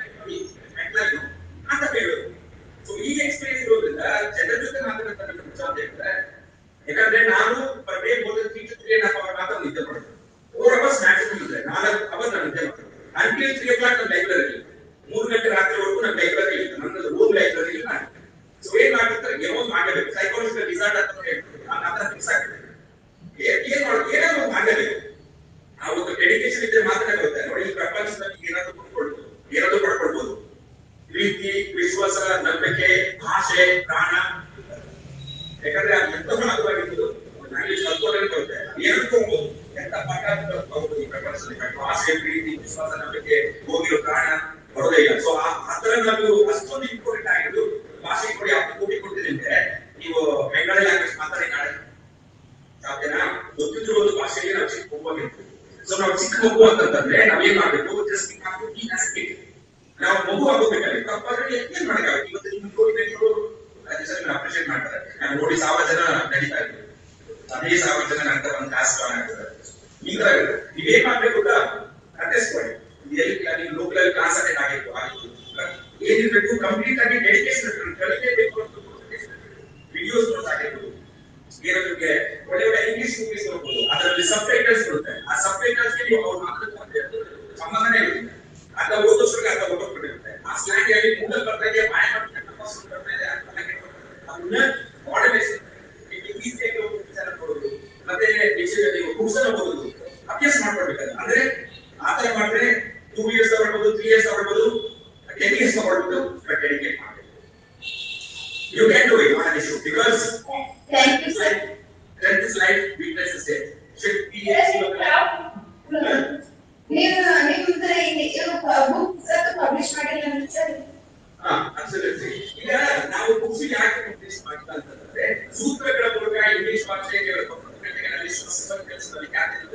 C: ಅಂತ ಹೇಳೋದು ಸೊ ಈ ಎಕ್ಸ್ಪೀರಿಯನ್ಸ್ ಇರೋದ್ರಿಂದ ಜನರ ಜೊತೆ ಮಾತಾಡ್ತಕ್ಕಂಥ ವಿಚಾರ ಅಂದ್ರೆ ಯಾಕಂದ್ರೆ ನಾನು per day more than three to three and half hour ಮಾತ್ರ ನಿದ್ದೆ ಮಾಡೋದು ಫೋರ್ ಅವರ್ಸ್ ಮ್ಯಾಕ್ಸಿಮಮ್ ಇದ್ರೆ ನಾಲ್ಕು ಅವರ್ ನಾನು ನಿದ್ದೆ ಮಾಡ್ತೀನಿ ಅಂಟಿಲ್ ತ್ರೀ ಓ ಕ್ಲಾಕ್ ನನ್ನ ಲೈಬ್ರರಿ ಮೂರು ಗಂಟೆ ರಾತ್ರಿವರೆಗೂ ನನ್ನ ಲೈಬ್ರರಿ ಇರುತ್ತೆ ನನ್ನದು ರೂಮ್ ಲೈಬ್ರರಿ ಇಲ್ಲ ನಾನು ಸೊ ಏನ್ ಮಾಡ್ತಾರೆ ಏನೋ ಒಂದು ಮಾಡಬೇಕು ಸೈಕಾಲಜಿಕಲ್ ಡಿಸಾರ್ಡರ್ ಅಂತ ಹೇಳ್ತಾರೆ ನಾನು ಅದನ್ನ ಫಿಕ್ಸ್ ಆಗ್ತದೆ ಏನ್ ಮಾಡೋದು ಏನಾದ್ರು ಒಂದು ಮಾಡಬೇಕು ಆ ಒಂದು ಡೆಡಿಕೇಶನ್ ಇದ್ರೆ ಮಾತ್ರ ಬರುತ್ತೆ ನೋಡಿ ಈ ಪ್ರಪಂಚದಲ್ಲಿ ಏನಾದ್ರು ಕೊಂಡ್ಕೊಳ್ಬೋದು ಏನಾದ್ರು ಪಡ್ಕೊಳ್ಬೋದು ಪ್ರೀತಿ ವಿಶ್ವಾಸ ನಂಬಿಕೆ ಭಾಷೆ ಪ್ರಾಣ ಯಾಕಂದ್ರೆ ಅದು ಎಂತ ಮಾತುವಾಗಿದ್ದು ನನಗೆ ಕಲ್ತ್ಕೊಂಡೇ ಬರುತ್ತೆ ಏನಕ್ಕೂ ಹೋಗ್ಬೋದು ಎಂತ ಪಾಠ ಕಲ್ತ್ಕೊಳ್ಬೋದು ಈ ಪ್ರಪಂಚದಲ್ಲಿ ಭಾಷೆ ಪ್ರೀತಿ ವಿಶ್ವಾಸ ನಂಬಿಕೆ ಹೋಗಿರೋ ಪ್ರಾಣ ಬರೋದೇ ಇಲ್ಲ ಸೊ ಆ ತರ ನಾವು ಅಷ್ಟೊಂದು ಇಂಪಾರ್ಟೆಂಟ್ ಆಗಿದ್ದು ಭಾಷೆ ಕೊಡಿ ಹತ್ತು ಕೋಟಿ ಕೊಡ್ತಿದ್ರೆ ನೀವು ಬೆಂಗಾಳಿ ಲ್ಯಾಂಗ್ವೇಜ್ ಮಾತಾಡಿ ನಾಳೆ ಸಾಧ್ಯನಾ ಗೊತ್ತಿದ್ರು ಒಂದು ಭಾಷೆಗೆ ನಾವು ಚಿಕ್ಕ ಮಗುವಾಗಿರ್ತೀವಿ ಸೊ ನಾವು ಚಿಕ್ಕ ಮಗು ಅಂತಂದ್ರೆ ನಾವೇನ್ ಮಾಡ್ಬೇಕು ಜಸ್ಟ್ ನಾವು ಮಗು ಆಗೋಗ್ಬೇಕಾದ್ರೆ ತಪ್ಪಾದ್ರೆ ಏನ್ ಮಾಡಕ್ಕಾಗುತ್ತೆ ಇವತ್ತು ನಿಮ್ಗೆ ನೋಡಿ ಬೆಂಗಳೂರು ಅಪ್ರಿಷಿಯೇಟ್ ಮಾಡ್ತಾರೆ ನಾನು ನೋಡಿ ಸಾವಿರ ಜನ ನಡೀತಾ ಇದ್ರು ಅದೇ ಸಾವಿರ ಜನ ನಂತರ ಒಂದು ಕ್ಲಾಸ್ ಜಾಯ್ನ್ ಆಗ್ತಾರೆ ಈ ತರ ಇರುತ್ತೆ ನೀವ್ ಏನ್ ಮಾಡ್ಬೇಕು ಅಂತ ಅಟೆಸ್ಟ್ಕೊಳ್ಳಿ ಎಲ್ಲಿ ನೀವು ಲೋಕಲ್ ಕ್ಲಾಸ್ ಅಟೆಂಡ್ ಆಗಿತ್ತು ಆಗಿತ್ತು ಏನಿರ್ಬೇಕು ಕಂಪ್ಲೀಟ್ ಆಗಿ ಡೆಡಿಕೇಶನ್ ಕಲಿಲೇಬೇಕು ಅಂತ ವಿಡಿಯೋಸ್ ನೋಡ್ತಾಗಿರ್ಬೋದು ಏನಕ್ಕೆ ಒಳ್ಳೆ ಒಳ್ಳೆ ಇಂಗ್ಲಿಷ್ ಮೂವೀಸ್ ನೋಡ್ಬೋದು ಅದರಲ್ಲಿ ಸಬ್ ಟೈಟಲ್ಸ್ ಬರುತ್ತೆ ಆ ಸಬ್ ಟೈಟಲ್ಸ್ ನೀವು ಅವ್ರು ಮಾತಾಡ್ತಾರೆ ಸಂಬಂಧನೇ ಇರುತ್ತೆ ಅರ್ಧ ಓದೋಷ್ರಿಗೆ ಅರ್ಧ ಓದೋಗ್ಬಿಟ್ಟಿರುತ್ತೆ ಆ ಸ್ಲ್ಯಾಂಗ್ ಆಗಿ ಮೂಲ ಬರ್ತಾ ಇದೆ ಮಾಯ ಮಾಡ್ತಾರೆ ತಪಾಸಣೆ ಬರ್ತಾ ಇದೆ ಅದನ್ನ ಕೆಟ್ಟೋಗುತ್ತೆ. ಅದನ್ನ ಮಾಡಲೇಷನ್ ಈಸಿಯಾಗಿ ಒಂದು ವಿಚಾರ ಕೊಡೋದು ಮತ್ತೆ ವಿಷಯ ನೀವು ಬುಕ್ಸ್ ಓದೋದು ಅಭ್ಯಾಸ ಮಾಡ್ಕೊಳ್ಬೇಕಾದ್ರೆ ಅಂದ್ರೆ ಆ ತರ ಮಾಡಿದ್ರೆ ಟೂ ಇಯರ್ಸ್ ತಗೊಳ್ಬೋದು ತ್ರೀ ಇಯರ್ಸ್ ತಗೊಳ್ಬೋದು ಟೆನ್ ಇಯರ್ಸ್ ತಗೊಳ್ಬೋದು ಬಟ್ ಡೆಡಿಕೇಟ್ ಮಾಡಬೇಕು you can do it not an issue because
E: Thank you, sir.
C: Strength is life, weakness is death. Should be
E: Yes,
C: a
E: ನೀವು ನಿಮ್ದು ಬುಕ್ ಪಬ್ಲಿಷ್ ಮಾಡಿಲ್ಲ sir
C: ಹಾ, absolutely. ಈಗ ನಾವು books ಯಾಕೆ ಪಬ್ಲಿಷ್ ಮಾಡ್ತಾ ಅಂತಂದ್ರೆ ಸೂತ್ರಗಳ ಮೂಲಕ ಇಂಗ್ಲಿಷ್ ಭಾಷೆಗೆ ಪುಸ್ತಕಗಳಲ್ಲಿ ಕೆಲಸದಲ್ಲಿ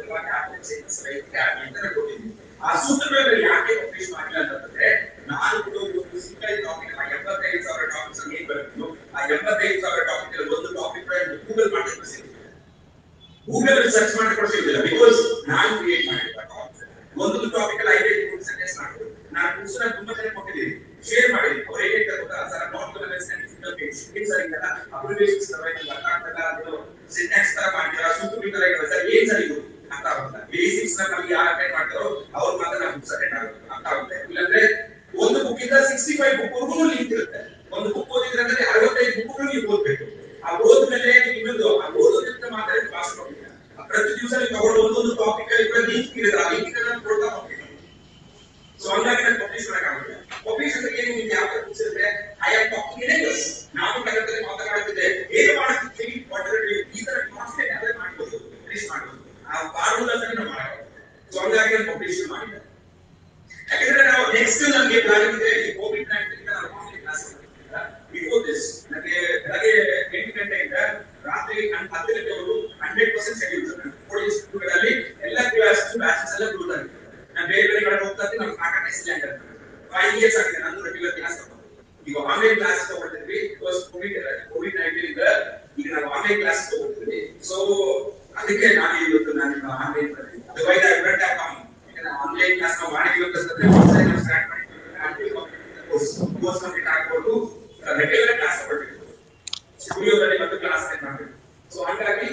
C: ಕೊಟ್ಟಿದ್ದೀನಿ ಆ ಸೂತ್ರಗಳಲ್ಲಿ ಯಾಕೆ ಪಬ್ಲಿಷ್ ಮಾಡಿಲ್ಲ ಅಂತಂದ್ರೆ ನಾನು ಕೊಡೋ ಒಂದು ಸಿಂಗಲ್ ಟಾಪಿಕ್ ಆ ಎಂಬತ್ತೈದು ಸಾವಿರ ಟಾಪಿಕ್ಸ್ ಏನ್ ಬರುತ್ತೋ ಆ ಎಂಬತ್ತೈದು ಸಾವಿರ ಟಾಪಿಕ್ ಅಲ್ಲಿ ಒಂದು ಟಾಪಿಕ್ ಗೂಗಲ್ ಮಾಡಿ ಸಿಗುತ್ತೆ ಗೂಗಲ್ ಅಲ್ಲಿ ಸರ್ಚ್ ಮಾಡಿ ಕೂಡ ಸಿಗುದಿಲ್ಲ ಬಿಕಾಸ್ ನಾನು ಕ್ರಿಯೇಟ್ ಮಾಡಿಲ್ಲ ಒಂದೊಂದು ಟಾಪಿಕ್ ಅಲ್ಲಿ ಐದೈದು ಮೂರು ಸೆಂಟೆನ್ಸ್ ಮಾಡ್ಬೋದು ನಾನು ಬುಕ್ಸ್ ನ ತುಂಬಾ ಜನ ಕೊಟ್ಟಿದ್ದೀನಿ ಶೇರ್ ಮಾಡಿದ್ದೀನಿ ಅವ್ರು ಹೇಗೆ ಹೇಳ್ತಾರೆ ಗೊತ್ತಾ sir not single page sir ಹಿಂಗೆಲ್ಲ ಅಬ್ರಿವೇಷನ್ಸ್ ತರ ಹಿಂಗೆ ಅರ್ಥ ಆಗ್ತಲ್ಲ ಅದು ಸಿಂಟ್ಯಾಕ್ಸ್ ತರ ಮಾಡ್ತೀರಾ ಸೂತ್ರ ತರ ಇರೋ ಸರ್ ಏನ್ ಸರ್ ಇದು ಅರ್ಥ ಆಗುತ್ತಾ ಬೇಸಿಕ್ಸ್ ನ ನಮ್ಗೆ ಯಾರು ಅಟೆಂಡ್ ಮಾಡ್ತಾರೋ ಅವ್ರ ಮಾತ್ರ ನಾವು ಬುಕ್ಸ್ ಅಟೆಂಡ್ ಆಗುತ್ತೆ ಅರ್ಥ ಆಗುತ್ತೆ ಇಲ್ಲಾಂದ್ರೆ ಒಂದು ಬುಕ್ ಇಂದ ಸಿಕ್ಸ್ಟಿ ಫೈವ್ ಬುಕ್ ವರ್ಗು ಲಿಂಕ್ ಇರುತ್ತೆ ಒಂದು ಬುಕ್ ಓದಿದ್ರೆ ಅಂದ್ರೆ ಅರವತ್ತೈದು ಬುಕ್ ನೀವು ಓದ್ಬೇಕು ಆ ಓದ್ಮೇಲೆ ನೀವು ಇನ್ನೊಂದು ಆ ಓದೋದ್ರಿಂದ ಮಾತ್ರ ಇದು ಪಾಸ್ ಮಾಡ್ತೀರಾ ಪ್ರತಿ ದಿವಸ ನೀವು ತಗೊಂಡು ಒಂದೊಂದು ಟಾಪಿಕ್ ಅಲ್ಲಿ ಕೂಡ ಲಿಂಕ್ ಇರುತ್ತೆ ಆ ಲಿಂಕ್ ಅನ್ನು ಕೊಡ್ತಾ ಹೋಗ್ತೀವಿ ಸೊ ಹಂಗಾಗಿ ನಾನು ಪಬ್ಲಿಷ್ ಮಾಡಕ್ಕಾಗುತ್ತೆ ಪಬ್ಲಿಷ್ ಅಂದ್ರೆ ಏನು ನಿಮ್ಗೆ ಯಾವ ತರ ಬುಕ್ಸ್ ಇರುತ್ತೆ I am talking in English ನಾನು ಕನ್ನಡದಲ್ಲಿ ಮಾತನಾಡುತ್ತಿದ್ದೆ ಏನು ಮಾಡುತ್ತಿದ್ದೀವಿ ವಾಟ್ ಈ ತರ ಕಾನ್ಸೆಪ್ಟ್ ಅದೇ ಮಾಡ್ಬೋದು ಪಬ್ಲಿಷ್ ಮಾಡ್ಬೋದು ಆ ಫಾರ್ಮುಲಾ ನಾವು ಮಾಡಬಹುದು ಸೊ ಹಂಗಾಗಿ ನಾನು ಪಬ್ಲಿಷ್ ಮಾಡಿದ್ದೆ ಯಾಕಂದ್ರೆ ನಾವು ನೆಕ್ಸ್ಟ್ ನಮಗೆ ಪ್ಲಾನ್ ಇದೆ ಈ ಕೋವಿಡ್ ನೈನ್ಟೀನ್ ನಾವು ಆನ್ಲೈನ್ ಕ್ಲಾಸ್ ಬಿಫೋರ್ ದಿಸ್ ನನಗೆ ಬೆಳಗ್ಗೆ ಎಂಟು ಗಂಟೆಯಿಂದ ರಾತ್ರಿ ಹನ್- ಹತ್ತು ಗಂಟೆವರೆಗೂ hundred percent schedule sir coding ಸ್ಕೂಲ್ಗಳಲ್ಲಿ ಎಲ್ಲ ಕ್ಲಾಸ್ ಬ್ಯಾಚಸ್ ಎಲ್ಲ ಕ್ಲೋಸ್ ಆಗಿದೆ ನಾನು ಬೇರೆ ಬೇರೆ ಕಡೆ ಹೋಗ್ತಾ ಇದ್ದೀನಿ ನಾವು ಸಾಕಷ್ಟು ಸ್ಟ್ಯಾಂಡ್ ಫೈವ್ ಇಯರ್ಸ್ ಆಗಿದೆ ನಾನು ರೆಗ್ಯುಲರ್ ಕ್ಲಾಸ್ ತಗೊಂಡು ಈಗ ಆನ್ಲೈನ್ ಕ್ಲಾಸ್ ತಗೊಳ್ತಿದ್ವಿ ಬಿಕಾಸ್ ಕೋವಿಡ್ ಕೋವಿಡ್ ನೈನ್ಟೀನ್ ಇಂದ ಈಗ ನಾವು ಆನ್ಲೈನ್ ಕ್ಲಾಸ್ ತಗೊಳ್ತಿದ್ವಿ ಸೊ ಅದಕ್ಕೆ ನಾನು ಇವತ್ತು ನಾನು online otherwise I would have come online class ನಾವು ಮಾಡಿದ್ವಿ ಅಂತ ಸ್ಟಾರ್ಟ್ ಮಾಡಿದ್ವಿ ಕೋರ್ಸ್ ಕೋರ್ಸ್ ಕಂಪ್ಲೀಟ್ ಆಗ್ಬೋದು ರೆಗ್ಯುಲರ್ ಕ್ಲಾಸ್ ತಗೊಳ್ಬೇಕು ಸ್ಟುಡಿಯೋದಲ್ಲಿ ಮತ್ತು ಕ್ಲಾಸ್ ಅಟೆಂಡ್ ಮಾಡಬೇಕು ಸೊ ಹಾಗಾಗಿ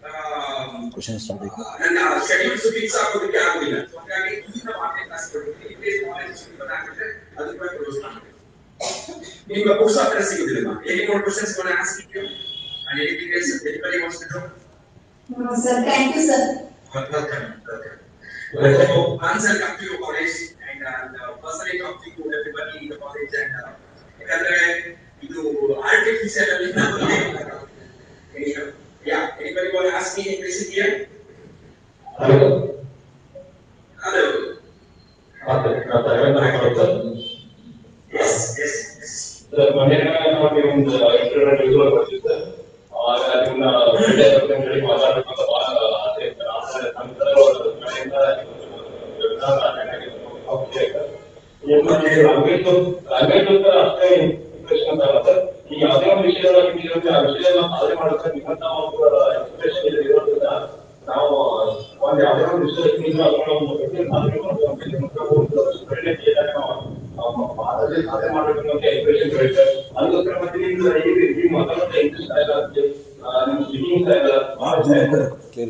C: ನನ್ನ ಶೆಡ್ಯೂಲ್ಸ್ ಫಿಕ್ಸ್ ಆಗೋದಕ್ಕೆ ಆಗುದಿಲ್ಲ ಸೊ ಹಾಗಾಗಿ ಈಗ ಆನ್ಲೈನ್ ಕ್ಲಾಸ್ ಕೊಡ್ತೀನಿ ಇನ್ ಕೇಸ್ ಕಾಲೇಜ್ ಆಗಿದ್ರೆ ಅದು ಕೂಡ ಕ್ಲೋಸ್ ಮಾಡಬೇಕು ನಿಮ್ಮ ಬುಕ್ಸ್ ಹತ್ರ ಸಿಗುದಿಲ್ಲ any more questions gonna ask you and anything else anybody wants to know
E: sir thank you sir
C: welcome welcome so once I come to your college and uh, personally talk to you everybody in the college and uh, ಯಾಕಂದ್ರೆ ಇದು artificial ಅಲ್ಲಿ yeah anybody want to ask me any question here
F: ಹಲೋ
C: hello yes yes yes
F: sir ಮೊನ್ನೆ ನಮಗೆ ಒಂದು internet use ಬರ್ತಿತ್ತು ಆಗ ನಿಮ್ಮನ್ನ ಭೇಟಿ ಆಗ್ಬೇಕು ಅಂತ ಹೇಳಿ ಮಾತಾಡ್ಬೇಕಂತ ಬಹಳ ಆಸೆ ಇತ್ತು. ಆದ್ರೆ ನಂತರ ಅವ್ರ ಕಡೆಯಿಂದ ಅಷ್ಟೇ ಇಂಪ್ರೆಷನ್ ಅಂತ ಅಲ್ಲ ಸರ್ ಈ ಯಾವುದೇ ಒಂದು ವಿಷಯಗಳ ವಿಷಯದಲ್ಲಿ ಆ ವಿಷಯನ ಸಾಧನೆ ಮಾಡೋಕೆ ನಿಮ್ಮಂತ ಒಂದು ಇಂಪ್ರೆಷನ್ ಇರೋದ್ರಿಂದ ನಾವು ಒಂದು ಯಾವುದೇ ಒಂದು ವಿಷಯದಿಂದ ಅಥವಾ ಒಂದು ವ್ಯಕ್ತಿ ಸಾಧನೆ ಮಾಡೋದು ಕಂಪನಿ ಒಳ್ಳೆ ಧ್ಯೇಯದಲ್ಲಿ ನಾವು ನಾವು ಭಾರತದಲ್ಲಿ ಸಾಧನೆ ಮಾಡಬೇಕು ಅಂತ ಇಂಪ್ರೆಷನ್ ಬೆಳೆಯುತ್ತೆ ಅದಕ್ಕೋಸ್ಕರ ಮತ್ತೆ ನಿಮ್ದು ಈ ಈ ಮಾತಾಡೋದು ಇಂಟ್ರೆಸ್ಟ್ ಆಗಲ್ಲ ನಿಮ್ಮ ಸ್ಪೀಕಿಂಗ್ ಆಗಲ್ಲ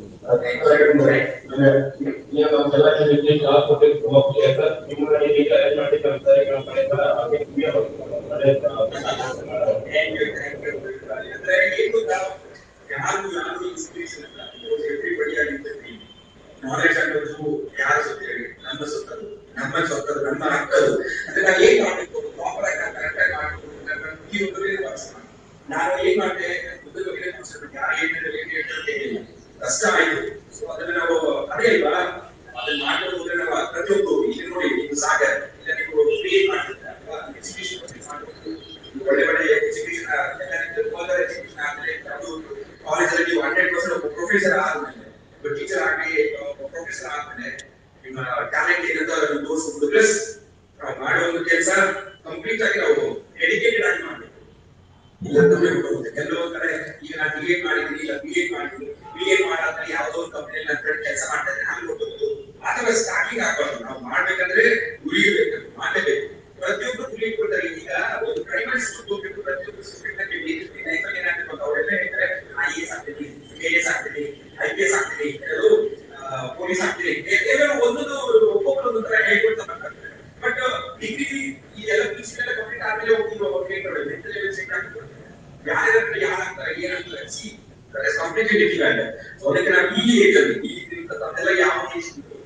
C: Thank you, thank you. ಅಂದ್ರೆ ಏನು ಗೊತ್ತಾ? ಯಾರು ಯಾರು ಇನ್ಸ್ಪಿರೇಷನ್ ಇಲ್ಲ ಎವ್ರಿಬಡಿ ಆಗಿರ್ತೀವಿ ನಾಲೆಜ್ ಅನ್ನೋದು ಯಾರ ಸುತ್ತೇಳಿ ನಮ್ಮ ಸುತ್ತದು ನಮ್ಮ ಸ್ವತ್ತದು ನಮ್ಮ ಹಕ್ಕದು ಅಂದ್ರೆ ನಾನು ಏನ್ ಮಾಡ್ಬೇಕು ಪ್ರಾಪರ್ ಆಗಿ ನಾನು ಕರೆಕ್ಟ್ ಆಗಿ ಮಾಡ್ಬೇಕು ನನ್ನ ಪ್ರತಿಯೊಬ್ಬರಿಗೆ ವಾಚಿಸ್ಬೇಕು ನಾನು ಏನ್ ಮಾಡಿದೆ ಬುದ್ಧದ ಬಗ್ಗೆ ವಾಚಿಸ್ಬೇಕು ಯಾರು ಏನ್ ಹೇಳಿದ್ರು, ಏನ್ ಹೇಳ್ತಾರೆ ಕೇಳಿಲ್ಲ ಕಷ್ಟ ಆಯ್ತು ಸೊ ಅದನ್ನ ನಾವು ಅದೇ ಅಲ್ವಾ ಅದನ್ನ ಮಾಡ್ಕೊಂಡು ಹೋದ್ರೆ ನಾವು ಪ್ರತಿಯೊಬ್ಬರು ಇಲ್ಲಿ ನೋಡಿ ಇದು ಸಾಗರ್ ಇಲ್ಲ ನೀವು ಕ್ರಿಯೇಟ್ ಮಾಡ್ತಿದ್ರೆ ಅಥವಾ ಎಕ್ಸಿಬಿಷನ್ ಮಾಡ್ಬೇಕು ಒಳ್ಳೆ ಒಳ್ಳೆ ಎಜುಕೇಶನ್ ಫರ್ದರ್ ಎಜುಕೇಶನ್ ಆದ್ರೆ ಅದು ಕಾಲೇಜಲ್ಲಿ ನೀವು ಹಂಡ್ರೆಡ್ ಪರ್ಸೆಂಟ್ ಪ್ರೊಫೆಸರ್ ಆದ್ಮೇಲೆ ಟೀಚರ್ ಆಗಿ ಪ್ರೊಫೆಸರ್ ಆದ್ಮೇಲೆ ನಿಮ್ಮ ಟ್ಯಾಲೆಂಟ್ ಏನಂತ ಅದನ್ನು ತೋರಿಸ್ಬೋದು ಪ್ಲಸ್ ಮಾಡೋ ಒಂದು ಕೆಲಸ ಕಂಪ್ಲೀಟ್ ಆಗಿ ನಾವು ಡೆಡಿಕೇಟೆಡ್ ಆಗಿ ಮಾಡಬೇಕು ಇಲ್ಲ ಅಂತಂದ್ರೆ ಹೊರಟೋಗುತ್ತೆ. ಕೆಲವೊಂದ್ ಕಡೆ ಈಗ ನಾನು ಬಿ ಎಡ್ ಮಾಡಿದ್ದೀನಿ ಇಲ್ಲ ಬಿ ಎಡ್ ಮಾಡಿದ್ದೀನಿ ಬಿ ಎಡ್ ಮಾಡಾದ್ಮೇಲೆ ಯಾವುದೋ ಒಂದು ಕಂಪನಿಯಲ್ಲಿ ನಾನು ಕೆಲಸ ಮಾಡ್ತಾ ಇದ್ದೀನಿ ಅಲ್ಲಿ ಹೊರಟೋಗೋದು ಅಥವಾ ಸ್ಟಾರ್ಟಿಂಗ್ ಆಗ್ಬಾರ್ದು ನಾವು ಮಾಡ್ಬೇಕಂದ್ರೆ ಉಳಿಯಬೇಕು ಮಾಡಲೇಬೇಕು ಪ್ರತಿಯೊಬ್ಬರು ಗುರಿ ಇಟ್ಕೊಳ್ತಾರೆ ಈಗ ಒಂದು ಪ್ರೈಮರಿ ಸ್ಕೂಲ್ ಹೋಗ್ಬೇಕು ಪ್ರತಿಯೊಬ್ಬರು ಸ್ಟೂಡೆಂಟ್ ಆಗಿ ಲೈಫಲ್ಲಿ ಏನಾಗ್ಬೇಕು ಅವರೆಲ್ಲ ಹೇಳ್ತಾರೆ ಐ ಎಸ್ ಆಗ್ತೀನಿ ಕೆ ಎಸ್ ಆಗ್ತೀನಿ ಐ ಪಿ ಎಸ್ ಆಗ್ತೀನಿ ಕೆಲವು ಪೊಲೀಸ್ ಆಗ್ತೀನಿ ಎಲ್ಲರೂ ಒಂದೊಂದು ಒಬ್ಬೊಬ್ರು ಒಂದೊಂದು ತರ ಹೇಳ್ಕೊಳ್ತಾ ಬರ್ತಾರೆ ಬಟ್ ಡಿಗ್ರಿ ಈ ಎಲ್ಲ ಪಿ ಸಿ ಎಲ್ಲ ಕಂಪ್ಲೀಟ್ ಆದ್ಮೇಲೆ ಹೋಗಿ ಅವ್ರು ಹೇಳ್ತಾರೆ ಮೆಂಟಲ್ ಲೆವೆಲ್ ಚೆಕ್ ಆಗ್ತಾರೆ ಯಾರ್ಯಾರು ಯಾರಾಗ್ತಾರೆ ಏನಾಗ್ತಾರೆ see that is completely difficult so ಅದಕ್ಕೆ ನಾವು ಈ ಏಜ್ ಅಲ್ಲಿ ಈ ಅದೆಲ್ಲ ಯಾವ ಏಜ್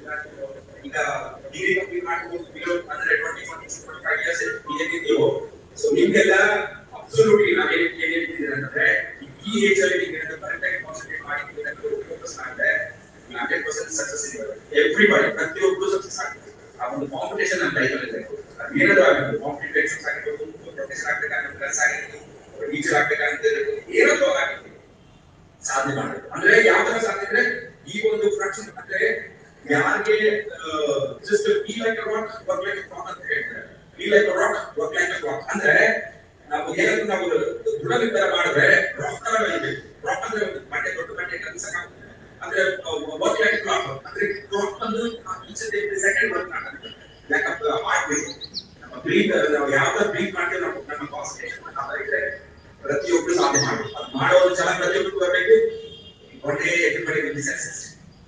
C: ಈಗ ಡಿಗ್ರಿ ಕಂಪ್ಲೀಟ್ ಮಾಡ್ಕೊಂಡು ಬಿಲೋ ಅಂದ್ರೆ twenty twenty twenty five years ಏನಿದೆಯೋ ಸೊ ನಿಮ್ಗೆಲ್ಲ ಅಬ್ಸಲ್ಯೂಟ್ಲಿ ನಾನು ಏನ್ ಏನ್ ಹೇಳ್ತಿದ್ದೀನಿ ಅಂತಂದ್ರೆ ಈ ಏಜ್ ಅಲ್ಲಿ ನೀವು ಕರೆಕ್ಟ್ ಆಗಿ ಕಾನ್ಸಂಟ್ರೇಟ್ ಮಾಡಿ ಫೋಕಸ್ ಮಾಡಿದ್ರೆ ಹಂಡ್ರೆಡ್ ಪರ್ಸೆಂಟ್ ಸಕ್ಸಸ್ ಇದೆ ಎವ್ರಿಬಡಿ ಪ್ರತಿಯೊಬ್ಬರು ಸಕ್ಸಸ್ ಆಗ್ತದೆ ಆ ಒಂದು ಕಾಂಪಿಟೇಷನ್ ನಮ್ಮ ಲೈಫಲ್ಲಿ ಇದೆ ಏನಾದ್ರು ಆಗಿರ್ಬೋದು ಕಾಂಪಿಟೇಟಿವ್ ಎಕ್ಸಾಮ್ಸ್ ಆಗಿರ್ಬೋದು ಪ್ರೊಫೆಸರ್ ಆಗ್ಬೇಕಾಗಿರ್ಬೋದು ಕೆಲಸ ಆಗಿರ್ಬೋದು ಟೀಚರ್ ಆಗ್ಬೇಕಾಗಿರ್ಬೋದು ಏನಾದ್ರು ಆಗಿರ್ಬೋದು ಸಾಧನೆ ಮಾಡಬೇಕು ಅಂದ್ರೆ ಯಾವ ತರ ಸಾಧನೆ ಅಂದ್ರೆ ಈ ಒಂದು ಫ್ರಾಕ್ಷನ್ ಅಂದ್ರೆ ಯಾರಿಗೆ just be like a rock work like a rock ಅಂತ ಹೇಳ್ತಾರೆ be like a rock work like a rock ಅಂದ್ರೆ ನಾವು ಏನಾದ್ರು ನಾವು ದೃಢ ನಿರ್ಧಾರ ಮಾಡಿದ್ರೆ ರಾಕ್ ತರ ಬೆಳಿಬೇಕು ರಾಕ್ ಅಂದ್ರೆ ಒಂದು ಬಟ್ಟೆ ದೊಡ್ಡ ಬಟ್ಟೆ ಕಲಿಸಕ್ಕಾಗುತ್ತೆ ಅಂದ್ರೆ ವರ್ಕ್ ಲೈಕ್ ರಾಕ್ ಅಂದ್ರೆ ರಾಕ್ ಅಂದ್ರೆ ಈಚ್ ಸೆಕೆಂಡ್ ವರ್ಕ್ ಮಾಡುತ್ತೆ ಯಾಕ ಹಾರ್ಟ್ ಬೇಕು ನಮ್ಮ ಬ್ರೀತ್ ನಾವು ಯಾವ ಬ್ರೀತ್ ಮಾಡ್ತೀವಿ ನಾವು ನಮ್ಮ ಕಾನ್ಸಂಟ್ರೇಷನ್ ಆ ಇದ್ರೆ ಪ್ರತಿಯೊಬ್ಬರು ಸಾಧನೆ ಮಾಡಬೇಕು ಅದು ಮಾಡೋ ಒಂದು ಛಲ ಪ್ರತಿಯೊಬ್ಬರು ಬರಬೇಕು one day everybody will be success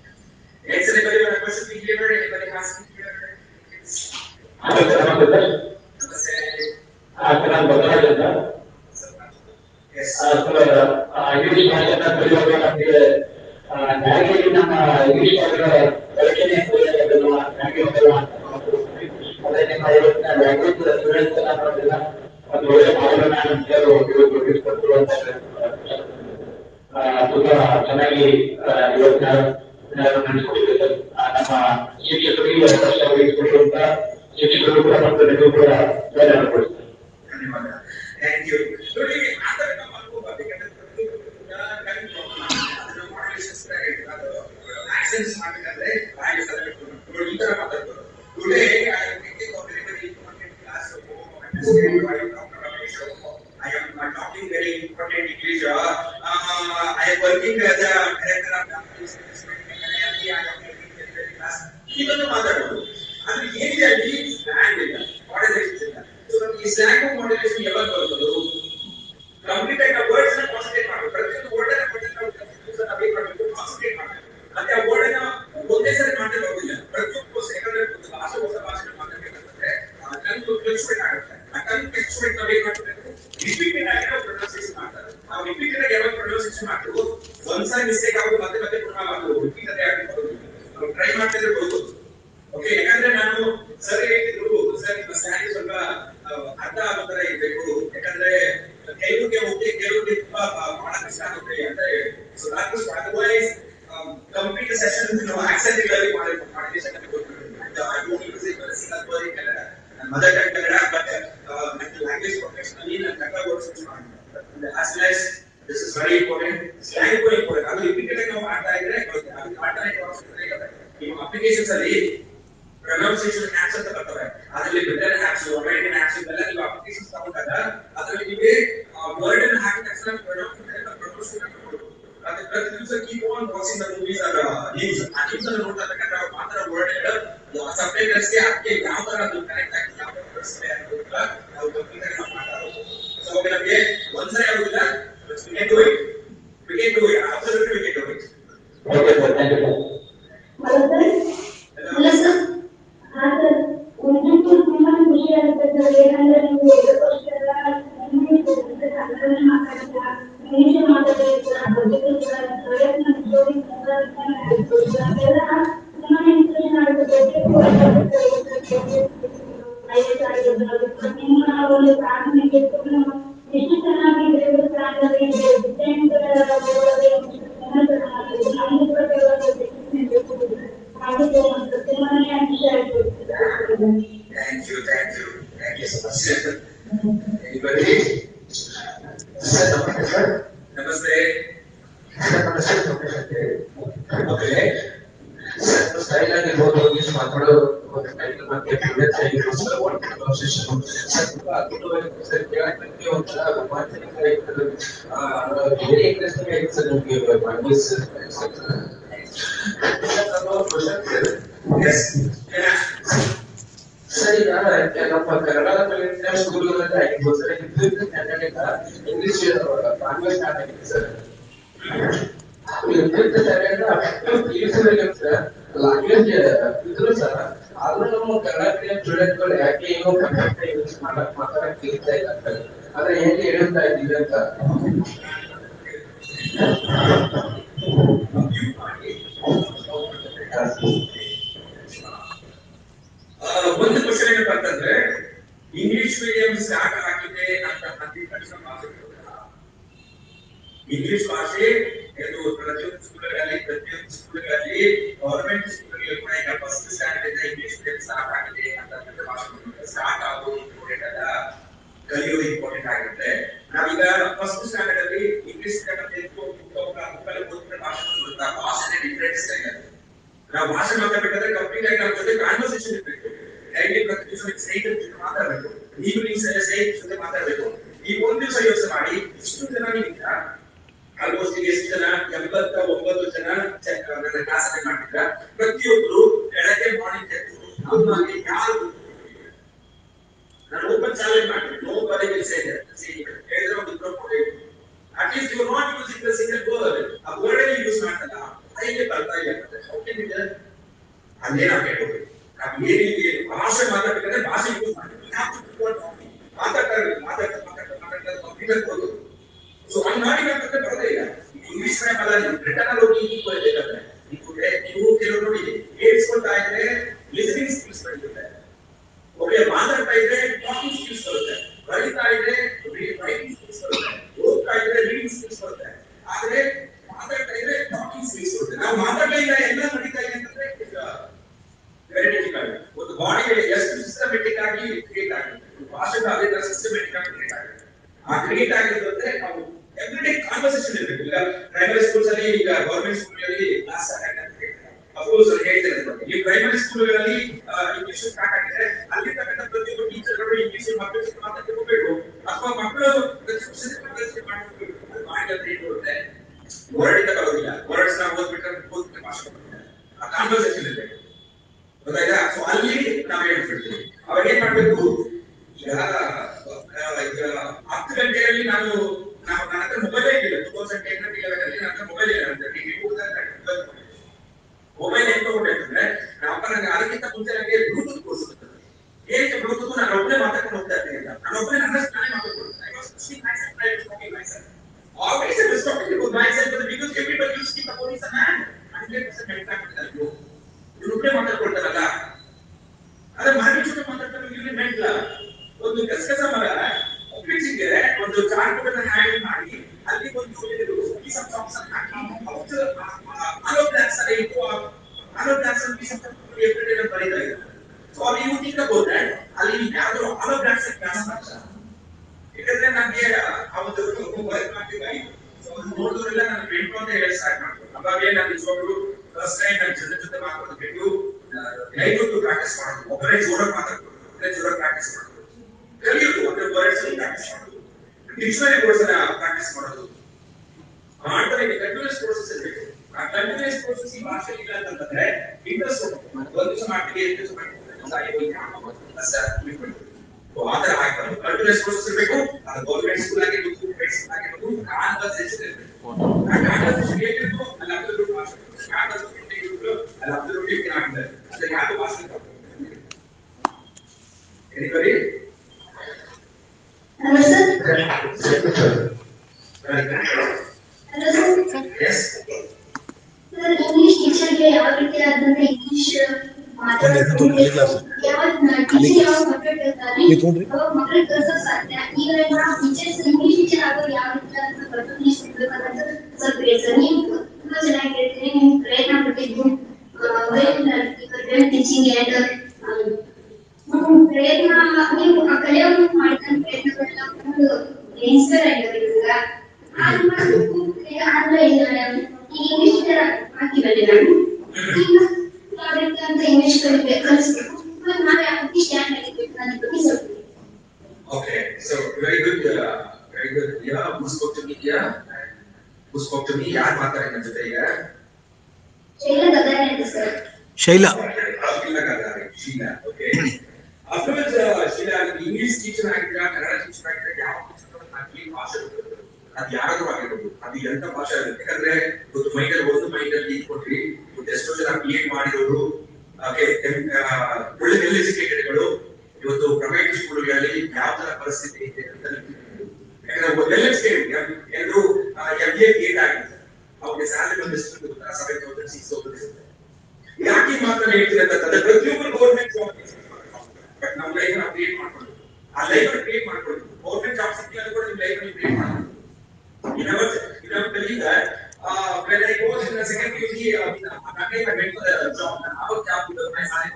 C: Next, anybody want a question to hear? Anybody has to hear? ನಮಸ್ತೆ. Yes.
G: ಇಂಗ್ಲಿಷ್ ಭಾಷೆನ ಕಲಿಯುವಾಗ ನಮಗೆ ನ್ಯಾಯವಾಗಿ ನಮ್ಮ ಇಂಗ್ಲಿಷ್ ಭಾಷೆಯ ಬಳಕೆನೇ ಕಲಿಯೋದಿಲ್ಲ ನ್ಯಾಯ ಹೋಗಲ್ಲ ಅದೇ ನಿಮ್ಮ ಇವತ್ತಿನ ಲ್ಯಾಂಗ್ವೇಜ್ ಸ್ಟೂಡೆಂಟ್ಸ್ ಎಲ್ಲ ನೋಡಿಲ್ಲ ಒಂದು ಒಳ್ಳೆ ಭಾವನೆ ಅಂತೇಳಿ ರೂಪಿಸ್ಕೊಟ್ರು ಅಂತ ಆ, ತುಂಬಾ ಚೆನ್ನಾಗಿ ಆ, ಇವತ್ತಿನ ನಡೆಸ್ಕೊಟ್ಟಿದ್ದಾರೆ ನಮ್ಮ ಶಿಕ್ಷಕರಿಗೆ ಅವಕಾಶ ಒದಗಿಸಿಕೊಡುವಂತ ಶಿಕ್ಷಕರು ಕೂಡ ಮತ್ತು ನೀವು ಕೂಡ ಧನ್ಯವಾದಗಳು
C: ಧನ್ಯವಾದ ಥ್ಯಾಂಕ್ ಯು ನೋಡಿ ಆ ಥರ ನಾವು ಮಾಡ್ಕೋಬಾರ್ದು ಯಾಕಂದ್ರೆ ಪ್ರತಿಯೊಬ್ಬರು ಕೈ ಪ್ರಾಬ್ಲಮ್ ಅದನ್ನ ಮಾಡಲಿಕ್ಕೆ ಅದು ಆಕ್ಸೆನ್ಸ್ ಮಾಡಬೇಕಾದ್ರೆ ಬಾಯಿ ಸರಿಬೇಕು ನೋಡಿ ಈ ತರ ಮಾತಾಡ್ತಾರೆ today I am making a very very important class understand why doctor Ramesh I am uh, talking very important English. Uh, uh, I am working as a director of companies. ಇದನ್ನು ಮಾತಾಡಬಹುದು ಆದ್ರೆ ಏನಿದೆ ಅಲ್ಲಿ ಸ್ಲ್ಯಾಂಗ್ ಇಲ್ಲ ಮಾಡಲೇಷನ್ ಇಲ್ಲ ಸೊ ನಮ್ಗೆ ಈ slang ಮಾಡಲೇಷನ್ ಯಾವಾಗ ಬರ್ತದೋ ಕಂಪ್ಲೀಟ್ ಆಗಿ ನಾವು ವರ್ಡ್ಸ್ ನ ಕಾನ್ಸಂಟ್ರೇಟ್ ಮಾಡಬೇಕು ಪ್ರತಿಯೊಂದು ವರ್ಡ್ ಅನ್ನ ಮತ್ತೆ ನಾವು use ಅನ್ನ ಬೇಗ ಮಾಡಬೇಕು ಕಾನ್ಸಂಟ್ರೇಟ್ ಮಾಡಬೇಕು ಮತ್ತೆ ಆ ವರ್ಡ್ ಅನ್ನ ಒಂದೇ ಸರಿ ಮಾಡಲಿಕ್ಕೆ ಹೋಗಿಲ್ಲ ಪ್ರತಿಯೊಬ್ಬರು ಯಾಕಂದ್ರೆ ಒಂದು ಭಾಷೆ ಹೊಸ ಭಾಷೆ ಮಾತಾಡ್ಬೇಕಂದ್ರೆ ಆ ಕಲ್ತು ಕಲಿಸ್ಬೇಕಾಗುತ್ತೆ ಆ ಕಲ್ತು ಕಲಿಸ್ಬೇಕು ನಾವು ಏನ್ ಮಾಡ್ಬೇಕು ರಿಪೀಟೆಡ್ ಆಗಿ ನಾವು ಪ್ರೊನೌನ್ಸಿಯೇಷನ್ ಮಾಡ್ತಾರೆ ನಾವು ರಿಪೀಟೆಡ್ ಆಗಿ ಯಾವಾಗ ಪ್ರೊನೌನ್ಸಿಯೇಷನ್ ಮಾಡ್ತೀವೋ ಒಂದ್ಸರಿ ಮಿಸ್ಟೇಕ್ ಆಗೋದು ಮತ್ತೆ ಮತ್ತೆ ಪುನಃ ಮಾಡೋದು ರಿಪೀಟ್ ಅದೇ ಆಗಿ ಬರೋದಿಲ್ಲ ನಾವು ಟ್ರೈ ಮಾಡ್ತಿದ್ರೆ ಬರ್ಬೋದು ಓಕೆ ಯಾಕಂದ್ರೆ ನಾನು ಸರ್ ಹೇಳ್ತಿದ್ರು ಸರ್ ನಿಮ್ಮ ಸ್ಟ್ಯಾಂಡ್ ಸ್ವಲ್ಪ ಆ, ಅರ್ಥ ಆಗೋ ತರ ಇರ್ಬೇಕು ಯಾಕಂದ್ರೆ ಕೆಲವ್ರಿಗೆ ಓಕೆ ಕೆಲವ್ರಿಗೆ ತುಂಬಾ ಆ, ಮಾಡಕ್ ಇಷ್ಟ ಆಗುತ್ತೆ ಅಂತ ಹೇಳಿ ಸೊ ನಾನು ಅದರ್ವೈಸ್ ಕಂಪ್ಲೀಟ್ ಸೆಷನ್ ನಾವು ಆಕ್ಸೆಂಟ್ ಗಳಲ್ಲಿ ಮಾಡಬೇಕು ಮಾಡಿದ್ರೆ ಮದರ್ ಟಂಗ್ ಕನ್ನಡ ಬಟ್ ನನ್ನ ಲ್ಯಾಂಗ್ವೇಜ್ ಪ್ರೊಫೆಷನಲಿ ನನ್ನ ಕನ್ನಡ ವರ್ಡ್ಸ್ ಯೂಸ್ ಮಾಡ್ತೀನಿ as well as this is very important slang ಕೂಡ ಇಂಪಾರ್ಟೆಂಟ್ ಅದು ರಿಪೀಟೆಡ್ ಆಗಿ ನಾವು ಮಾಡ್ತಾ ಇದ್ರೆ ಬರುತ್ತೆ ಅದು ಮಾಡ್ತಾ ಇದ್ರೆ ನಿಮ್ಮ ಅಪ್ಲಿಕೇಶನ್ಸ್ ಅಲ್ಲಿ ಪ್ರೊನೌನ್ಸಿಯೇಷನ್ ಆಪ್ಸ್ ಅಂತ ಬರ್ತವೆ ಅದರಲ್ಲಿ ಬ್ರಿಟನ್ ಆಪ್ಸ್ ಅಮೆರಿಕನ್ ಆಪ್ಸ್ ಇವೆಲ್ಲ ನೀವು ಅಪ್ಲಿಕೇಶನ್ಸ್ ತಗೊಂಡಾಗ ಅದರಲ್ಲಿ ನಿಮಗೆ ವರ್ಡ್ ಅನ್ನು ಹಾಕಿದ ತಕ್ಷಣ ಪ್ರೊನೌನ್ಸ್ ಮತ್ತೆ ಪ್ರತಿ ದಿವಸ keep on watching the movies or news ಆ ನ್ಯೂಸ್ ಅನ್ನು ನೋಡ್ತಾ ಇರ್ತಕ್ಕಂಥ ಅವ್ರು ಮಾತಾಡೋ ವರ್ಡ್ ಸಬ್ಟೈಟಲ್ಸ್ ಗೆ ಅದಕ್ಕೆ ಯಾವ ತರ ಅದು ಕನೆಕ್ಟ್ ಆಗ್ತದೆ ಯಾವ ತರ ಬಳಸ್ತದೆ ಅನ್ನೋದನ್ನ ನಾವು ಕಂಪ್ಲೀಟ್ ಆಗಿ ನಾವು ಮಾತಾಡೋದು ಸೊ ನಮಗೆ ಒಂದ್ಸರಿ ಆಗುದಿಲ್ಲ we can do it we can do it absolutely we can do it
G: okay sir thank you sir
E: ಅಲ್ಲ ಸರ್ ಹಾ ಸರ್ ನಿಜಕ್ಕೂ ತುಂಬಾ ಖುಷಿ ಆಗುತ್ತೆ ಸರ್ ಏನಂದ್ರೆ ನೀವು ಎದುರ್ಕೋಸ್ಕರ ಕನ್ನಡ ಮಾತಾಡ್ತಾ ಇಂಗ್ಲಿಷ್ ಮಾತಾಡ್ತಾ ಬದುಕಿನ ಪ್ರಯತ್ನ ಜೋಡಿ ಅದೆಲ್ಲ ತುಂಬಾ ಇನ್ಸ್ಪಿರೇಷನ್ ಆಗುತ್ತೆ ನಿಮ್ಮ ಒಂದು ಪ್ರಾರ್ಥನೆಗೆ ಎಷ್ಟು ಚೆನ್ನಾಗಿ ದೇವರ ಪ್ರಾರ್ಥನೆ ಡಿಸೈನ್ ನಮ್ಗೆ ಹಾಗೆ ತುಂಬಾನೇ ಖುಷಿ ಆಯ್ತು
C: Thank you, thank you, thank you so much. Anybody? Sir, namaste, sir. Namaste. Sir, namaste. Okay.
H: Sir style ಆಗಿರ್ಬೋದು ಇಂಗ್ಲಿಷ್ ಮಾತಾಡೋ ಒಂದು ಸ್ಟೈಲ್ ಮತ್ತೆ ಫ್ಲೂಯೆನ್ಸ್ ಆಗಿರ್ಬೋದು ಸರ್ ಒಂದು ಪ್ರೊನೌನ್ಸಿಯೇಷನ್ ಸರ್ ತುಂಬಾ ಅದ್ಭುತವಾಗಿರುತ್ತೆ ಸರ್ ಕೇಳಕ್ಕೆ ಒಂಥರ ರೋಮಾಂಚನಿಕ ಆಗಿರ್ತದೆ ವೆರಿ ಇಂಟ್ರೆಸ್ಟಿಂಗ್ ಆಗಿದೆ ಸರ್ ನಿಮಗೆ ವಾಯ್ಸ್ ಸರ್ ನಾನು ಕ್ವಶನ್
C: Yes.
H: ಸರ್ ಈಗ ನಮ್ಮ ಕನ್ನಡ ಸ್ಕೂಲ್ಗಳಲ್ಲಿ ಆಗಿರ್ಬೋದು ಸರ್ ಇದು ಕನ್ನಡ ಇಂಗ್ಲಿಷ್ ಲ್ಯಾಂಗ್ವೇಜ್ ಸ್ಟಾರ್ಟ್ ಆಗಿದೆ ಸರ್ ಲ್ಯಾಂಗ್ವೇಜ್ ಇದ್ರು ಸರ್ ಆದ್ರೂ ನಮ್ಮ ಕನ್ನಡ ಮೀಡಿಯಂ ಸ್ಟೂಡೆಂಟ್ಗಳು ಯಾಕೆ ಏನೋ ಕನ್ನಡ ಯೂಸ್ ಮಾಡಕ್ ಮಾತಾಡಕ್ ತಿಳಿತಾ ಇಲ್ಲ ಸರ್ ಆದ್ರೆ ಹೇಗೆ ಹೇಳ್ತಾ ಇದ್ದೀವಿ ಅಂತ
C: ಆ, ಒಂದು ಕ್ವಶನ್ ಏನಪ್ಪ ಅಂತಂದ್ರೆ ಇಂಗ್ಲಿಷ್ ಮೀಡಿಯಂ ಸ್ಟಾರ್ಟ್ ಆಗಿದೆ ಅಂತ ಪ್ರತಿ ತಕ್ಷಣ ಭಾಷೆ ಇಂಗ್ಲಿಷ್ ಭಾಷೆ ಇದು ಪ್ರತಿಯೊಂದು ಸ್ಕೂಲ್ಗಳಲ್ಲಿ ಪ್ರತಿಯೊಂದು ಸ್ಕೂಲ್ಗಳಲ್ಲಿ ಗವರ್ಮೆಂಟ್ ಸ್ಕೂಲ್ಗಳಲ್ಲಿ ಕೂಡ ಈಗ ಫಸ್ಟ್ ಸ್ಟ್ಯಾಂಡರ್ಡ್ ಇಂದ ಇಂಗ್ಲಿಷ್ ಮೀಡಿಯಂ ಸ್ಟಾರ್ಟ್ ಆಗಿದೆ ಅಂತ ಭಾಷೆ ಸ್ಟಾರ್ಟ್ ಆಗೋದು ಇಂಪಾರ್ಟೆಂಟ್ ಅಲ್ಲ ಕಲಿಯೋದು ಇಂಪಾರ್ಟೆಂಟ್ ಆಗುತ್ತೆ ನಾವೀಗ ಫಸ್ಟ್ ಸ್ಟ್ಯಾಂಡರ್ಡ್ ಅಲ್ಲಿ ಇಂಗ್ಲಿಷ್ ಮುಕ್ಕಲ್ಲಿ ಓದಿದ್ರೆ ಭಾಷೆ ಬರುತ್ತೆ ಭಾಷೆ ಡಿಫ್ರೆನ್ಸ್ ಇದೆ ನಾವು ಭಾಷೆ ಮಾತಾಡ್ಬೇಕಾದ್ರೆ ಕಂಪ್ಲೀಟ್ ಆಗಿ ನಮ್ಮ ಜೊತೆ ಕಾನ್ವರ್ಸೇಷನ್ ಇರ್ಬೇಕು ಡೈಲಿ ಪ್ರತಿ ದಿವಸ ಸ್ನೇಹಿತರ ಜೊತೆ ಮಾತಾಡ್ಬೇಕು ನೀವು ನೀವು ಸಹ ಸ್ನೇಹಿತರ ಜೊತೆ ಮಾತಾಡ್ಬೇಕು ಈ ಒಂದು ದಿವಸ ಯೋಚನೆ ಮಾಡಿ ಇಷ್ಟು ಜನ ನೀವಿದ್ದೀರಾ ಆಲ್ಮೋಸ್ಟ್ ಈಗ ಎಷ್ಟು ಜನ ಎಂಬತ್ತ ಒಂಬತ್ತು ಜನ ಚ- ನನ್ನ ಕ್ಲಾಸ್ ಅಟೆಂಡ್ ಮಾಡ್ತಿದ್ರ ಪ್ರತಿಯೊಬ್ರು ಬೆಳಗ್ಗೆ ಮಾರ್ನಿಂಗ್ ಎದ್ದು ನಮ್ಮಲ್ಲಿ ಯಾರು ನಾನು ಓಪನ್ ಚಾಲೆಂಜ್ ಮಾಡ್ತೀನಿ ನೋ ಬರಿ ವಿಲ್ ಸೇ ಹೇಳಿದ್ರೆ ಒಂದು ಇಬ್ಬರು ಕೊಡಿ at least you not using the single word ಆ ವರ್ಡ್ ಅಲ್ಲಿ ಯೂಸ್ ಮಾಡ್ತಲ್ಲ ಅದಕ್ಕೆ ಬರ್ತಾ ಇಲ್ಲ ಹೌ ಕ್ಯಾನ್ ಯು ಅದೇ ನಾವು ಹೇಳ್ಬೋದು ನಾವು ಏನಿದೆ ಭಾಷೆ ಮಾತಾಡ್ಬೇಕಾದ್ರೆ ಭಾಷೆ ಯೂಸ್ ಮಾಡ್ತೀವಿ ಮಾತಾಡ್ತಾ ಇರ್ಬೇಕು ಮಾತಾಡ್ತಾ ಮಾತಾಡ್ತಾ ಮಾತಾಡ್ತಾ ಕಂಪ್ಯೂಟರ್ ಕೊಡೋದು ಸೊ ಹಂಗ್ ಮಾಡಿ ಅಂತಂದ್ರೆ ಬರೋದೇ ಇಲ್ಲ ಇಂಗ್ಲಿಷ್ ಮ್ಯಾಮ್ ಅಲ್ಲ ನೀವು ಬ್ರಿಟನ್ ಅಲ್ಲಿ ಹೋಗಿ ಇಂಗ್ಲಿಷ್ ಬರಬೇಕಾದ್ರೆ ನೀವು ನೀವು ಕೆಲವರು ನೋಡಿ ಕೇಳಿಸ್ಕೊಳ್ತಾ ಇದ್ರೆ ಲಿಸನಿಂಗ್ ಸ್ಕಿಲ್ಸ್ ಬೆಳೆಯುತ್ತೆ ಒಳ್ಳೆ ಮಾತಾಡ್ತಾ ಇದ್ರೆ ಟಾಕಿಂಗ್ ಸ್ಕಿಲ್ಸ್ ಬರುತ್ತೆ ಬರೀತಾ ಇದ್ರೆ ರೈಟಿಂಗ್ ಸ್ಕಿಲ್ಸ್ ಬರುತ್ತೆ ಓದ್ತಾ ಇದ್ರೆ ರೀಡಿಂಗ್ ಸ್ಕಿಲ್ಸ್ ಬರುತ್ತೆ ಆದ್ರೆ ಮಾತಾಡ್ತಾ ಇದ್ರೆ ಟಾಕಿಂಗ್ ಸ್ಕಿಲ್ಸ್ ಬರುತ್ತೆ ನಾವು ಮಾತಾಡ್ತಾ ಇಲ್ಲ ಎಲ್ಲ ನಡೀತಾ ಇದೆ ಅಂತಂದ್ರೆ ವೆರಿ ಡಿಫಿಕಲ್ಟ್ ಒಂದು ಬಾಡಿ ಎಷ್ಟು ಸಿಸ್ಟಮೆಟಿಕ್ ಆಗಿ ಕ್ರಿಯೇಟ್ ಆಗುತ್ತೆ ಒಂದು ಭಾಷೆ ಅದೇ ತರ ಸಿಸ್ಟಮೆಟಿಕ್ ಆಗಿ ಕ್ರಿಯೇಟ್ ಆಗುತ್ತೆ ಆ ಕ್ರಿಯೇಟ್ ಆಗಿರೋದಂದ್ರೆ ನಾವು ಎವ್ರಿಡೇ ಕಾನ್ವರ್ಸೇಷನ್ ಇರಬೇಕು ಈಗ ಪ್ರೈಮರಿ ಸ್ಕೂಲ್ಸ್ ಅಲ್ಲಿ ಈಗ ಗವರ್ಮೆಂಟ್ ಸ್ಕೂಲ್ ಅಲ್ಲಿ ಕ್ಲಾಸ್ ಅಫ್ಕೋರ್ಸ್ ಹೇಳ್ತಾರೆ ಈ ಪ್ರೈಮರಿ ಸ್ಕೂಲ್ಗಳಲ್ಲಿ ಇಂಗ್ಲಿಷ್ ಸ್ಟಾರ್ಟ್ ಆಗಿದೆ ಅಲ್ಲಿ ತಕ್ಕಂತ ಪ್ರತಿಯೊಬ್ಬ ಟೀಚರ್ಗಳು ಇಂಗ್ಲಿಷ್ ಮಕ್ಕಳ ಜೊತೆ ಮಾತಾಡ್ಕೋಬೇಕು ಅಥವಾ ಮಕ್ಕಳು ಮಾಡ್ಕೋಬೇಕು ಅದು ಮಾಡಿದ್ರೆ ಏನು ಬರುತ್ತೆ ವರ್ಡ್ ಇಂದ ಬರೋದಿಲ್ಲ ವರ್ಡ್ಸ್ ನಾವು ಓದ್ಬೇಕಾದ್ರೆ ಓದ್ಬೇಕು ಭಾಷೆ ಬರುತ್ತೆ ಆ ಕಾನ್ವರ್ಸೇಷನ್ ಇರಬೇಕು ಗೊತ್ತಾಯ್ತಾ ಸೊ ಅಲ್ಲಿ ನಾವ್ ಹೇಳ್ಬಿಡ್ತೀವಿ ಅವಾಗ ಏನ್ ಮಾಡ್ಬೇಕು ಈಗ ಆ, ಈಗ ಹತ್ತು ಗಂಟೆಯಲ್ಲಿ ನಾನು ನಾವು ನನ್ನ ಹತ್ರ ಮೊಬೈಲ್ ಇಲ್ಲ ಟೂ ತೌಸಂಡ್ ಟೆನ್ ಲೆವೆನ್ ನನ್ನ ಹತ್ರ ಮೊಬೈಲ್ ಇಲ್ಲ ಅಂತ ಮೊಬೈಲ್ ಹೆಂಗ್ ತಗೊಂಡಿರ್ತಂದ್ರೆ ನಾವು ನನಗೆ ಅದಕ್ಕಿಂತ ಮುಂಚೆ ನನಗೆ ಬ್ಲೂಟೂತ್ ಕೋರ್ಸ್ ಏನಕ್ಕೆ ಬ್ಲೂಟೂತ್ ನಾನು ಒಬ್ಬನೇ ಮಾತಾಡ್ಕೊಂಡು ಹೋಗ್ತಾ ಇರ್ತೀನಿ ಅಂತ ನಾನು ಒಬ್ಬನೇ ನನ್ನ ನಾನೇ ಮಾತಾಡ್ಕೊಂಡು I was speaking myself I was talking myself always I was talking about myself but because everybody used to keep the police a man 100% ಮೆಂಟ್ ಆಗ್ಬಿಟ್ಟಿದ್ದಾರೆ ಇವ್ರು ಇವ್ರು ಒಬ್ಬನೇ ಮಾತಾಡ್ಕೊಳ್ತಾರಲ್ಲ ಅದೇ ಮಾರ್ಕೆಟ್ ಜೊತೆ ಮಾತಾಡ್ತಾರೆ ಇವ್ರಿಗೆ ಮೆಂಟ್ಲ ಒಂದು ಗಸಗಸ ಮರ ಒಪ್ಪಿಸಿಗೆ ಒಂದು ಚಾರ್ಟ್ ಹ್ಯಾಂಡ್ ಮಾಡಿ ಅಲ್ಲಿ ಒಂದು ಪೀಸ್ ಆಫ್ ಸಾಕ್ಸ್ ಹಾಕಿ ಅವತ್ತು ಆಲೋ ಡ್ಯಾನ್ಸ್ ಅಲ್ಲಿ ಇಟ್ಟು ಆಲೋ ಡ್ಯಾನ್ಸ್ ಅಲ್ಲಿ ಪೀಸ್ ಆಫ್ ಎವ್ರಿಡೇ ಅಂತ ಬರೀತಾ ಇದ್ದಾರೆ ಸೊ ಅಲ್ಲಿ ಯು ಥಿಂಕ್ ಅಬೌಟ್ ದಟ್ ಅಲ್ಲಿ ಯಾವ್ದು ಆಲೋ ಡ್ಯಾನ್ಸ್ ಜ್ಞಾನ ಸಾಕ್ಷ ಯಾಕಂದ್ರೆ ನನಗೆ ಆ ಒಂದು ಮೊಬೈಲ್ ಮಾಡ್ತಿದ್ದೆ ಸೊ ಅದು ನೋಡಿದ್ರೆಲ್ಲ ನನ್ನ ಫ್ರೆಂಡ್ ಅಂತ ಹೇಳಿ ಸ್ಟಾರ್ಟ್ ಮಾಡ್ತಾರೆ ಅವಾಗ ನಾನು ನಿಜವಾಗ್ಲು ಫಸ್ಟ್ ಟೈಮ್ ನನ್ನ ಜೊತೆ ಜೊತೆ ಮಾತಾಡೋದು ಬಿಟ್ಟು ದಯವಿಟ್ಟು ಪ್ರಾಕ್ಟೀಸ್ ಮಾಡೋದು ಒಬ್ಬರೇ ಜೋರಾಗಿ ಮಾತಾಡ್ಬೋದು ಒಬ್ಬರೇ ಜೋರಾಗಿ ಪ್ರಾಕ್ಟೀಸ್ ಮಾಡೋದು ಕಲಿಯೋದು ಒಂದೇ ವರ್ಡ್ಸ್ ಪ್ರಾಕ್ಟೀಸ್ ಮಾಡೋದು ಡಿಕ್ಷನರಿ ವರ್ಡ್ಸ್ ಪ್ರಾಕ್ಟೀಸ್ ಮಾಡೋದು ಮಾಡ್ತಾರೆ ಕಂಟಿನ್ಯೂಸ್ ಪ್ರೋಸೆಸ್ ಇರಬೇಕು ಆ ಕಂಟಿನ್ಯೂಸ್ ಪ್ರೋಸೆಸ್ ಈ ಭಾಷೆ ಇಲ್ಲ ಅಂತಂದ್ರೆ ಇಂಟ್ರೆಸ್ಟ್ ಒಂದು ದಿವಸ ಮಾಡ್ತೀವಿ ಎರಡು ದಿವಸ ಮಾಡ್ತೀವಿ ಆ ತರ ಆಗ್ಬಾರ್ದು ಕಂಟಿನ್ಯೂಸ್ ಪ್ರೋಸೆಸ್ ಇರಬೇಕು ಅದು ಗೌರ್ಮೆಂಟ್ ಸ್ಕೂಲ್ ಆಗಿರ್ಬೋದು ಪ್ರೈವೇಟ್ ಸ್ಕೂಲ್ ಆಗಿರ್ಬೋದು ಕಾನ್ವರ್ಸೇಷನ್ ಇರಬೇಕು ಆ ಕಾನ್ವರ್ಸೇಷನ್ ಹೇಗಿರ್ಬೇಕು ಅಲ್ಲಿ ಅಬ್ಸರ್ವ್ ಭಾಷೆ ಕಾನ್ವರ್ಸೇಷನ್ ಹೇಗಿರ್ಬೇಕು ಅಲ್ಲಿ ಅಬ್ಸರ್ವ್ ಆಗ್ತದೆ ಅದಕ್ಕೆ ಯಾರು ಭಾಷೆ Anybody?
E: Hello sir hello sir
C: Yes.
E: Sir English ಟೀಚರ್ಗೆ ಯಾವ ರೀತಿಯಾದಂತ ಇಂಗ್ಲಿಷ್
B: ಖಾಲಿ class.
E: ಯಾವ ಟೀಚರ್ ಯಾವ ಪರ್ಫೆಕ್ಟ್ ಇರ್ತಾರೆ
B: ನೀವು ತಗೊಂಡ್ರಿ?
E: ಅವಾಗ ಮಕ್ಕಳಿಗೆ ಕಲ್ಸಕ್ ಸಾಧ್ಯ ಈಗ ಟೀಚರ್ಸ್ ಇಂಗ್ಲಿಷ್ ಟೀಚರ್ ಆಗೋರು ಯಾವ ರೀತಿಯಾದಂತ ಪರ್ಫೆಕ್ಟ್ನೆಸ್ ಇರ್ಬೇಕಂತ ಸ್ವಲ್ಪ ಹೇಳಿ ಸರ್ ನೀವು ತುಂಬಾ ಚೆನ್ನಾಗಿ ಹೇಳ್ತೀರಿ ನೀವು ಪ್ರಯತ್ನ ಪಟ್ಟಿದ್ದು ವೆಲ್ ಟೀಚಿಂಗ್ ಅಂಡ್ ಪ್ರಯತ್ನ ನೀವು ಆ ಕಲಿಯೋದು ಮಾಡಿದ ಪ್ರಯತ್ನಗಳೆಲ್ಲ ಒಂದು ಇನ್ಸ್ಪೈರ್ ಆಗಿರೋದು ಈಗ ಅದು ಮಾಡ್ಬೇಕು ಈಗ ಆದ್ರೆ ಈಗ ಈ ಇಂಗ್ಲಿಷ್ ಟೀಚರ್ ಹಾಕಿರಲಿ ನಾನು ಈಗ ಯಾವ ರೀತಿ ಅಂತ ಇಂಗ್ಲಿಷ್ ಕಲಿಬೇಕು ಕಲಿಸ್ಬೇಕು ಮತ್ತೆ ನಾವು ಯಾವ ರೀತಿ ಸ್ಟ್ಯಾಂಡ್ ಆಗಿರ್ಬೇಕು ಅನ್ನೋದ್ರ ಬಗ್ಗೆ ಸ್ವಲ್ಪ ಹೇಳಿ.
C: Okay, so very good, uh, very good. Yeah, who spoke to me? Yeah, who spoke to me? ಯಾರು ಮಾತಾಡಿ ನನ್ನ ಜೊತೆ ಈಗ
E: ಶೈಲ ಗದಾರಿ ಅಂತ sir
B: Shaila
C: Abdullah Gadari, Sheela. Okay. Afterwards, uh, Sheela English teacher ಆಗಿದ್ದೀರಾ ಕನ್ನಡ ಟೀಚರ್ ಆಗಿದ್ದೀರಾ ಯಾವ ಟೀಚರ್ ಆಗ್ಲಿ ಭಾಷೆ ಗೊತ್ತಿರೋದು. ಅದು ಯಾರಾದ್ರೂ ಆಗಿರ್ಬೋದು ಅದು ಎಂತ ಭಾಷೆ ಆಗಿರುತ್ತೆ ಯಾಕಂದ್ರೆ ಇವತ್ತು ಮೈಂಡಲ್ಲಿ ಒಂದು ಮೈಂಡಲ್ಲಿ ಇಟ್ಕೊಂಡ್ರಿ ಇವತ್ತು ಎಷ್ಟೋ ಜನ ಬಿ ಎಡ್ ಮಾಡಿರೋರು ಹಾಗೆ ಒಳ್ಳೆ ವೆಲ್ ಎಜುಕೇಟೆಡ್ಗಳು ಇವತ್ತು ಪ್ರೈವೇಟ್ ಸ್ಕೂಲ್ಗಳಲ್ಲಿ ಯಾವ ತರ ಪರಿಸ್ಥಿತಿ ಇದೆ ಅಂತ ನಿಮ್ಗೆ ಯಾಕಂದ್ರೆ ವೆಲ್ ಎಜುಕೇಟೆಡ್ ಎಲ್ಲರೂ ಎಂ ಎ ಬಿ ಎಡ್ ಆಗಿದೆ ಅವ್ರಿಗೆ ಸ್ಯಾಲರಿ ಒಂದಿಷ್ಟು ಗೊತ್ತಾ ಸೆವೆನ್ ತೌಸಂಡ್ ಸಿಕ್ಸ್ ತೌಸಂಡ್ ಇರುತ್ತೆ ಯಾಕೆ ಈ ಮಾತನ್ನ ಹೇಳ್ತೀನಿ ಅಂತಂದ್ರೆ ಪ್ರತಿಯೊಬ್ಬರು ಗೌರ್ಮೆಂಟ್ ಜಾಬ್ ಬಟ್ ನಮ್ಮ ಲೈಫ್ ನಾವು ಕ್ರಿಯೇಟ್ ಮಾಡ್ಕೊಂಡು ಆ ಲೈಫ್ ಕ್ರಿಯೇಟ್ ಮಾಡ್ಕೊಂಡು ಗೌರ್ಮೆಂಟ್ ಜಾಬ್ ಸಿಕ್ಕಿಲ್ಲ ಕೂಡ ನಿಮ್ಮ ಲೈಫ್ ನೀವು ಕ್ರಿಯೇಟ್ ಮಾಡ್ಕೊಂಡು You never, you never believe that. Uh, when I was in the second PUC, uh, again I went for the job. And our job with my son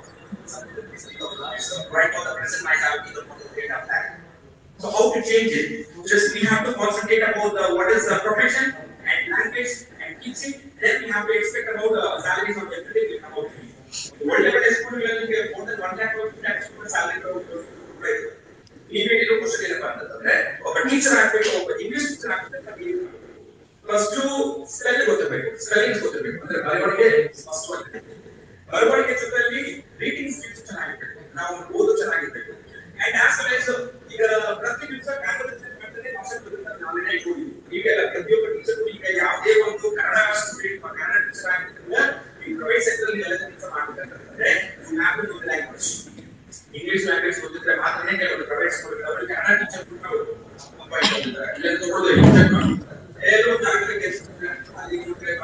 C: so right now the present my salary is the data plan. So how to change it? Just we have to concentrate about the, what is the profession and language and teaching. Then we have to expect about the salaries of everything will come out. Whatever is school, we are looking more than one lakh or two lakh student salary. Right. ನೀವೇನಿರೋ question ಏನಪ್ಪ ಅಂತಂದ್ರೆ ಒಬ್ಬ teacher ಆಗ್ಬೇಕು ಒಬ್ಬ English teacher ಆಗ್ಬೇಕು first spelling ಗೊತ್ತಿರಬೇಕು spelling ಗೊತ್ತಿರಬೇಕು ಅಂದ್ರೆ ಬರವಣಿಗೆ ಸ್ಪಷ್ಟವಾಗಿರ್ಬೇಕು ಬರವಣಿಗೆ ಜೊತೆಯಲ್ಲಿ ರೀಡಿಂಗ್ ಸ್ಕಿಲ್ಸ್ ಚೆನ್ನಾಗಿರ್ಬೇಕು ನಾವು ಓದು ಚೆನ್ನಾಗಿರ್ಬೇಕು ಅಂಡ್ ಆಸ್ ವೆಲ್ ಆಸ್ ಈಗ ಪ್ರತಿ ದಿವಸ ಕಾನ್ವರ್ಸೇಷನ್ ಮಾಡ್ತಾರೆ ಭಾಷೆ ಬರುತ್ತೆ ನಾವೇನೇ ಇಟ್ಕೊಂಡಿದ್ವಿ ಈಗೆಲ್ಲ ಪ್ರತಿಯೊಬ್ಬ ಟೀಚರ್ ಈಗ ಯಾವುದೇ ಒಂದು ಕನ್ನಡ ಸ್ಟೂಡೆಂಟ್ ಕನ್ನಡ ಟೀಚರ್ ಆಗಿರ್ತದೆ ಈ ಪ್ರೈವೇಟ್ ಸೆಕ್ಟರ್ ಎಲ್ಲ ಕೆಲಸ ಮಾಡ್ಬೇಕಂತಂದ್ರೆ ಲ್ಯಾಂಗ್ವೇಜ್ ಇಂಗ್ಲಿಷ್ ಲ್ಯಾಂಗ್ವೇಜ್ ಗೊತ್ತಿದ್ರೆ ಮಾತ್ರನೇ ಕೆಲವರು ಪ್ರೈವೇಟ್ ಸ್ಕೂಲ್ ಅವರಿಗೆ ಕನ್ನಡ ಟೀಚರ್ ಕೂಡ ಅಪ್ಪ ಇಲ್ಲ ತಗೊಳ್ಳೋದು ಏನೋ ಜಾಗೃತಿ ಕೆಲಸ ಅಲ್ಲಿ ಇದ್ರೆ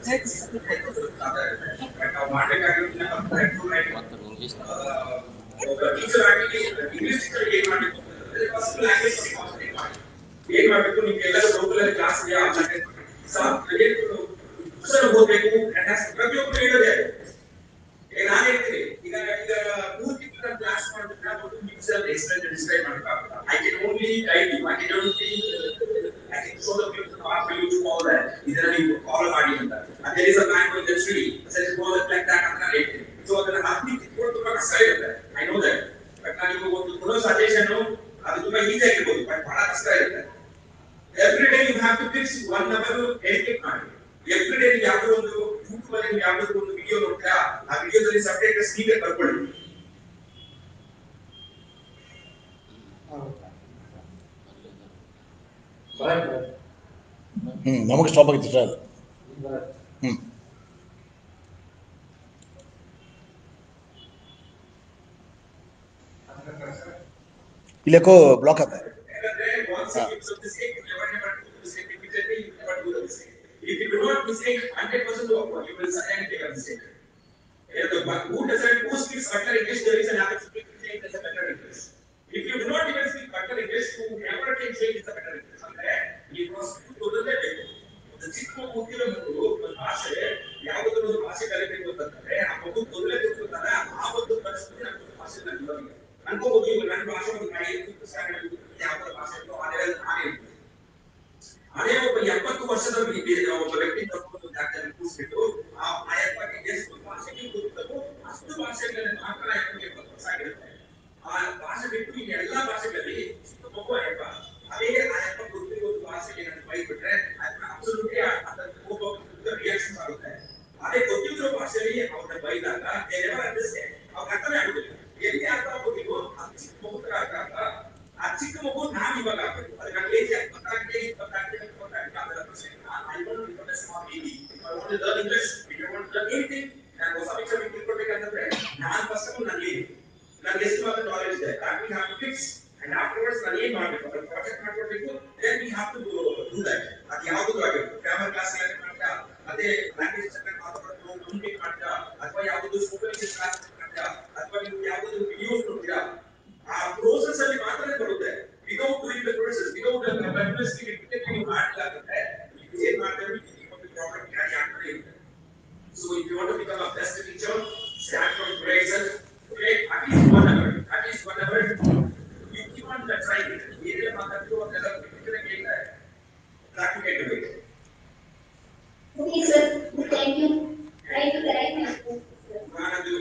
C: ನಾವು ಮಾಡ್ಬೇಕಾಗಿರೋದು ಒಬ್ಬ ಟೀಚರ್ ಆಗಿ ಇಂಗ್ಲಿಷ್ ಟೀಚರ್ ಏನ್ ಮಾಡಬೇಕು ಅಂತಂದ್ರೆ ಫಸ್ಟ್ ಲ್ಯಾಂಗ್ವೇಜ್ ಕಾನ್ಸಂಟ್ರೇಟ್ ಮಾಡಿ ಏನ್ ಮಾಡ್ಬೇಕು ನಿಮ್ಗೆ ಎಲ್ಲರೂ ಲೋಕಲ್ ಕ್ಲಾಸ್ ಇದೆ ಪುಸ್ತಕ ಓದ್ಬೇಕು ಪ್ರತಿಯೊಬ್ಬರು ಹೇಳೋದೇ ಈಗ ನಾನು ಹೇಳ್ತೀನಿ ಈಗ ಈಗ ಪೂರ್ತಿ ಕ್ಲಾಸ್ ಮಾಡ್ಬೇಕಾ ಮತ್ತು ಮಿಕ್ಸರ್ ಎಕ್ಸ್ಪ್ಲೇನ್ ಡಿಸ್ಕ್ರೈಬ್ ಮಾಡಬೇಕಾಗುತ್ತೆ I can only guide you I can only I can show the people how to use all that ಇದನ್ನ ನೀವು ಫಾಲೋ ಮಾಡಿ ಅಂತ there is a man in the tree set go that like that ಅಂತ ನಾನು ಹೇಳ್ತೀನಿ so ಅದನ್ನ ಹಾಕಿ ತಿಳ್ಕೊಂಡು ತುಂಬಾ ಕಷ್ಟ ಇರುತ್ತೆ ಐ ನೋ ದಟ್ ಬಟ್ ನಾನು ನಿಮಗೆ ಒಂದು ಕೊಡೋ ಸಜೆಷನ್ ಅದು ತುಂಬಾ ಈಸಿ ಆಗಿರ್ಬೋದು ಬಟ್ ಬಹಳ ಕಷ್ಟ ಇರುತ್ತೆ every day you have to fix one hour edit ಮಾಡಿ ಎವ್ರಿ ಡೇ ಯಾವ್ದೋ ಒಂದು ಯೂಟ್ಯೂಬ್ ಅಲ್ಲಿ ನೀವು ಯಾವ್ದೋ ಒಂದು ವಿಡಿಯೋ ನೋಡ್ತೀರಾ ಆ ವಿಡಿಯೋದಲ್ಲಿ ಸಬ್ಟೈಟಲ್ ಸ್ಪೀಕರ್ ಬರ್ಕೊಳ್ಳಿ
B: ಹ್ಮ್ ನಮಗೆ ಸ್ಟಾಪ್ ಆಗಿತ್ತು ಸರ್ ಅದು ಹ್ಮ್ ಇಲ್ಲಕ್ಕೋ ಬ್ಲಾಕ್ ಆಗ
C: ಯಾಕಂದ್ರೆ once you make some mistake, you never never do the mistake repeatedly, you never do the mistake. If you do not mistake 100% of what you will suddenly take a mistake. Yeah, the one who doesn't who speaks better English, there is an average speaking change is a better English. If you do not even speak better English, whoever can change is a better English. ಅಂದ್ರೆ ಈ process ಓದಲೇಬೇಕು. ಒಂದು ಚಿಕ್ಕ ಮಗು ಹುಟ್ಟಿರೋ ಮಗು ಒಂದು ಭಾಷೆ ಯಾವುದಾದ್ರು ಒಂದು ಭಾಷೆ ಕಲಿಬೇಕು ಅಂತಂದ್ರೆ ಆ ಮಗು ಓದಲೇಬೇಕು ಅಂತಂದ್ರೆ ಆ ಒಂದು ಪರಿಸ್ಥಿತಿ ನಮ್ಮ ಭಾಷೆ ಇವಾಗ ಅನ್ಕೋಬಹುದು ಇವಾಗ ನನ್ನ ಭಾಷೆ ಒಂದು ಕೈ ಪುಸ್ತಕ ಯಾವ ಭಾಷೆ ಇತ್ತು ಅದೇ ನಾನೇ ಇರ್ತೀನಿ. ಅದೇ ಒಬ್ಬ ಎಪ್ಪತ್ತು ವರ್ಷದ ವ್ಯಕ್ತಿ ಒಬ್ಬ ವ್ಯಕ್ತಿ ತಗೊಂಡು ಡಾಕ್ಟರ್ ಕೂರಿಸ್ಬಿಟ್ಟು ಆ ಆ ಎಪ್ಪತ್ತು ಎಷ್ಟು ಭಾಷೆಗೆ ಭಾಷೆಗಳಲ್ಲಿ ಮಾತ್ರ ಎಪ್ಪತ್ತು ಎಪ್ಪತ್ತು ವರ್ಷ ಆಗಿರುತ್ತೆ ಆ ಭಾಷೆ ಬಿಟ್ಟು ಈ ಎಲ್ಲಾ ಭಾಷೆಗಳಲ್ಲಿ ಚಿಕ್ಕ ಮಗು ಅಯ್ಯಪ್ಪ ಅದೇ ಅಯ್ಯಪ್ಪ ಗೊತ್ತಿರೋ ಒಂದು ಭಾಷೆಗೆ ನಾನು ಬೈಬಿಟ್ರೆ ಅಬ್ಸಲ್ಯೂಟ್ಲಿ ಅದರ ರಿಯಾಕ್ಷನ್ ಆಗುತ್ತೆ ಅದೇ ಗೊತ್ತಿರೋ ಭಾಷೆಯಲ್ಲಿ ಅವ್ರನ್ನ ಬೈದಾಗ ನೆವರ್ ಅಂಡರ್ಸ್ಟ್ಯಾಂಡ್ ಅವ್ರಿಗೆ ಅರ್ಥವೇ ಆಗುದಿಲ್ಲ ಎಲ್ಲಿ ಅರ್ಥ ಆಗೋದಿಲ್ವೋ ಅದು ಚಿಕ್ಕ ಮಗು ತರ ಅರ್ಥ ಆಗ್ತಾ ಆ ಚಿಕ್ಕ ಮಗು ನಾವ್ ಇವಾಗ ಆಗ್ಬೇಕು ಅದಕ್ಕೆ ನನ್ನ ಏಜ್ ಇಪ್ಪತ್ತಾಗಲಿ ಇಪ್ಪತ್ತಾಗಲಿ ಇಪ್ಪತ್ತಾಗಲಿ ಅದರ ಪ್ರಶ್ನೆ ನಾನು I want to become small baby if I want to learn English if I want to learn anything ನಾನು ಹೊಸ ವಿಷಯ ತಿಳ್ಕೊಳ್ಬೇಕಂತಂದ್ರೆ ನಾನು ಫಸ್ಟ್ ಆಫ್ ಆಲ್ ನಾನು ಏನು ನನಗೆ ಎಷ್ಟು ಮಾತ್ರ ನಾಲೆಜ್ ಇದೆ that we have to fix and afterwards ನಾನು ಏನ್ ಮಾಡ್ಬೇಕು ಅದನ್ನ ಪ್ರಾಜೆಕ್ಟ್ ಮಾಡ್ಕೊಳ್ಬೇಕು then we have to do that ಅದು ಯಾವುದು ಆಗಿರ್ಬೋದು ಗ್ರಾಮರ್ ಕ್ಲಾಸ್ ಮಾಡ್ತಾ ಅದೇ ಲ್ಯಾಂಗ್ವೇಜ್ ಚೆನ್ನಾಗಿ ಮಾತಾಡೋದು ಕಮ್ಯುನಿಕೇಟ್ ಮಾಡ್ತಾ ಅಥವಾ ಯಾವುದು ಸ್ಪೋಕನ್ ಇಂಗ್ಲಿಷ್ ಕ್ಲಾಸ್ ಮಾಡ್ತಾ ಅಥವಾ ನೀವು ಯಾವುದು ವಿಡಿಯೋಸ್ ನೋಡ್ತೀರಾ ಆ ಪ್ರೋಸೆಸ್ ಅಲ್ಲಿ ಮಾತ್ರ ಬರುತ್ತೆ without doing the process without the continuous ನೀವು ಮಾಡ್ತಾ ಇದ್ರೆ ನೀವು ಏನ್ ಮಾಡ್ತಾರೆ ಒಂದು ಪ್ರಾಬ್ಲಮ್ ಕ್ಯಾರಿ ಆಗ್ತಾನೆ ಇರುತ್ತೆ So if you want to become a best teacher, start from grade seven. Okay, at least one hour. At least one hour. You keep on trying it. ಏನೇ ಮಾತಾಡ್ತೀವೋ ಅದೆಲ್ಲ ಬಿಟ್ಟಿದ್ರೆ ಕೇಳ್ತಾರೆ. Practicate to it.
E: Okay, sir. Thank you. Try to correct my mistake, sir.
C: ನಾನದು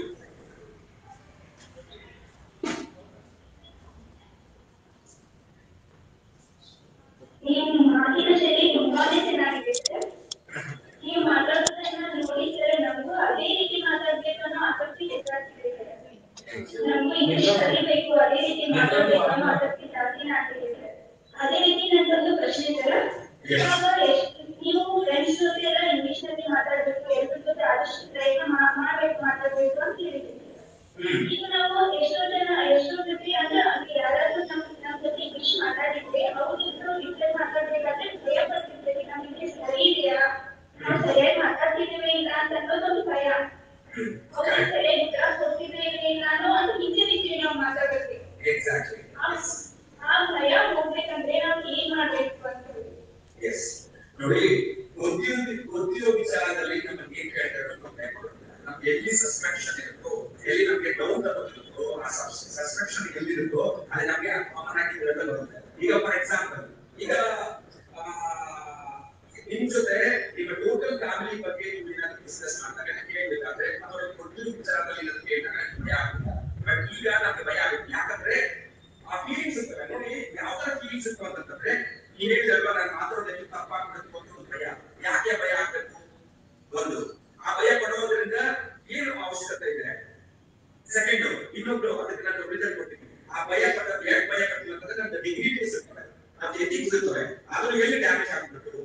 E: ನೀವು ಮಾತಿನ ಶೈಲಿ ತುಂಬಾನೇ ಚೆನ್ನಾಗಿದೆ sir ನೀವು ಮಾತಾಡೋದನ್ನ ನೋಡಿ ಸರ್ ನಮಗೂ ಅದೇ ರೀತಿ ಮಾತಾಡ್ಬೇಕು ಅನ್ನೋ ಆಸಕ್ತಿ ಹೆಚ್ಚಾಗ್ತಿದೆ ಸರ್ ನಮಗೂ ಇಂಗ್ಲಿಷ್ ಕಲಿಬೇಕು ಅದೇ ರೀತಿ ಮಾತಾಡ್ಬೇಕು ಅನ್ನೋ ಆಸಕ್ತಿ ಜಾಸ್ತಿನೇ ಆಗ್ತಿದೆ ಸರ್ ಅದೇ ರೀತಿ ನಂದೊಂದು ಪ್ರಶ್ನೆ ಸರ್ ಇವಾಗ ಎಷ್ಟು ನೀವು ಫ್ರೆಂಡ್ಸ್ ಜೊತೆ ಎಲ್ಲ ಇಂಗ್ಲಿಷ್ ನಲ್ಲಿ ಮಾತಾಡ್ಬೇಕು ಎಲ್ಲರ ಜೊತೆ ಆದಷ್ಟು ಪ್ರಯತ್ನ ಮಾ- ಮಾಡ್ಬೇಕು ಮಾತಾಡ್ಬೇಕು ಅಂತ ಹೇಳಿದ್ದೀನಿ ಈಗ ನಾವು ಎಷ್ಟೋ ಜನ ಎಷ್ಟೋ ಜೊತೆ ಅಂದ್ರೆ ಅಲ್ಲಿ ಯಾರಾದ್ರೂ ನಮ್ ನಮ್ ಜೊತೆ ಇಂಗ್ಲಿಷ್ ಮಾತಾಡಿದ್ರೆ ಅವ್ರು ಇಬ್ರು ಇಂಗ್ಲಿಷ್ ಮಾತಾಡ್ಬೇಕಾದ್ರೆ ಭಯ ಪಡ್ತಿರ್ತೀವಿ ನಮ್ ಇಂಗ್ಲಿಷ್ ಸರಿ ಇದೆಯಾ ನಾವು ಸರಿಯಾಗಿ ಮಾತಾಡ್ತಿದ್ದೇವೆ ಇಲ್ಲ ಅಂತ ಅನ್ನೋದೊಂದು ಭಯ ಅವ್ರು ಸರಿಯಾಗಿ ಉತ್ತರ ಕೊಡ್ತಿದ್ದೇವೆ ಇಲ್ಲ ಅನ್ನೋ ಒಂದು ಹಿಂಜರಿತೀವಿ ನಾವು ಮಾತಾಡೋದಕ್ಕೆ
C: ಎಕ್ಸಾಕ್ಟ್ಲಿ
E: ಆ- ಆ ಭಯ ಹೋಗ್ಬೇಕಂದ್ರೆ ನಾವು ಏನ್ ಮಾಡ್ಬೇಕು ಅಂತ ಹೇಳಿ
C: ಎಸ್ ನೋಡಿ ಗೊತ್ತಿರೋ ಗೊತ್ತಿರೋ ವಿಚಾರದಲ್ಲಿ ನಮಗೆ ಏನ್ ಕೇಳ್ತಾರೆ ನಮ್ಗೆ ಎಲ್ಲಿ ಸಸ್ಪೆಕ್ಷನ್ ಇರುತ್ತೋ ಎಲ್ಲಿ ನಮ್ಗೆ ಡೌಟ್ ಅನ್ನೋದಿರುತ್ತೋ ಆ ಸಸ್ಪೆಕ್ಷನ್ ಎಲ್ಲಿರುತ್ತೋ ಅಲ್ಲಿ ನಮ್ಗೆ ಕಾಮನ್ ಆಗಿ ಇರೋದೇ ಬರುತ್ತೆ ಈಗ ಫಾರ್ ಎಕ್ಸಾಂಪಲ್ ಈಗ ಆ, ನಿಮ್ ಜೊತೆ ಈಗ ಟೋಟಲ್ ಫ್ಯಾಮಿಲಿ ಬಗ್ಗೆ ನೀವು ಏನಾದ್ರು ಡಿಸ್ಕಸ್ ಮಾಡಿದಾಗ ನಾನು ಕೇಳ್ಬೇಕಾದ್ರೆ ಅಥವಾ ಗೊತ್ತಿರೋ ವಿಚಾರದಲ್ಲಿ ಏನಾದ್ರು ಕೇಳಿದಾಗ ನನಗೆ ಭಯ ಆಗುತ್ತೆ ಬಟ್ ಈಗ ನಮ್ಗೆ ಭಯ ಆಗುತ್ತೆ ಯಾಕಂದ್ರೆ ಆ ಫೀಲಿಂಗ್ಸ್ ಇರ್ತವೆ ನೋಡಿ ಯಾವ ತರ ಫೀಲಿಂಗ್ಸ್ ಇರ್ತವೆ ಅಂತಂದ್ರೆ ನೀವ್ ಹೇಳಿದಲ್ವಾ ನಾನು ಮಾತಾಡೋದಕ್ಕೆ ತಪ್ಪಾಗ್ಬೇಕು ಅಂತ ಒಂದು ಭಯ ಯಾಕೆ ಭಯ ಆಗ್ಬೇಕು ಒಂದು ಆ ಭಯ ಪಡೋದ್ರಿಂದ ಏನು ಅವಶ್ಯಕತೆ ಇದೆ ಸೆಕೆಂಡ್ ಇನ್ನೊಬ್ರು ಅದಕ್ಕೆ ನಾನು ರಿಸಲ್ಟ್ ಕೊಡ್ತೀನಿ ಆ ಭಯ ಪಡ ಯಾಕೆ ಭಯ ಪಡ್ತೀನಿ ಅಂತಂದ್ರೆ ನನ್ನ ಡಿಗ್ನಿಟೀಸ್ ಇರ್ತವೆ ನನ್ನ ಎಥಿಕ್ಸ್ ಇರ್ತವೆ ಅದ್ರ ಎಲ್ಲಿ ಡ್ಯಾಮೇಜ್ ಆಗ್ಬಿಟ್ಟು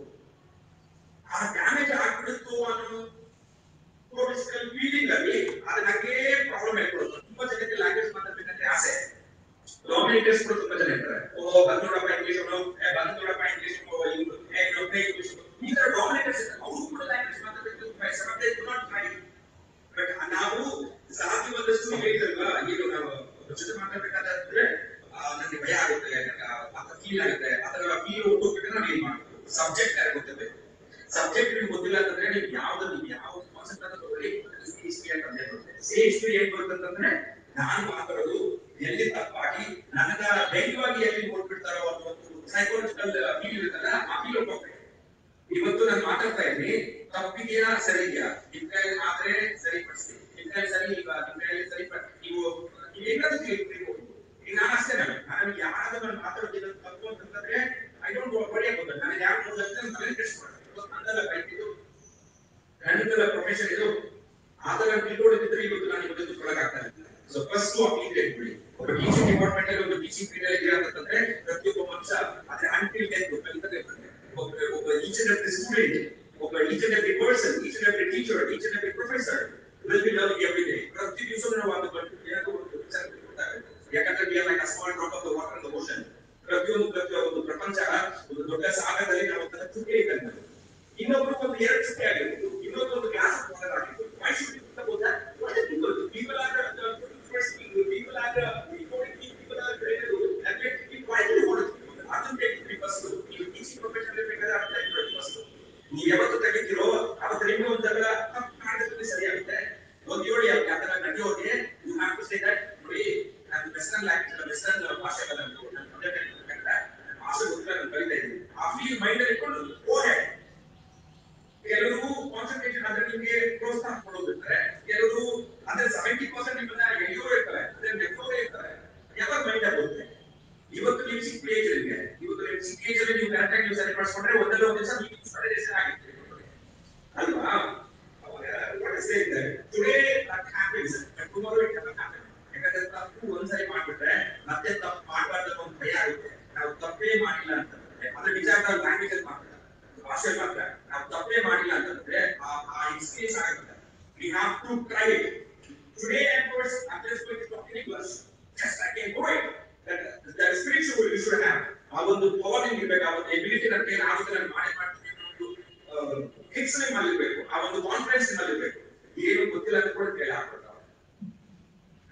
C: ಆ ಡ್ಯಾಮೇಜ್ ಆಗ್ಬಿಡುತ್ತು ಅನ್ನೋ ಪ್ರೊಫೆಷನಲ್ ಫೀಲಿಂಗ್ ಅಲ್ಲಿ ಅದು ನನಗೆ ಪ್ರಾಬ್ಲಮ್ ಹೇಳ್ಕೊಡುತ್ತೆ ತುಂಬಾ ಜನಕ್ಕೆ ಲ್ಯಾಂಗ್ವೇಜ್ ಮಾತಾಡ್ಬೇಕಂದ್ರೆ ಆಸೆ ಡಾಮಿನೇಟರ್ಸ್ ಕೂಡ ತುಂಬಾ ಜನ ಇರ್ತಾರೆ ಓ ಬಂದ್ ನೋಡಪ್ಪ ಇಂಗ್ಲಿಷ್ ಏ ಬಂದ್ ನೋಡಪ್ಪ ಇಂಗ್ಲಿಷ್ ಇವ್ರು ಏ ನೊಬ್ಬೆ ಇಂಗ್ಲಿಷ್ ಈ ತರ ಡಾಮಿನೇಟರ್ಸ್ ಇರ್ತಾರೆ ಅವರು ಕೂಡ ಲ್ಯಾಂಗ್ವೇಜ್ ಮಾತಾಡ್ಬೇಕು ಬಯಸ ಮತ್ತೆ ನಾಟ್ ಟ್ರೈ ಬಟ್ ನಾವು ಸಾಧ್ಯವಾದಷ್ಟು ಹೇಳಿದ್ರಲ್ವಾ ಈಗ ನಾವು ಅವ್ರ ಜೊತೆ ಮಾತಾಡ್ಬೇಕಾದ್ರೆ ನನಗೆ ಭಯ ಆಗುತ್ತೆ ಅಥವಾ ಫೀಲ್ ಆಗುತ್ತೆ ಅದರ ಫೀಲ್ ಹೋಗ್ಬೇಕಾದ್ರೆ ನಾವು ಏನ್ ಮಾಡ್ಬೇಕು ಸಬ್ಜೆಕ್ಟ್ ಯಾರು ಗೊತ್ತಿರ್ಬೇಕು ಸಬ್ಜೆಕ್ಟ್ ನಿಮ್ಗೆ ಗೊತ್ತಿಲ್ಲ ಅಂತಂದ್ರೆ ನೀವು ಯಾವ್ದು ನೀವು ಯಾವ ಕಾನ್ಸೆಪ್ಟ್ ಅನ್ನ ತಗೊಳ್ಳಿ ಹಿಸ್ಟ್ರಿ ಅಂತ ಅಂದೇ ಬರುತ್ತೆ ಸೇ ಹಿಸ್ಟ್ರಿ ಏನ್ ಬರುತ್ತೆ ಅಂತಂದ್ರೆ ನಾನು ಮಾತಾಡೋದು ಎಲ್ಲಿ ತಪ್ಪಾಗಿ ನನಗ ಧೈರ್ಯವಾಗಿ ಎಲ್ಲಿ ನೋಡ್ಬಿಡ್ತಾರೋ ಅನ್ನೋ ಒಂದು ಸೈಕಾಲಜಿಕಲ್ ಫೀಲ್ ಇರುತ್ತಲ್ಲ ಆ ಫೀಲ್ ಹೋಗ್ಬೇಕು ಇವತ್ತು ನಾನು ಮಾತಾಡ್ತಾ ಇದ್ದೀನಿ ತಪ್ಪಿದೆಯಾ ಸರಿ ಇದೆಯಾ ನಿಮ್ ಕೈಯಲ್ಲಿ ಮಾತ್ರೆ ಸರಿಪಡಿಸಿ ನಿಮ್ ಕೈಯಲ್ಲಿ ಸರಿ ಇಲ್ವಾ ನಿಮ್ ಕೈಯಲ್ಲಿ ಸರಿಪಡಿಸಿ ನೀವು ನೀವೇನಾದ್ರೂ ತಿಳ್ಕೊಬೇಕು ಈಗ ನಾನು ಅಷ್ಟೇ ನನಗೆ ಯಾರಾದ್ರೂ ನಾನು ಮಾತಾಡೋದಿಲ್ಲ ತಪ್ಪು ಅಂತಂದ್ರೆ ಐ ಡೋಂಟ್ ವರಿ ಅಬೌಟ್ ನನಗೆ ಯಾರು ನೋಡಿದ್ರೆ ನಾನು ತಲೆ ಕೆಡಿಸ್ಕೊಳ್ತೀನಿ ಇವತ್ತು ನಂದಲ್ಲ ಬೈಕ್ ಇದು ಗಣಿತದ ಪ್ರೊಫೆಷನ್ ಇದು ಆತರ ತಿಳ್ಕೊಂಡಿದ್ರೆ ಇವತ್ತು ನಾನು ಇವತ್ತು ಕೊಡಕ್ಕಾಗ್ತಾ ಇಲ್ಲ ಸೊ ಫಸ್ಟ್ ಆ ಫೀಲ್ ಇಟ್ಬಿಡಿ ಒಬ್ಬ ಟೀಚಿಂಗ್ ಡಿಪಾರ್ಟ್ಮೆಂಟ್ ಅಲ್ಲಿ ಒಂದು ಟೀಚಿಂಗ್ ಫೀಲ್ಡ್ ಅಲ್ಲಿ ಇದ್ದೀರಾ ಅಂತಂದ್ರೆ ಪ್ರತಿಯೊಬ್ಬ ಮನುಷ್ಯ ಅದೇ ಅಂಟಿಲ್ ಡೆತ್ ಕಲಿತದೆ ಇರ್ತಾನೆ ಒಬ್ಬ ಒಬ್ಬ ಈಚ್ ಅಂಡ್ ಎವ್ರಿ ಸ್ಟೂಡೆಂಟ್ ಒಬ್ಬ each and every person each and every teacher each and every professor will be learning every day ಪ್ರತಿ ದಿವಸ ನಾವು ಅದು ಏನಾದ್ರು ಒಂದು ವಿಚಾರ ತಿಳ್ಕೊಳ್ತಾವೆ ಯಾಕಂದ್ರೆ we are like a small drop of the water in the ocean ಪ್ರತಿಯೊಂದು ಪ್ರತಿಯೊಂದು ಪ್ರಪಂಚ ಒಂದು ದೊಡ್ಡ ಸಾಗರದಲ್ಲಿ ನಾವು ಅದನ್ನ ಚುಕ್ಕೆ ಇದ್ದಂಗೆ ಇನ್ನೊಬ್ರು ಒಂದು ಎರಡು ಚುಕ್ಕೆ ಆಗಿರ್ಬೋದು ಇನ್ನೊಂದು ಒಂದು ಗ್ಲಾಸ್ ವಾಟರ್ ಆಗಿರ್ಬೋದು why should you think about that what is people people are the first people are the recording people are the that way why do you want to ಅದನ್ನ ತೆಗಿತೀವಿ ಫಸ್ಟ್ ನೀವು ಟೀಚಿಂಗ್ ಪ್ರೊಫೆಷನ್ ಬೇಕಾದ್ರೆ ಅರ್ಥ ಆಗ್ಬೇಕು first ನೀವು ಯಾವತ್ತು ತೆಗಿತೀರೋ ಅವತ್ತು ನಿಮ್ಗೆ ಒಂದೆಲ್ಲ ತಪ್ಪು ಮಾಡಿದ್ರೆ ಸರಿ ಆಗುತ್ತೆ ಒಂದು ಏಳು ಯಾಕೆ ಅದನ್ನ ನಡೆಯೋರಿಗೆ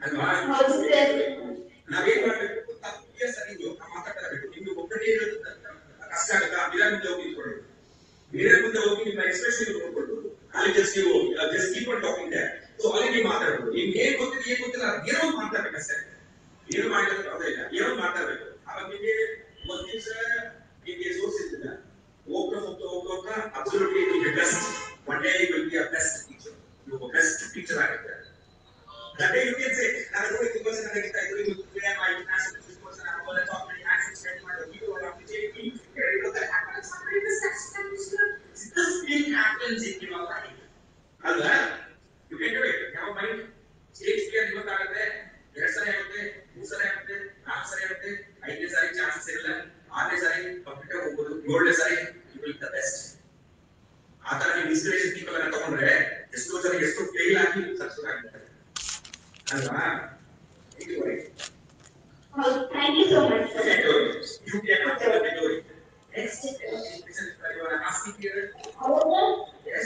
C: ಅಲ್ವಾ
E: ಹೌದು ಸರ್
C: ನಾವೇನ್ ಮಾಡ್ಬೇಕು ತಪ್ಪಿಗೆ ಸರಿದು ನಾವು ಮಾತಾಡ್ತಾ ಇರ್ಬೇಕು ನಿಮ್ಗೆ ಒಬ್ಬರೇ ಇರೋದು ಕಷ್ಟ ಆಗುತ್ತಾ ಬೇರೆ ಮುಂದೆ ಹೋಗಿ ನಿಂತ್ಕೊಳ್ಳಿ ಬೇರೆ ಮುಂದೆ ಹೋಗಿ ನಿಮ್ಮ ಎಕ್ಸ್ಪ್ರೆಷನ್ ನೋಡ್ಕೊಂಡು ಅಲ್ಲಿ ಜಸ್ಟ್ ನೀವು just keep on talking they so ಅಲ್ಲಿ ನೀವು ಮಾತಾಡ್ಬೋದು ನಿಮ್ಗೆ ಏನ್ ಗೊತ್ತಿಲ್ಲ ಏನ್ ಗೊತ್ತಿಲ್ಲ ಅದ್ ಏನೋ ಒಂದು ಮಾತಾಡ್ಬೇಕು ಅಷ್ಟೇ ಏನು ಮಾಡಿದ್ರೆ ಯಾವುದೇ ಇಲ್ಲ ಏನೋ ಒಂದ್ ಮಾತಾಡ್ಬೇಕು ಅವಾಗ ನಿಮ್ಗೆ ಒಂದ್ ದಿವಸ ನಿಮ್ಗೆ ಸೋರ್ಸ್ ಇರ್ತಿಲ್ಲ ಹೋಗ್ತಾ ಹೋಗ್ತಾ ಹೋಗ್ತಾ ಹೋಗ್ತಾ ಅಬ್ಸಲ್ಯೂಟ್ಲಿ ನಿಮ್ಗೆ best one day will be a best teacher ನೀವು ಬೆಸ್ಟ್ ಟೀಚರ್ ಆಗುತ್ತೆ That day you can say, ನಾನು ನೋಡಿ ತುಂಬಾ ಚೆನ್ನಾಗಿತ್ತ ಇದು ಇದು ಪ್ರೇಮ ಆಯ್ತು ನ್ಯಾಷನಲ್ ಡಿಸ್ಕೋರ್ಸ್ ನಾನು ಒಳ್ಳೆ ಟಾಪ್ ಮಾಡಿ ಆಕ್ಷನ್ ಸ್ಪೆಂಡ್ ಮಾಡಿ ಇದು ಅವರ application you know that happens sometimes this happens this thing happens in your life ಅಲ್ವಾ you can do it ಯಾವ ಮೈಂಡ್ ಸ್ಟೇಜ್ ಫಿಯರ್ ಗೊತ್ತಾಗುತ್ತೆ ಎರಡ್ ಸರಿ ಆಗುತ್ತೆ ಮೂರ್ ಸರಿ ಆಗುತ್ತೆ ನಾಲ್ಕು ಸರಿ ಆಗುತ್ತೆ ಐದನೇ ಸಾರಿ ಚಾನ್ಸಸ್ ಇರಲ್ಲ ಆರನೇ ಸಾರಿ ಕಂಪ್ಯೂಟರ್ ಹೋಗ್ಬೋದು ಏಳನೇ ಸಾರಿ ಯು ವಿಲ್ ದ ಬೆಸ್ಟ್ ಆ ತರ ನೀವು ಇನ್ಸ್ಪಿರೇಷನ್ ಪೀಪಲ್ ಅನ್ನ ತಗೊಂಡ್ರೆ ಎಷ್ಟೋ ಜನ ಎಷ್ಟೋ ಫೇಲ್ ಆಗಿ ಸಕ್ಸಸ್ ಆಗಿದ್ದಾರೆ ಅಲ್ವಾ ಇದು
E: ಹೌದು thank you so much sir
C: You cannot tell me do it. Next, listen, you are asking here.
E: ಹೌದಾ
C: Yes.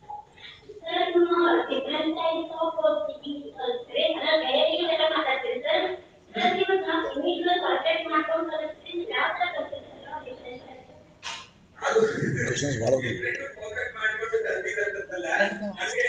E: ಸರ್ ನಮ್ಮ ಡಿಫರೆಂಟ್ ಟೈಪ್ಸ್ ಆಫ್ ಸ್ಪೀಕಿಂಗ್ ಕಲ್ತ್ರೆ ಅದರ ಡೈರಿ ಎಲ್ಲ ಮಾತಾಡ್ತೀರಿ ಸರ್ ಸರ್ ನೀವು ನಾವು ಇಂಗ್ಲಿಷ್ ಕಾಂಟ್ಯಾಕ್ಟ್ ಮಾಡ್ಕೊಂಡು ಕಲಿಸ್ತೀನಿ ಯಾವ ತರ ಕಲ್ತಿರ್ತೀರ ಡಿಫರೆಂಟ್
C: ಅದು
B: Questions ಬಹಳ ಉಂಟು.
C: Focus ಮಾಡ್ಬಿಟ್ಟು ಕಲ್ತಿರೋದಂತಲ್ಲ. ಹಾಗೆ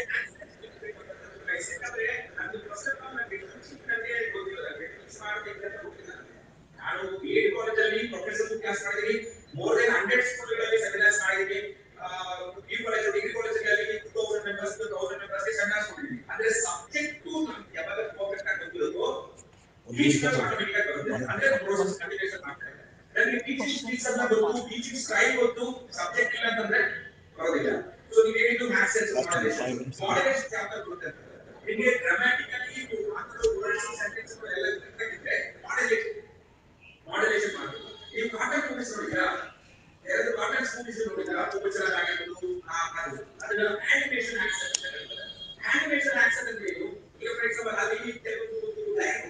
C: ಯಾಕಂದ್ರೆ ಅದು first of all ನನಗೆ ಶಿಕ್ಷಣನೇ ಗೊತ್ತಿಲ್ಲ. Mechanics ಮಾಡ್ಬೇಕು ಅಂತ ಗೊತ್ತಿಲ್ಲ. ನಾನು ಬಿ ಎಡ್ ಕಾಲೇಜಲ್ಲಿ ಪ್ರೊಫೆಸರ್ ಕ್ಲಾಸ್ ಮಾಡಿದೀನಿ ಮೋರ್ ದೆನ್ ಹಂಡ್ರೆಡ್ ಸ್ಕೂಲ್ಗಳಲ್ಲಿ ಸೆಮಿನಾರ್ಸ್ ಮಾಡಿದೀನಿ ಬಿ ಕಾಲೇಜ್ ಡಿಗ್ರಿ ಕಾಲೇಜಲ್ಲಿ two thousand members two thousand ಮೆಂಬರ್ಸ್ಗೆ ಸೆಮಿನಾರ್ಸ್ ಮಾಡಿದೀನಿ ಅಂದ್ರೆ ಸಬ್ಜೆಕ್ಟ್ ನಮ್ಗೆ ಯಾವಾಗ ಪರ್ಫೆಕ್ಟ್ ಆಗಿ ಗೊತ್ತಿರೋದು ಟೀಚಿಂಗ್ ಆಟೋಮೆಟಿಕ್ ಆಗಿ ಬರುತ್ತೆ ಅಂದ್ರೆ ಪ್ರೋಸೆಸ್ ಕಂಟಿನ್ಯೂಷನ್ ಮಾಡ್ತಾರೆ ನನಗೆ ಟೀಚಿಂಗ್ ಸ್ಕಿಲ್ಸ್ ಅನ್ನ ಗೊತ್ತು ಟೀಚಿಂಗ್ ಸ್ಟೈಲ್ ಗೊತ್ತು ಸಬ್ಜೆಕ್ಟ್ ಇಲ್ಲ ಅಂತಂದ್ರೆ ಬರೋದಿಲ್ಲ ಸೊ ನೀವು ಹೇಳಿದ್ದು ಮ್ಯಾಥ್ಸ್ ಸೆನ್ಸ್ ಮಾಡಲೇಷನ್ ಮಾಡಲೇಷನ್ ಯಾವ ತರ ಬರುತ್ತೆ ನಿಮಗೆ ಗ್ರಾಮ್ಯಾಟಿಕಲಿ ನೀವು ಮಾತಾಡೋ ವರ್ಡ್ಸ್ ಸೆಂಟೆನ್ಸ್ ಎಲ್ಲ ಕರೆಕ್ಟ್ ಇದ್ರೆ ಮಾಡಲೇಷನ್ ಮಾಡಲೇಷನ್ ಮಾಡಬೇಕು ನೀವು ಕಾಟನ್ ಮೂವೀಸ್ ನೋಡಿದ್ರಾ ಎರಡು ಕಾಟನ್ ಮೂವೀಸ್ ನೋಡಿದ್ರಾ ತುಂಬಾ ಚೆನ್ನಾಗಿರ್ಬೋದು ಆ ಅದು ಅದನ್ನ ಆನಿಮೇಷನ್ ಆಕ್ಷನ್ ಅಂತ ಹೇಳ್ತಾರೆ ಆನಿಮೇಷನ್ ಆಕ್ಷನ್ ಅಂದ್ರೆ ಏನು ಈಗ ಫಾರ್ ಎಕ್ಸಾಂಪಲ್ ಅಲ್ಲಿ ಕೆಲವೊಂದು ಲೈನ್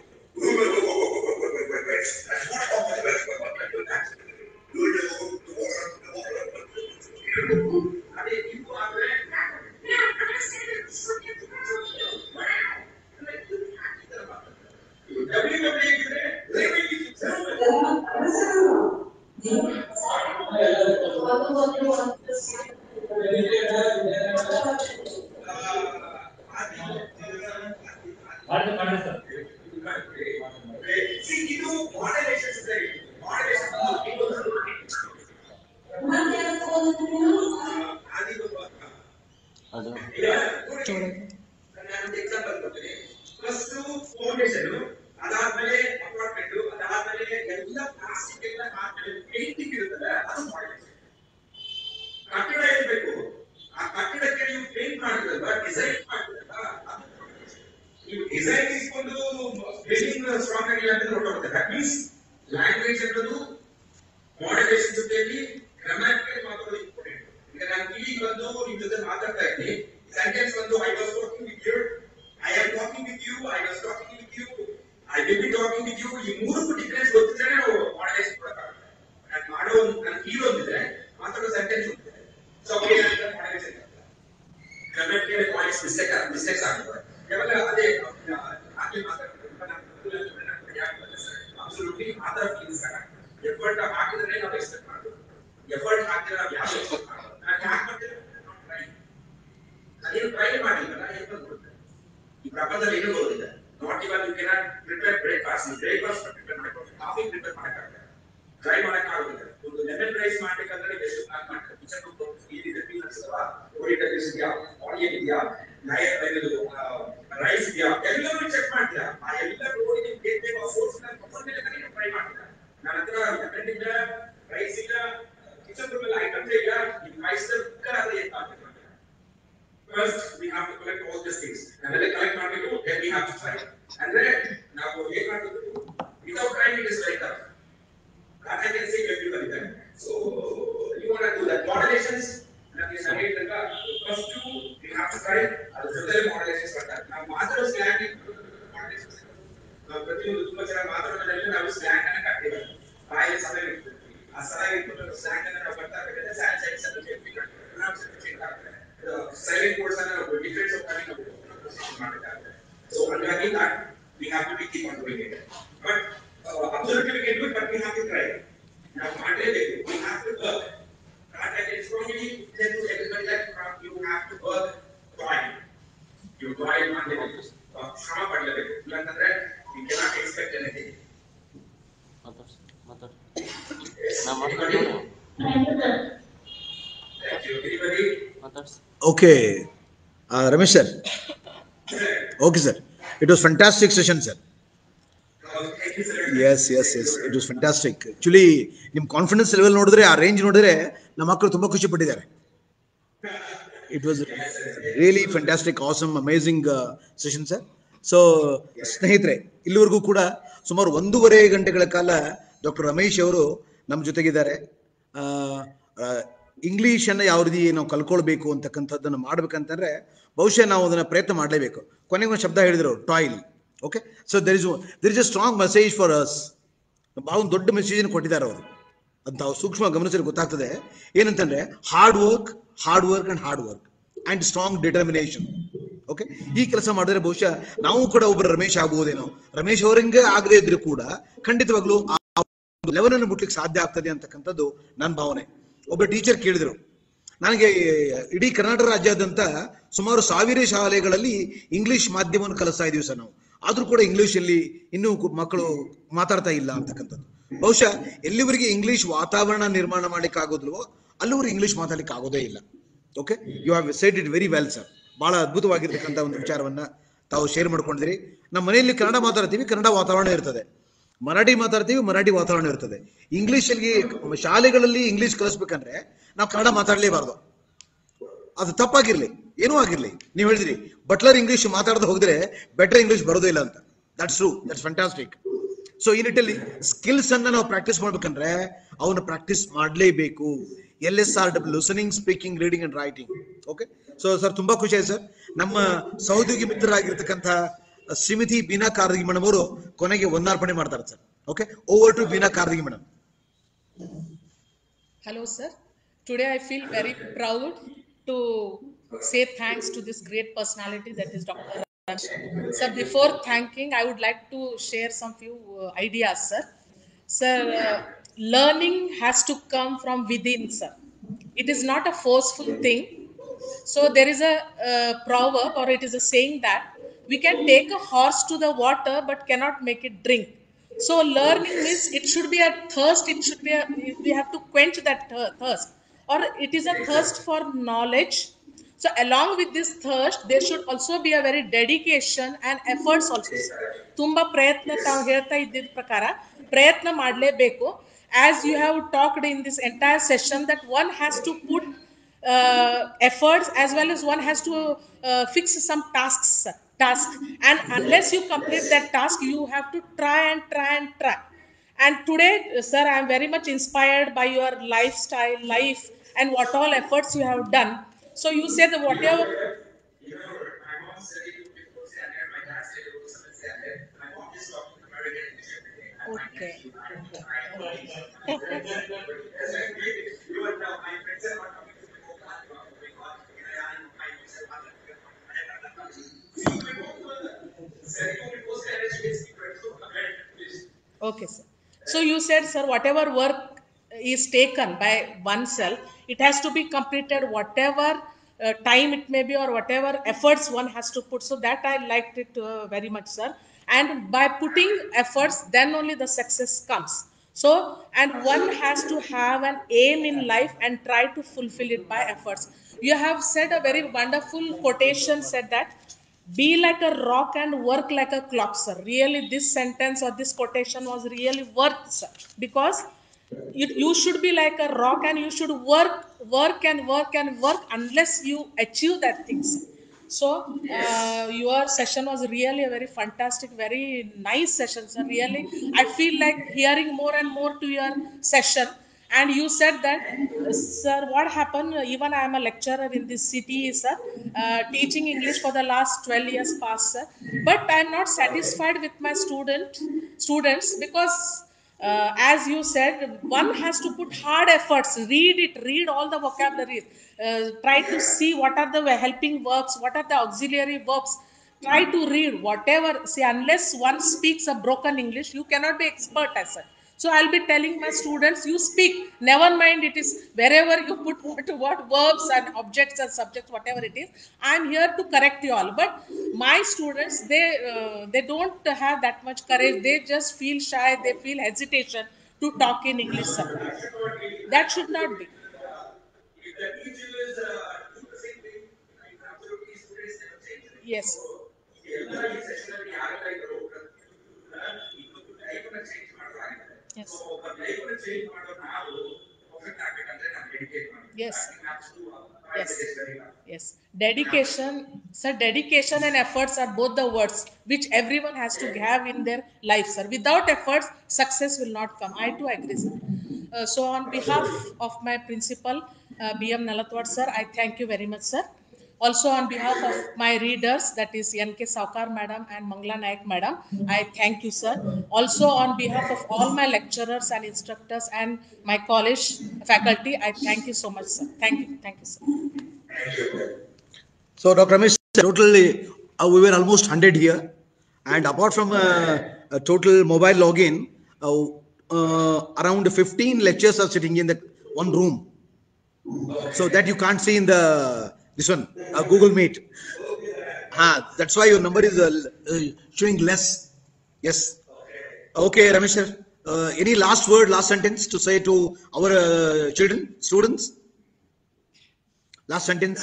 C: ಅದೇ ಇದು ಆದ್ರೆ ಡಬ್ಲ್ಯೂ ಡಬ್ಲ್ಯೂ ಇದ್ರೆ
D: ಮಾಡಿ ಮಾಡಿ ಸರ್
C: See, ಇದು modulation ಇದೆ. Modulation ಅದು
B: ಅದು
C: ಈಗ ನೋಡಿ, ನಾನು ಎಕ್ಸಾಂಪಲ್ ಕೊಡ್ತೀನಿ ಫಸ್ಟ್ ಫೌಂಡೇಶನ್ ಅದಾದ್ಮೇಲೆ ಅಪಾರ್ಟ್ಮೆಂಟ್ ಅದಾದ್ಮೇಲೆ ಎಲ್ಲ ಪ್ಲಾಸ್ಟಿಕ್ ಎಲ್ಲ ಆದ್ಮೇಲೆ ಪೇಂಟಿಂಗ್ ಇರುತ್ತಲ್ಲ ಅದು ಮಾಡಲೇಷನ್ ಕಟ್ಟಡ ಇರಬೇಕು ಆ ಕಟ್ಟಡಕ್ಕೆ ನೀವು ಪೇಂಟ್ ಮಾಡಿದ್ರಲ್ವಾ ಡಿಸೈನ್ ಮಾಡಿದ್ರಲ್ವಾ ಅದು modulation. ನೀವು ಡಿಸೈನ್ ಇಸ್ಕೊಂಡು ಬಿಲ್ಡಿಂಗ್ ಸ್ಟ್ರಾಂಗ್ ಆಗಿಲ್ಲ ಅಂತ ಹೊರಟೋಗುತ್ತೆ ದಟ್ ಮೀನ್ಸ್ ಲ್ಯಾಂಗ್ವೇಜ್ ಅನ್ನೋದು ಮಾಡಲೇಷನ್ ಜೊತೆಯಲ್ಲಿ ಗ್ರಾಮ್ಯಾಟಿಕಲ್ ಮಾತಾಡೋದು ಇಂಪಾರ್ಟೆಂಟ್ ಈಗ ನಾನು ಟಿವಿಗೆ ಬಂದು ನಿಮ್ ಜೊತೆ ಮಾತಾಡ್ತಾ ಇದ್ದೀನಿ ಸೆಂಟೆನ್ಸ್ ಬಂದು I was talking with you I am talking with you I was talking with you I will be talking with you ಈ ಮೂರಕ್ಕೂ ಡಿಫರೆನ್ಸ್ ಗೊತ್ತಿದ್ರೆ ನಾವು ಮಾಡಲೇಷನ್ ಕೊಡಕ್ಕಾಗುತ್ತೆ ನಾನು ಮಾಡೋ ಒಂದು ನನ್ನ ಕೀ ಒಂದಿದೆ ಮಾತಾಡೋ ಸೆಂಟೆನ್ಸ್ ಒಂದಿದೆ so modulation grammatical points mistake mistakes ಆಗ್ತವೆ ಕೇವಲ ಅದೇ ಹಾಗೆ ಅಬ್ಸಲ್ಯೂಟ್ಲಿ ಆ ಥರ ಫೀಲಿಂಗ್ಸ್ ಎಫರ್ಟ್ ಹಾಕಿದ್ರೆ ನಾವು ಎಕ್ಸ್ಪೆಕ್ಟ್ ಮಾಡ್ಬೋದು ಎಫರ್ಟ್ ಹಾಕಿದ್ರೆ ನಾವು ಯಾವ ಎಕ್ಸ್ಪೆಕ್ಟ್ ಮಾಡ್ಬೋದು ನಾನು ಯಾಕೆ ಮಾಡ್ತೀನಿ ಟ್ರೈ ಅದೇನು ಟ್ರೈ ಮಾಡಿಲ್ಲ ಏನು ಬಂದ್ಬಿಡುತ್ತೆ ಈ ಪ್ರಪಂಚದಲ್ಲಿ ಏನೂ ಬರೋದಿಲ್ಲ not even you cannot prepare breakfast breakfast prepare ಮಾಡ್ಕೊಂಡು ಕಾಫಿ ಪ್ರಿಪೇರ್ ಮಾಡಕ್ಕಾಗಲ್ಲ ಟ್ರೈ ಮಾಡಕ್ ಆಗೋದಿಲ್ಲ ಒಂದು ಲೆಮನ್ ರೈಸ್ ಮಾಡ್ಬೇಕಂದ್ರೆ ಎಷ್ಟು ಪ್ಲಾನ್ ಮಾಡ್ತಾರೆ ಕಿಚನ್ ಏನಿದೆ ಪೀನಟ್ಸ್ ಅಥವಾ ಓರಿಟಸ್ ಇದೆಯಾ ಆನಿಯನ್ ಇದೆಯಾ ನಯ ಇದು ರೈಸ್ ಇದೆಯಾ ಎಲ್ಲರೂ ಚೆಕ್ ಮಾಡ್ತೀರಾ ಆ ಎಲ್ಲ ನೋಡಿ ನಿಮ್ಗೆ ಬೇಕು ಬೇಕು ಆ ಸೋರ್ಸ್ ಮೇಲೆ ನೀವು ಟ್ರೈ ಮಾಡ್ತೀರಾ ನನ್ನ ಹತ್ರ ಲೆಮನ್ ಇಲ್ಲ ರೈಸ್ ಇಲ್ಲ ಕಿಚನ್ ರೂಮ್ ಅಲ್ಲಿ ಐಟಮ್ಸ್ ಇಲ್ಲ ಈ ರೈಸ್ ಕುಕ್ಕರ್ ಆದ್ರೆ ಏನು ಮಾಡ್ಬೇಕು first we have to collect all this things ನಾವೆಲ್ಲ ಕಲೆಕ್ಟ್ ಮಾಡಬೇಕು then we have to try ಅಂದ್ರೆ ನಾವು ಏನ್ ಮಾಡಬೇಕು without trying it is like that that I can say everybody then. So you want to do that. Modulations, ನಮಗೆ ಸರಿ ಹೇಳಿದಾಗ first we have to try ಅದ್ರ ಜೊತೆ modulations ಬರ್ತಾರೆ ನಾವು ಮಾತಾಡೋ ಸ್ಲ್ಯಾಂಗ್ modulations ನಾವು ಪ್ರತಿಯೊಂದು ತುಂಬಾ ಚೆನ್ನಾಗಿ ಮಾತಾಡೋದ್ರಲ್ಲಿ ನಾವು ಸ್ಲ್ಯಾಂಗ್ ಅನ್ನ ಕಟ್ತೀವಿ ಬಾಯಲ್ಲಿ ಸಮಯ ಇಟ್ಬಿಡ್ತೀವಿ ಆ ಸಮಯ ಇಟ್ಬಿಟ್ಟು ಸ್ಲ್ಯಾಂಗ್ ಅನ್ನ ನಾವು ಬರ್ತಾ ಇರ್ಬೇಕಾದ್ರೆ ಸ್ಲ್ಯಾಂಗ್ ಸೈಡ್ ಸಬ್ಜೆಕ್ಟ್ ಚೇಂಜ್ ಆಗ್ತದೆ ಸೈಲೆಂಟ್ ವರ್ಡ್ಸ್ ಅನ್ನ ನಾವು ಡಿಫ್ರೆನ್ಸ್ ಆಫ್ ನಾವು ಮಾಡಬೇಕಾಗುತ್ತೆ ಸೊ ಹಂಗಾಗಿ we have to keep on doing it. But uh, absolutely we can do it, but we have to try. Now, ಮಾಡಲೇಬೇಕು. we have to work. Not that it's going to be tell to everybody that you have to work toil. You toil ಮಾಡಲೇಬೇಕು. uh, ಶ್ರಮ ಪಡಲೇಬೇಕು. ಇಲ್ಲಾಂತಂದ್ರೆ you cannot expect anything.
D: ಮಾತಾಡ್ಸಿ ಮಾತಾಡಿ ನಾ ಮಾತಾಡಿ
C: Thank you. Anybody?
D: ಮಾತಾಡ್ಸಿ
B: okay Ramesh sir okay sir it was fantastic session sir
C: Uh, thank you, sir.
B: Yes yes yes it was fantastic actually ನಿಮ್ಮ confidence level ನೋಡಿದ್ರೆ ಆ range ನೋಡಿದ್ರೆ ನಮ್ಮ ಮಕ್ಕಳು ತುಂಬಾ ಖುಷಿ ಪಟ್ಟಿದ್ದಾರೆ it was really fantastic awesome amazing session sir so ಸ್ನೇಹಿತರೆ ಇಲ್ಲಿವರೆಗೂ ಕೂಡ ಸುಮಾರು ಒಂದೂವರೆ ಗಂಟೆಗಳ ಕಾಲ ಡಾಕ್ಟರ್ ರಮೇಶ್ ಅವರು ನಮ್ಮ ಜೊತೆಗಿದ್ದಾರೆ ಇಂಗ್ಲೀಷನ್ನು ಯಾವ ರೀತಿ ನಾವು ಕಲ್ಕೊಳ್ಬೇಕು ಅಂತಕ್ಕಂಥದ್ದನ್ನು ಮಾಡ್ಬೇಕಂತಂದ್ರೆ ಬಹುಶಃ ನಾವು ಅದನ್ನು ಪ್ರಯತ್ನ ಮಾಡಲೇಬೇಕು ಕೊನೆಗೆ ಒಂದು ಶಬ್ದ ಹೇಳಿದ್ರು toil okay so there is there is a strong message for us ಭಾಳ ಒಂದು ದೊಡ್ಡ ಮೆಸೇಜ್ ಕೊಟ್ಟಿದ್ದಾರೆ ಅವರು ಅದು ನಾವು ಸೂಕ್ಷ್ಮ ಗಮನಿಸಿದ್ರೆ ಗೊತ್ತಾಗ್ತದೆ ಏನಂತಂದ್ರೆ hard work hard work and hard work and strong determination okay ಈ ಕೆಲಸ ಮಾಡಿದ್ರೆ ಬಹುಶಃ ನಾವು ಕೂಡ ಒಬ್ಬರು ರಮೇಶ್ ಆಗಬಹುದೇನೋ ರಮೇಶ್ ಅವರಂಗೆ ಆಗದೆ ಇದ್ರು ಕೂಡ ಖಂಡಿತವಾಗ್ಲೂ ಆ ಲೆವೆಲ್ ಅನ್ನು ಮುಟ್ಲಿಕ್ಕೆ ಸಾಧ್ಯ ಆಗ್ತದೆ ಅಂತಕ್ಕಂಥದ್ದು ನನ್ನ ಭಾವನೆ ಒಬ್ಬ ಟೀಚರ್ ಕೇಳಿದ್ರು ನನಗೆ ಇಡೀ ಕರ್ನಾಟಕ ರಾಜ್ಯಾದ್ಯಂತ ಸುಮಾರು ಸಾವಿರ ಶಾಲೆಗಳಲ್ಲಿ ಇಂಗ್ಲಿಷ್ ಮಾಧ್ಯಮವನ್ನು ಕಲಿಸ್ತಾ ಇದೀವಿ ಸರ್ ನಾವು ಆದ್ರೂ ಕೂಡ ಇಂಗ್ಲಿಷ್ ಅಲ್ಲಿ ಇನ್ನೂ ಕು- ಮಕ್ಕಳು ಮಾತಾಡ್ತಾ ಇಲ್ಲ ಅಂತಕ್ಕಂಥದ್ದು ಬಹುಶಃ ಎಲ್ಲಿವರೆಗೆ ಇಂಗ್ಲಿಷ್ ವಾತಾವರಣ ನಿರ್ಮಾಣ ಮಾಡ್ಲಿಕ್ಕೆ ಆಗೋದಿಲ್ವೋ ಅಲ್ಲಿವರೆಗೆ ಇಂಗ್ಲಿಷ್ ಮಾತಾಡ್ಲಿಕ್ಕೆ ಆಗೋದೇ ಇಲ್ಲ okay you have said it very well sir ಬಹಳ ಅದ್ಭುತವಾಗಿರ್ತಕ್ಕಂಥ ಒಂದು ವಿಚಾರವನ್ನ ತಾವು ಶೇರ್ ಮಾಡ್ಕೊಂಡಿದ್ದೀರಿ ನಮ್ಮ ಮನೆಯಲ್ಲಿ ಕನ್ನಡ ಮಾತಾಡ್ತೀವಿ ಕನ್ನಡ ವಾತಾವರಣ ಇರ್ತದೆ ಮರಾಠಿ ಮಾತಾಡ್ತೀವಿ ಮರಾಠಿ ವಾತಾವರಣ ಇರ್ತದೆ ಇಂಗ್ಲಿಷಲ್ಲಿ ಶಾಲೆಗಳಲ್ಲಿ ಇಂಗ್ಲಿಷ್ ಕಲಿಸ್ಬೇಕಂದ್ರೆ ನಾವು ಕನ್ನಡ ಮಾತಾಡಲೇಬಾರ್ದು ಅದು ತಪ್ಪಾಗಿರ್ಲಿ ಏನೂ ಆಗಿರ್ಲಿ ನೀವು ಹೇಳಿದ್ರಿ ಬಟ್ಲರ್ ಇಂಗ್ಲಿಷ್ ಮಾತಾಡದೆ ಹೋಗಿದ್ರೆ ಬೆಟರ್ ಇಂಗ್ಲಿಷ್ ಬರೋದೇ ಇಲ್ಲ ಅಂತ that's true that's fantastic so ಈ ನಿಟ್ಟಲ್ಲಿ ಸ್ಕಿಲ್ಸ್ ಅನ್ನ ನಾವು ಪ್ರಾಕ್ಟೀಸ್ ಮಾಡ್ಬೇಕಂದ್ರೆ ಅವನ್ನ ಪ್ರಾಕ್ಟೀಸ್ ಮಾಡಲೇಬೇಕು L S R W listening speaking reading and writing okay so sir ತುಂಬಾ ಖುಷಿ ಆಯ್ತು ಸರ್ ನಮ್ಮ ಸಹೋದ್ಯೋಗಿ ಮಿತ್ರರಾಗಿರ್ತಕ್ಕಂಥ ಶ್ರೀಮತಿ ಬೀನಾ ಕಾರ್ದಗಿ ಮೇಡಮ್ ಅವರು ಕೊನೆಗೆ ಒಂದಾರ್ಪಣೆ ಮಾಡ್ತಾರೆ sir okay over to Beena Kardagi madam
I: Hello, sir. Today I feel very proud to say thanks to this great personality that is Dr. Raj. Sir, before thanking, I would like to share some few uh, ideas, sir. Sir, uh, learning has to come from within, sir. It is not a forceful thing. So there is a uh, proverb or it is a saying that we can take a horse to the water but cannot make it drink. So learning means it should be a thirst. It should be a we have to quench that thir- thirst, or it is a thirst for knowledge. So along with this thirst, there should also be a very dedication and efforts also. ತುಂಬಾ ಪ್ರಯತ್ನ ತಾವು ಹೇಳ್ತಾ ಇದ್ದಿದ್ದ ಪ್ರಕಾರ ಪ್ರಯತ್ನ ಮಾಡಲೇಬೇಕು as you have talked in this entire session that one has to put uh, efforts as well as one has to uh, fix some tasks task and unless you complete that task you have to try and try and try and today uh, sir i am very much inspired by your lifestyle life and what all efforts you have done so you said that whatever
C: You know, my mom said it before standard, my dad said it was seven standard. My mom is talking American English every day. I find
I: Okay.
C: that you are- You are now, my friends are not coming to me, oh, God, you are coming, God, I am my myself, I'm not See, my mom was, said, you will post standard, she is secret, so American English.
I: Okay, sir. So you said, sir, whatever work is taken by oneself, it has to be completed whatever uh, time it may be or whatever efforts one has to put. So that I liked it uh, very much, sir. And by putting efforts, then only the success comes. So, and one has to have an aim in life and try to fulfill it by efforts. You have said a very wonderful quotation said that be like a rock and work like a clock sir really this sentence or this quotation was really worth sir because you, you should be like a rock and you should work work and work and work unless you achieve that thing sir. so uh, your session was really a very fantastic very nice session sir really i feel like hearing more and more to your session and you said that uh, sir what happened uh, even i am a lecturer in this city sir uh, teaching english for the last 12 years past sir but i am not satisfied with my student students because uh, as you said one has to put hard efforts read it read all the vocabularies uh, try to see what are the helping verbs what are the auxiliary verbs try to read whatever. See, unless one speaks a broken English, you cannot be expert as such. So I'll be telling my students, you speak. Never mind, it is wherever you put what, what verbs and objects and subjects, whatever it is. I'm here to correct you all. But my students, they uh, they don't have that much courage. They just feel shy. They feel hesitation to talk in English. subject. That should not be.
C: If the teacher is uh, doing the same thing, like absolutely students never change.
I: Yes.
C: ಎಲ್ಲ ಈ session ಅಲ್ಲಿ ಯಾರೆಲ್ಲ ಇದ್ರು ಇವತ್ತು life ಅನ್ನ change ಮಾಡೋದಾಗಿದೆ
I: Yes.
C: So ಒಬ್ಬ life ಅನ್ನ ಚೇಂಜ್ ಮಾಡೋ ನಾವು ಪರ್ಫೆಕ್ಟ್ ಆಗ್ಬೇಕಂದ್ರೆ ನಾವು ಡೆಡಿಕೇಟ್ ಮಾಡಿ
I: Yes.
C: Yes.
I: Yes, dedication, sir, dedication and efforts are both the words which everyone has to have in their life, sir. Without efforts, success will not come. I too agree, sir. Uh, so, on behalf of my principal, uh, BM Nalatwad, sir, I thank you very much, sir. Also, on behalf of my readers, that is NK Saukar madam and Mangla Naik madam, I thank you, sir. Also, on behalf of all my lecturers and instructors and my college faculty, I thank you so much, sir. Thank you, thank you, sir.
B: So, Dr. Ramesh, totally, uh, we were almost 100 here. And apart from uh, a total mobile login, uh, uh, around 15 lectures are sitting in the one room. So that you can't see in the this one, uh, Google Meet. Ah, that's why your number is uh, uh, showing less. Yes. Okay, Ramesh sir. Uh, any last word, last sentence to say to our uh, children, students? Last sentence.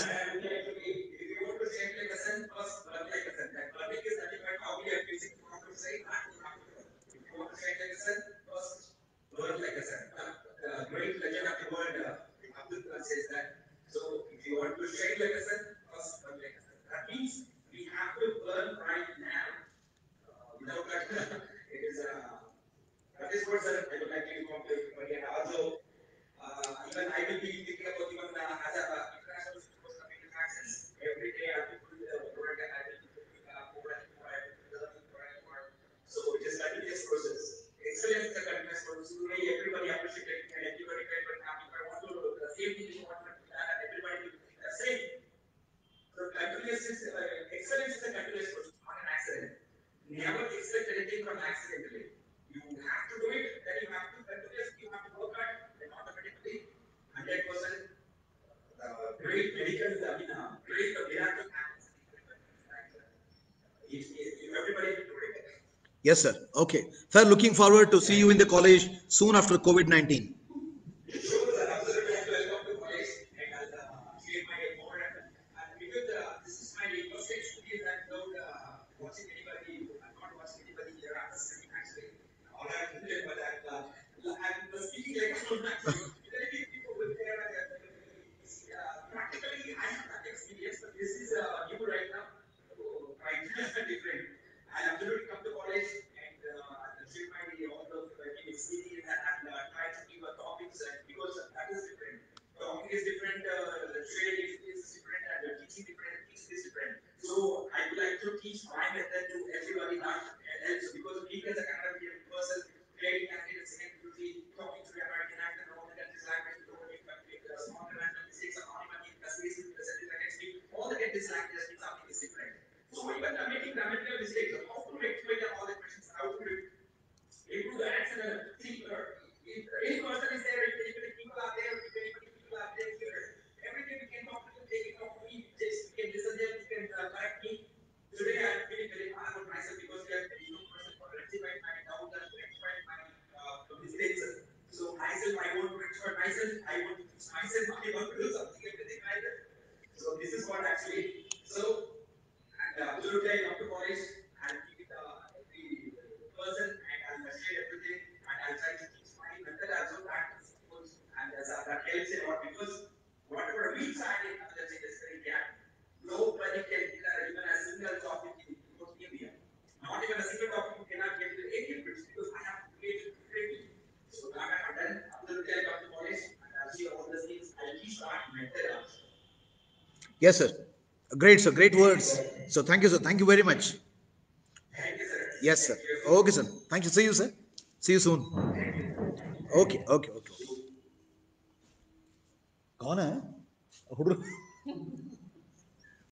C: Great legend of the world, uh, Abdul Kalam says that. So, if you want to shake like a sun, first learn like a sun. That means we have to learn right now. Uh, without that, it is uh, that is what sir, I would like to inform you again. Also, uh, even I will be thinking about even uh, as a uh, international school coming to access every day. I have to put the product and I will be putting uh, more and more, I will be learning more and more. So it is continuous process. Excellence is a continuous process. Today everybody appreciated and everybody very very happy. I want to the same thing is what and everybody will think the same. So continuous is uh, excellence is a continuous process, not an accident. Never expect anything from accidentally. You have to do it, then you have to continuous, you have to work hard, then automatically, hundred percent, uh, great medical, I mean, uh, great uh, miracle happens. If, if, if everybody will do it.
B: Yes, sir. Okay. Sir, looking forward to see you in the college soon after COVID-19.
C: And absolutely come to college and uh, share my all the uh, experience and uh, try to give a topics and because that is different. Talking is different, uh, the trade is, is different, and the teaching different, teaching is different. So I would like to teach my method to everybody not else because we as a kind of medium person, creating candidates in beauty, talking to the American actor, all the countries language, the whole country, the small international mistakes of money, the space, the setting, the next week, all the countries language means something is different. So even uh, making grammatical mistakes, how to rectify all the questions, how to improve the accent and see, uh, if any person is there, if anybody people are there, if anybody people are there here, everything we can talk to them, they can talk to me, just we can listen them, we can uh, correct me. Today I'm feeling very hard on myself because there is no person for rectifying my doubt and rectifying my uh, mistakes. So myself, I want to rectify myself, I want to teach myself, I want to do something, everything like that. So this is what actually, so, and uh, absolutely I come to college and meet uh, every person and I'll share everything and I'll try to teach my method as well practice because and as uh, that helps a lot because whatever we try in another thing is very gap. Nobody can declare even a single topic in both India. Not even a single topic you cannot get to any bridge because I have to create it differently. So that I have done. Absolutely I come to college and I'll see all those things. I'll teach my method also.
B: Yes, sir. Great, sir. Great words. So thank you, sir. Thank you very much. Yes, sir. Okay, sir. Thank you. See you, sir. See you soon. Okay, okay, okay. कौन है हुड्र